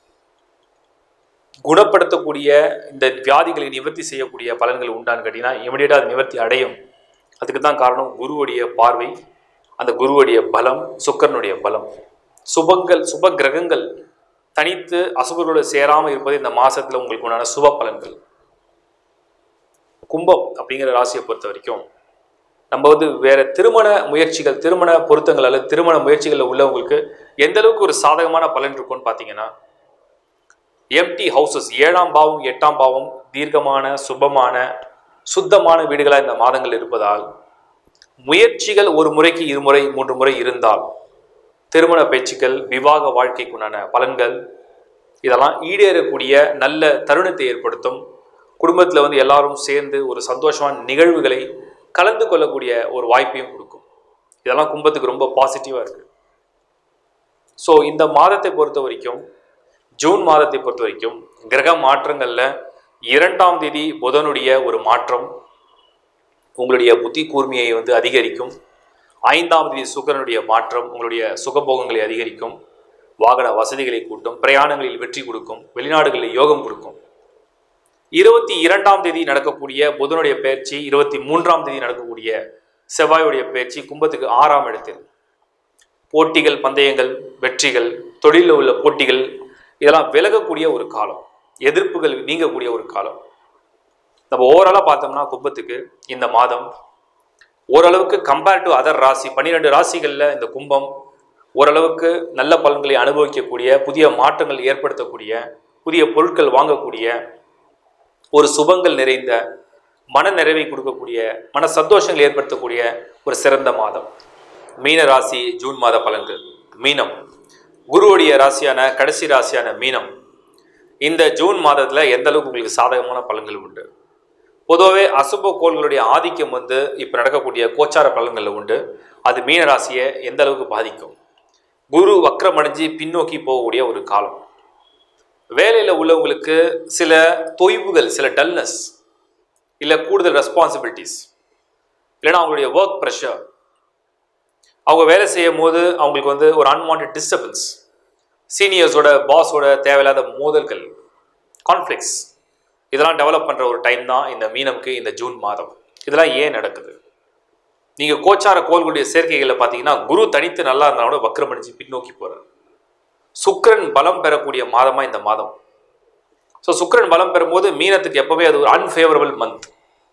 குணப்படுத்தக்கூடிய இந்த வியாதிகளை நிவர்த்தி செய்யக்கூடிய பலன்கள் உண்டான்னு கேட்டிங்கன்னா இமிடியேட்டாக அது நிவர்த்தி அடையும் அதுக்கு தான் காரணம் குருவுடைய பார்வை அந்த குருவுடைய பலம் சுக்கரனுடைய பலம் சுபங்கள் சுப கிரகங்கள் தனித்து அசுபர்களோடு சேராமல் இருப்பது இந்த மாசத்துல உங்களுக்கு உண்டான சுப பலன்கள் கும்பம் அப்படிங்கிற ராசியை பொறுத்த வரைக்கும் நம்ம வந்து வேற திருமண முயற்சிகள் திருமண பொருத்தங்கள் அல்லது திருமண முயற்சிகளில் உள்ளவங்களுக்கு எந்த அளவுக்கு ஒரு சாதகமான பலன் இருக்கும்னு பார்த்தீங்கன்னா எம்டி ஹவுசஸ் ஏழாம் பாவம் எட்டாம் பாவம் தீர்க்கமான சுபமான சுத்தமான வீடுகளாக இந்த மாதங்கள் இருப்பதால் முயற்சிகள் ஒரு முறைக்கு இருமுறை மூன்று முறை இருந்தால் திருமண பேச்சுக்கள் விவாக வாழ்க்கைக்குண்டான பலன்கள் இதெல்லாம் ஈடேறக்கூடிய நல்ல தருணத்தை ஏற்படுத்தும் குடும்பத்தில் வந்து எல்லாரும் சேர்ந்து ஒரு சந்தோஷமான நிகழ்வுகளை கலந்து கொள்ளக்கூடிய ஒரு வாய்ப்பையும் கொடுக்கும் இதெல்லாம் கும்பத்துக்கு ரொம்ப பாசிட்டிவாக இருக்கு ஸோ இந்த மாதத்தை பொறுத்த வரைக்கும் ஜூன் மாதத்தை பொறுத்த வரைக்கும் கிரக மாற்றங்களில் இரண்டாம் தேதி புதனுடைய ஒரு மாற்றம் உங்களுடைய புத்தி கூர்மையை வந்து அதிகரிக்கும் ஐந்தாம் தேதி சுக்கரனுடைய மாற்றம் உங்களுடைய சுகபோகங்களை அதிகரிக்கும் வாகன வசதிகளை கூட்டும் பிரயாணங்களில் வெற்றி கொடுக்கும் வெளிநாடுகளில் யோகம் கொடுக்கும் இருபத்தி இரண்டாம் தேதி நடக்கக்கூடிய புதனுடைய பயிற்சி இருபத்தி மூன்றாம் தேதி நடக்கக்கூடிய செவ்வாயுடைய பயிற்சி கும்பத்துக்கு ஆறாம் இடத்தில் போட்டிகள் பந்தயங்கள் வெற்றிகள் தொழிலில் உள்ள போட்டிகள் இதெல்லாம் விலகக்கூடிய ஒரு காலம் எதிர்ப்புகள் நீங்கக்கூடிய ஒரு காலம் நம்ம ஓவராலாக பார்த்தோம்னா கும்பத்துக்கு இந்த மாதம் ஓரளவுக்கு கம்பேர் டு அதர் ராசி பன்னிரெண்டு ராசிகளில் இந்த கும்பம் ஓரளவுக்கு நல்ல பலன்களை அனுபவிக்கக்கூடிய புதிய மாற்றங்கள் ஏற்படுத்தக்கூடிய புதிய பொருட்கள் வாங்கக்கூடிய ஒரு சுபங்கள் நிறைந்த மன நிறைவை கொடுக்கக்கூடிய மன சந்தோஷங்கள் ஏற்படுத்தக்கூடிய ஒரு சிறந்த மாதம் மீன ராசி ஜூன் மாத பலன்கள் மீனம் குருவுடைய ராசியான கடைசி ராசியான மீனம் இந்த ஜூன் மாதத்தில் எந்த அளவுக்கு உங்களுக்கு சாதகமான பலன்கள் உண்டு பொதுவாகவே அசுப கோள்களுடைய ஆதிக்கம் வந்து இப்போ நடக்கக்கூடிய கோச்சார பலன்களில் உண்டு அது மீன ராசியை எந்த அளவுக்கு பாதிக்கும் குரு வக்ரமடைஞ்சு பின்னோக்கி போகக்கூடிய ஒரு காலம் வேலையில் உள்ளவங்களுக்கு சில தொய்வுகள் சில டல்னஸ் இல்லை கூடுதல் ரெஸ்பான்சிபிலிட்டிஸ் இல்லைன்னா அவங்களுடைய ஒர்க் ப்ரெஷர் அவங்க வேலை செய்யும் போது அவங்களுக்கு வந்து ஒரு அன்வான்ட் டிஸ்டர்பன்ஸ் சீனியர்ஸோட பாஸோட தேவையில்லாத மோதல்கள் கான்ஃப்ளிக்ஸ் இதெல்லாம் டெவலப் பண்ணுற ஒரு டைம் தான் இந்த மீனம்க்கு இந்த ஜூன் மாதம் இதெல்லாம் ஏன் நடக்குது நீங்கள் கோச்சார கோள்களுடைய சேர்க்கைகளில் பார்த்தீங்கன்னா குரு தனித்து நல்லா இருந்தாலும் வக்ரமடிச்சு பின்னோக்கி போகிறார் சுக்கிரன் பலம் பெறக்கூடிய மாதமாக இந்த மாதம் ஸோ சுக்கிரன் பலம் பெறும்போது மீனத்துக்கு எப்போவே அது ஒரு அன்ஃபேவரபிள் மந்த்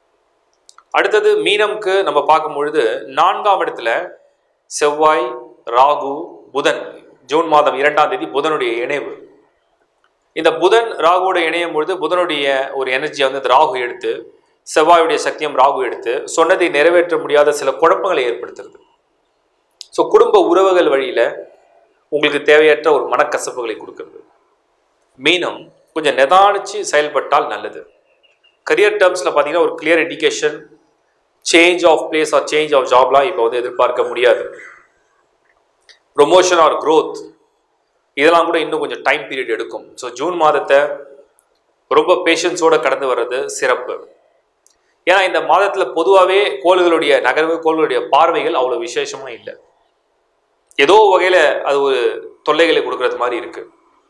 அடுத்தது மீனம்க்கு நம்ம பார்க்கும் பொழுது நான்காம் இடத்துல செவ்வாய் ராகு புதன் ஜூன் மாதம் இரண்டாம் தேதி புதனுடைய இணைவு இந்த புதன் ராகுவோட இணையும் பொழுது புதனுடைய ஒரு எனர்ஜியை வந்து இந்த ராகு எடுத்து செவ்வாயுடைய சக்தியும் ராகு எடுத்து சொன்னதை நிறைவேற்ற முடியாத சில குழப்பங்களை ஏற்படுத்துறது ஸோ குடும்ப உறவுகள் வழியில் உங்களுக்கு தேவையற்ற ஒரு மனக்கசப்புகளை கொடுக்கறது மீனம் கொஞ்சம் நிதானிச்சு செயல்பட்டால் நல்லது கரியர் டேர்ம்ஸில் பார்த்தீங்கன்னா ஒரு clear indication change of place or change of ஜாப்லாம் இப்போ வந்து எதிர்பார்க்க முடியாது ப்ரொமோஷன் ஆர் growth இதெல்லாம் கூட இன்னும் கொஞ்சம் டைம் பீரியட் எடுக்கும் ஸோ ஜூன் மாதத்தை ரொம்ப பேஷன்ஸோட கடந்து வர்றது சிறப்பு ஏன்னா இந்த மாதத்தில் பொதுவாகவே கோள்களுடைய நகர்வு கோள்களுடைய பார்வைகள் அவ்வளோ விசேஷமாக இல்லை ஏதோ வகையில் அது ஒரு தொல்லைகளை கொடுக்கறது மாதிரி இருக்கு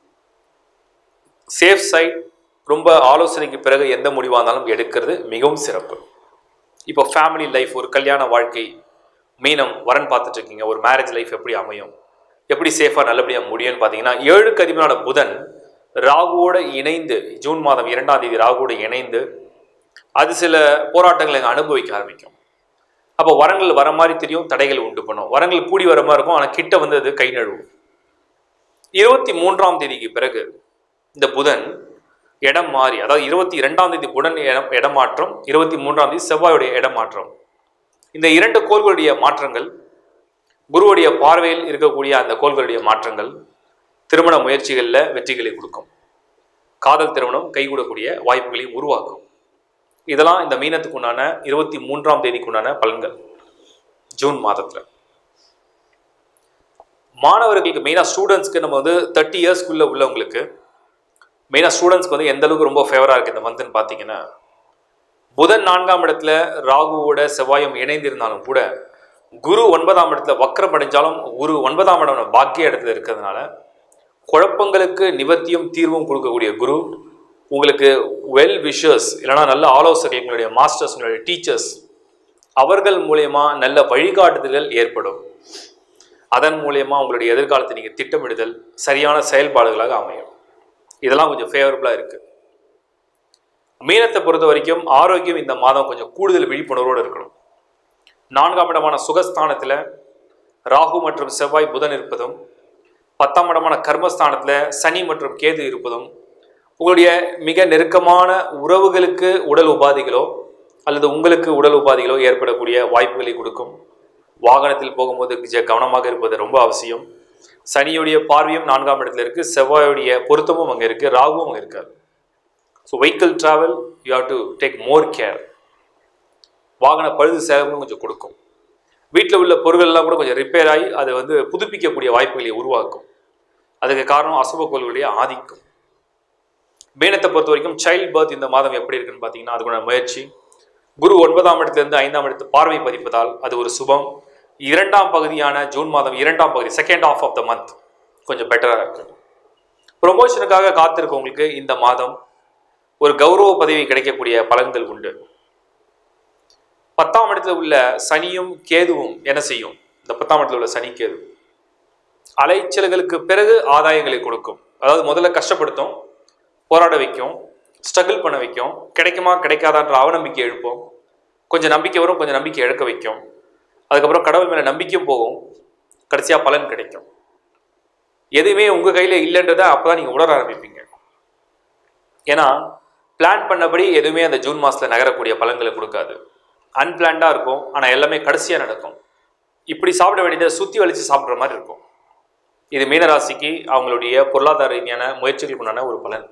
சேஃப் சைட் ரொம்ப ஆலோசனைக்கு பிறகு எந்த முடிவாக இருந்தாலும் எடுக்கிறது மிகவும் சிறப்பு இப்போ ஃபேமிலி லைஃப் ஒரு கல்யாண வாழ்க்கை மீனம் வரன் பார்த்துட்டு இருக்கீங்க ஒரு மேரேஜ் லைஃப் எப்படி அமையும் எப்படி சேஃபாக நல்லபடியாக முடியும்னு பார்த்தீங்கன்னா ஏழுக்கு அதிபரான புதன் ராகுவோட இணைந்து ஜூன் மாதம் இரண்டாம் தேதி ராகுவோட இணைந்து அது சில போராட்டங்களை அங்க அனுபவிக்க ஆரம்பிக்கும் அப்போ வரங்கள் வர மாதிரி தெரியும் தடைகள் உண்டு பண்ணும் வரங்கள் கூடி வர மாதிரி இருக்கும் ஆனால் கிட்ட வந்து அது கை நழுவும் இருபத்தி மூன்றாம் தேதிக்கு பிறகு இந்த புதன் இடம் மாறி அதாவது இருபத்தி இரண்டாம் தேதி புதன் இடம் இடமாற்றம் இருபத்தி மூன்றாம் தேதி செவ்வாயுடைய இடமாற்றம் இந்த இரண்டு கோள்களுடைய மாற்றங்கள் குருவுடைய பார்வையில் இருக்கக்கூடிய அந்த கோள்களுடைய மாற்றங்கள் திருமண முயற்சிகளில் வெற்றிகளை கொடுக்கும் காதல் திருமணம் கைகூடக்கூடிய வாய்ப்புகளை உருவாக்கும் இதெல்லாம் இந்த மீனத்துக்கு உண்டான இருபத்தி மூன்றாம் தேதிக்கு உண்டான பலன்கள் ஜூன் மாதத்தில் மாணவர்களுக்கு மெயினாக ஸ்டூடெண்ட்ஸ்க்கு நம்ம வந்து தேர்ட்டி இயர்ஸ்க்குள்ளே உள்ளவங்களுக்கு மெயினாக ஸ்டூடெண்ட்ஸ்க்கு வந்து எந்த அளவுக்கு ரொம்ப ஃபேவராக இருக்குது இந்த மந்த்னு பார்த்தீங்கன்னா புதன் நான்காம் இடத்துல ராகுவோட செவ்வாயும் இணைந்திருந்தாலும் கூட குரு ஒன்பதாம் இடத்துல வக்ரம் அடைஞ்சாலும் குரு ஒன்பதாம் இடம் பாக்கிய இடத்துல இருக்கிறதுனால குழப்பங்களுக்கு நிவர்த்தியும் தீர்வும் கொடுக்கக்கூடிய குரு உங்களுக்கு வெல் விஷர்ஸ் இல்லைனா நல்ல ஆலோசகர்கள் உங்களுடைய மாஸ்டர்ஸ் உங்களுடைய டீச்சர்ஸ் அவர்கள் மூலயமா நல்ல வழிகாட்டுதல்கள் ஏற்படும் அதன் மூலயமா உங்களுடைய எதிர்காலத்தை நீங்கள் திட்டமிடுதல் சரியான செயல்பாடுகளாக அமையும் இதெல்லாம் கொஞ்சம் ஃபேவரபுளாக இருக்குது மீனத்தை பொறுத்த வரைக்கும் ஆரோக்கியம் இந்த மாதம் கொஞ்சம் கூடுதல் விழிப்புணர்வோடு இருக்கணும் நான்காம் இடமான சுகஸ்தானத்தில் ராகு மற்றும் செவ்வாய் புதன் இருப்பதும் பத்தாம் இடமான கர்மஸ்தானத்தில் சனி மற்றும் கேது இருப்பதும் உங்களுடைய மிக நெருக்கமான உறவுகளுக்கு உடல் உபாதைகளோ அல்லது உங்களுக்கு உடல் உபாதைகளோ ஏற்படக்கூடிய வாய்ப்புகளை கொடுக்கும் வாகனத்தில் போகும்போது ஜ- கவனமாக இருப்பது ரொம்ப அவசியம் சனியுடைய பார்வையும் நான்காம் இடத்துல இருக்குது செவ்வாயுடைய பொருத்தமும் அங்கே இருக்குது ராகுவும் அங்கே இருக்காது so vehicle travel you have to take more care வாகன பழுது சேதமும் கொஞ்சம் கொடுக்கும் வீட்டில் உள்ள பொருட்கள்லாம் கூட கொஞ்சம் ரிப்பேர் ஆகி அதை வந்து புதுப்பிக்கக்கூடிய வாய்ப்புகளை உருவாக்கும் அதுக்கு காரணம் அசுப கோள்களுடைய ஆதிக்கம் மீனத்தை பொறுத்த வரைக்கும் சைல்ட் பர்த் இந்த மாதம் எப்படி இருக்குன்னு பார்த்தீங்கன்னா அதுக்கான முயற்சி குரு ஒன்பதாம் இடத்திலிருந்து ஐந்தாம் இடத்து பார்வை பதிப்பதால் அது ஒரு சுபம் இரண்டாம் பகுதியான ஜூன் மாதம் இரண்டாம் பகுதி second half of the month கொஞ்சம் பெட்டராக இருக்கு ப்ரொமோஷனுக்காக காத்திருக்கவங்களுக்கு இந்த மாதம் ஒரு கௌரவ பதவி கிடைக்கக்கூடிய பலன்கள் உண்டு பத்தாம் இடத்துல உள்ள சனியும் கேதுவும் என்ன செய்யும் இந்த பத்தாம் இடத்துல உள்ள சனி கேது அலைச்சல்களுக்கு பிறகு ஆதாயங்களை கொடுக்கும் அதாவது முதல்ல கஷ்டப்படுத்தும் போராட வைக்கும் ஸ்ட்ரகிள் பண்ண வைக்கும் கிடைக்குமா கிடைக்காதான்ற அவநம்பிக்கை எழுப்போம் கொஞ்சம் நம்பிக்கை வரும் கொஞ்சம் நம்பிக்கை இழக்க வைக்கும் அதுக்கப்புறம் கடவுள் மேலே நம்பிக்கையும் போகும் கடைசியாக பலன் கிடைக்கும் எதுவுமே உங்கள் கையில் இல்லைன்றதை அப்போ தான் நீங்கள் உணர ஆரம்பிப்பீங்க ஏன்னா பிளான் பண்ணபடி எதுவுமே அந்த ஜூன் மாதத்தில் நகரக்கூடிய பலன்களை கொடுக்காது அன்பிளான்டாக இருக்கும் ஆனால் எல்லாமே கடைசியாக நடக்கும் இப்படி சாப்பிட வேண்டியதை சுற்றி வலிச்சு சாப்பிட்ற மாதிரி இருக்கும் இது மீனராசிக்கு அவங்களுடைய பொருளாதார ரீதியான முயற்சிகளுக்கு உண்டான ஒரு பலன்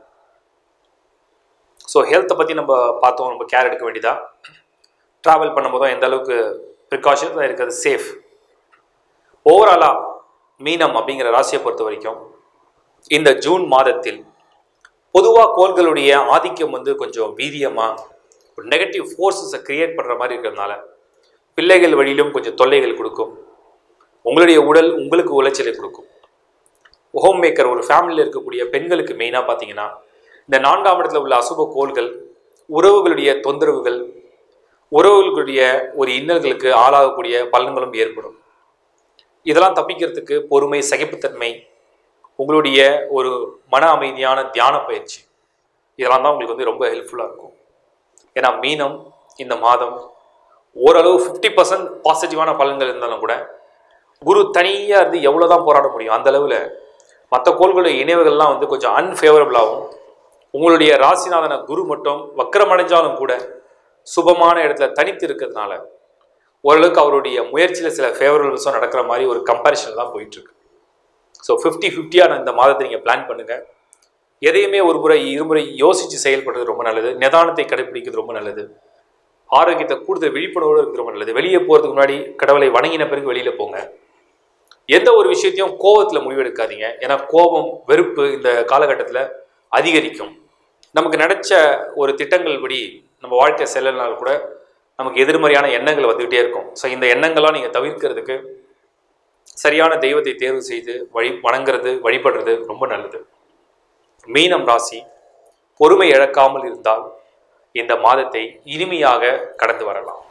ஸோ ஹெல்த்தை பற்றி நம்ம பார்த்தோம் நம்ம கேர் எடுக்க வேண்டியதா ட்ராவல் பண்ணும்போதும் எந்த அளவுக்கு ப்ரிகாஷன்ஸாக இருக்கிறது சேஃப் ஓவராலாக மீனம் அப்படிங்கிற ராசியை பொறுத்த வரைக்கும் இந்த ஜூன் மாதத்தில் பொதுவாக கோள்களுடைய ஆதிக்கம் வந்து கொஞ்சம் வீரியமாக ஒரு நெகட்டிவ் ஃபோர்ஸஸை கிரியேட் பண்ணுற மாதிரி இருக்கிறதுனால பிள்ளைகள் வழியிலும் கொஞ்சம் தொல்லைகள் கொடுக்கும் உங்களுடைய உடல் உங்களுக்கு உளைச்சலை கொடுக்கும் ஹோம் மேக்கர் ஒரு ஃபேமிலியில் இருக்கக்கூடிய பெண்களுக்கு மெயினாக பார்த்தீங்கன்னா இந்த நான்காம் இடத்துல உள்ள அசுப கோள்கள் உறவுகளுடைய தொந்தரவுகள் உறவுகளுடைய ஒரு இன்னல்களுக்கு ஆளாகக்கூடிய பலன்களும் ஏற்படும் இதெல்லாம் தப்பிக்கிறதுக்கு பொறுமை சகிப்புத்தன்மை உங்களுடைய ஒரு மன அமைதியான தியான பயிற்சி இதெல்லாம் தான் உங்களுக்கு வந்து ரொம்ப ஹெல்ப்ஃபுல்லாக இருக்கும் ஏன்னா மீனம் இந்த மாதம் ஓரளவு ஃபிஃப்டி பர்சன்ட் பாசிட்டிவான பலன்கள் இருந்தாலும் கூட குரு தனியாக இருந்து எவ்வளோ தான் போராட முடியும் அந்த அளவில் மற்ற கோள்களுடைய இணைவுகள்லாம் வந்து கொஞ்சம் அன்ஃபேவரபுளாகவும் உங்களுடைய ராசிநாதன குரு மட்டும் வக்கரமடைஞ்சாலும் கூட சுபமான இடத்துல தனித்து இருக்கிறதுனால ஓரளவுக்கு அவருடைய முயற்சியில் சில ஃபேவரபிள்ஸும் நடக்கிற மாதிரி ஒரு கம்பேரிஷன் தான் போயிட்டுருக்கு ஸோ ஃபிஃப்டி ஃபிஃப்டியான இந்த மாதத்தை நீங்கள் பிளான் பண்ணுங்கள் எதையுமே ஒரு முறை இருமுறை யோசித்து செயல்படுறது ரொம்ப நல்லது நிதானத்தை கடைபிடிக்கிறது ரொம்ப நல்லது ஆரோக்கியத்தை கூடுதல் விழிப்புணர்வோடு இருக்கிறது ரொம்ப நல்லது வெளியே போகிறதுக்கு முன்னாடி கடவுளை வணங்கின பிறகு வெளியில் போங்க எந்த ஒரு விஷயத்தையும் கோபத்தில் முடிவெடுக்காதீங்க ஏன்னா கோபம் வெறுப்பு இந்த காலகட்டத்தில் அதிகரிக்கும் நமக்கு நினச்ச ஒரு திட்டங்கள் படி நம்ம வாழ்க்கை செல்லனால் கூட நமக்கு எதிர்மறையான எண்ணங்கள் வந்துக்கிட்டே இருக்கும் ஸோ இந்த எண்ணங்கள்லாம் நீங்கள் தவிர்க்கிறதுக்கு சரியான தெய்வத்தை தேர்வு செய்து வழி வணங்குறது வழிபடுறது ரொம்ப நல்லது மீனம் ராசி பொறுமை இழக்காமல் இருந்தால் இந்த மாதத்தை இனிமையாக கடந்து வரலாம்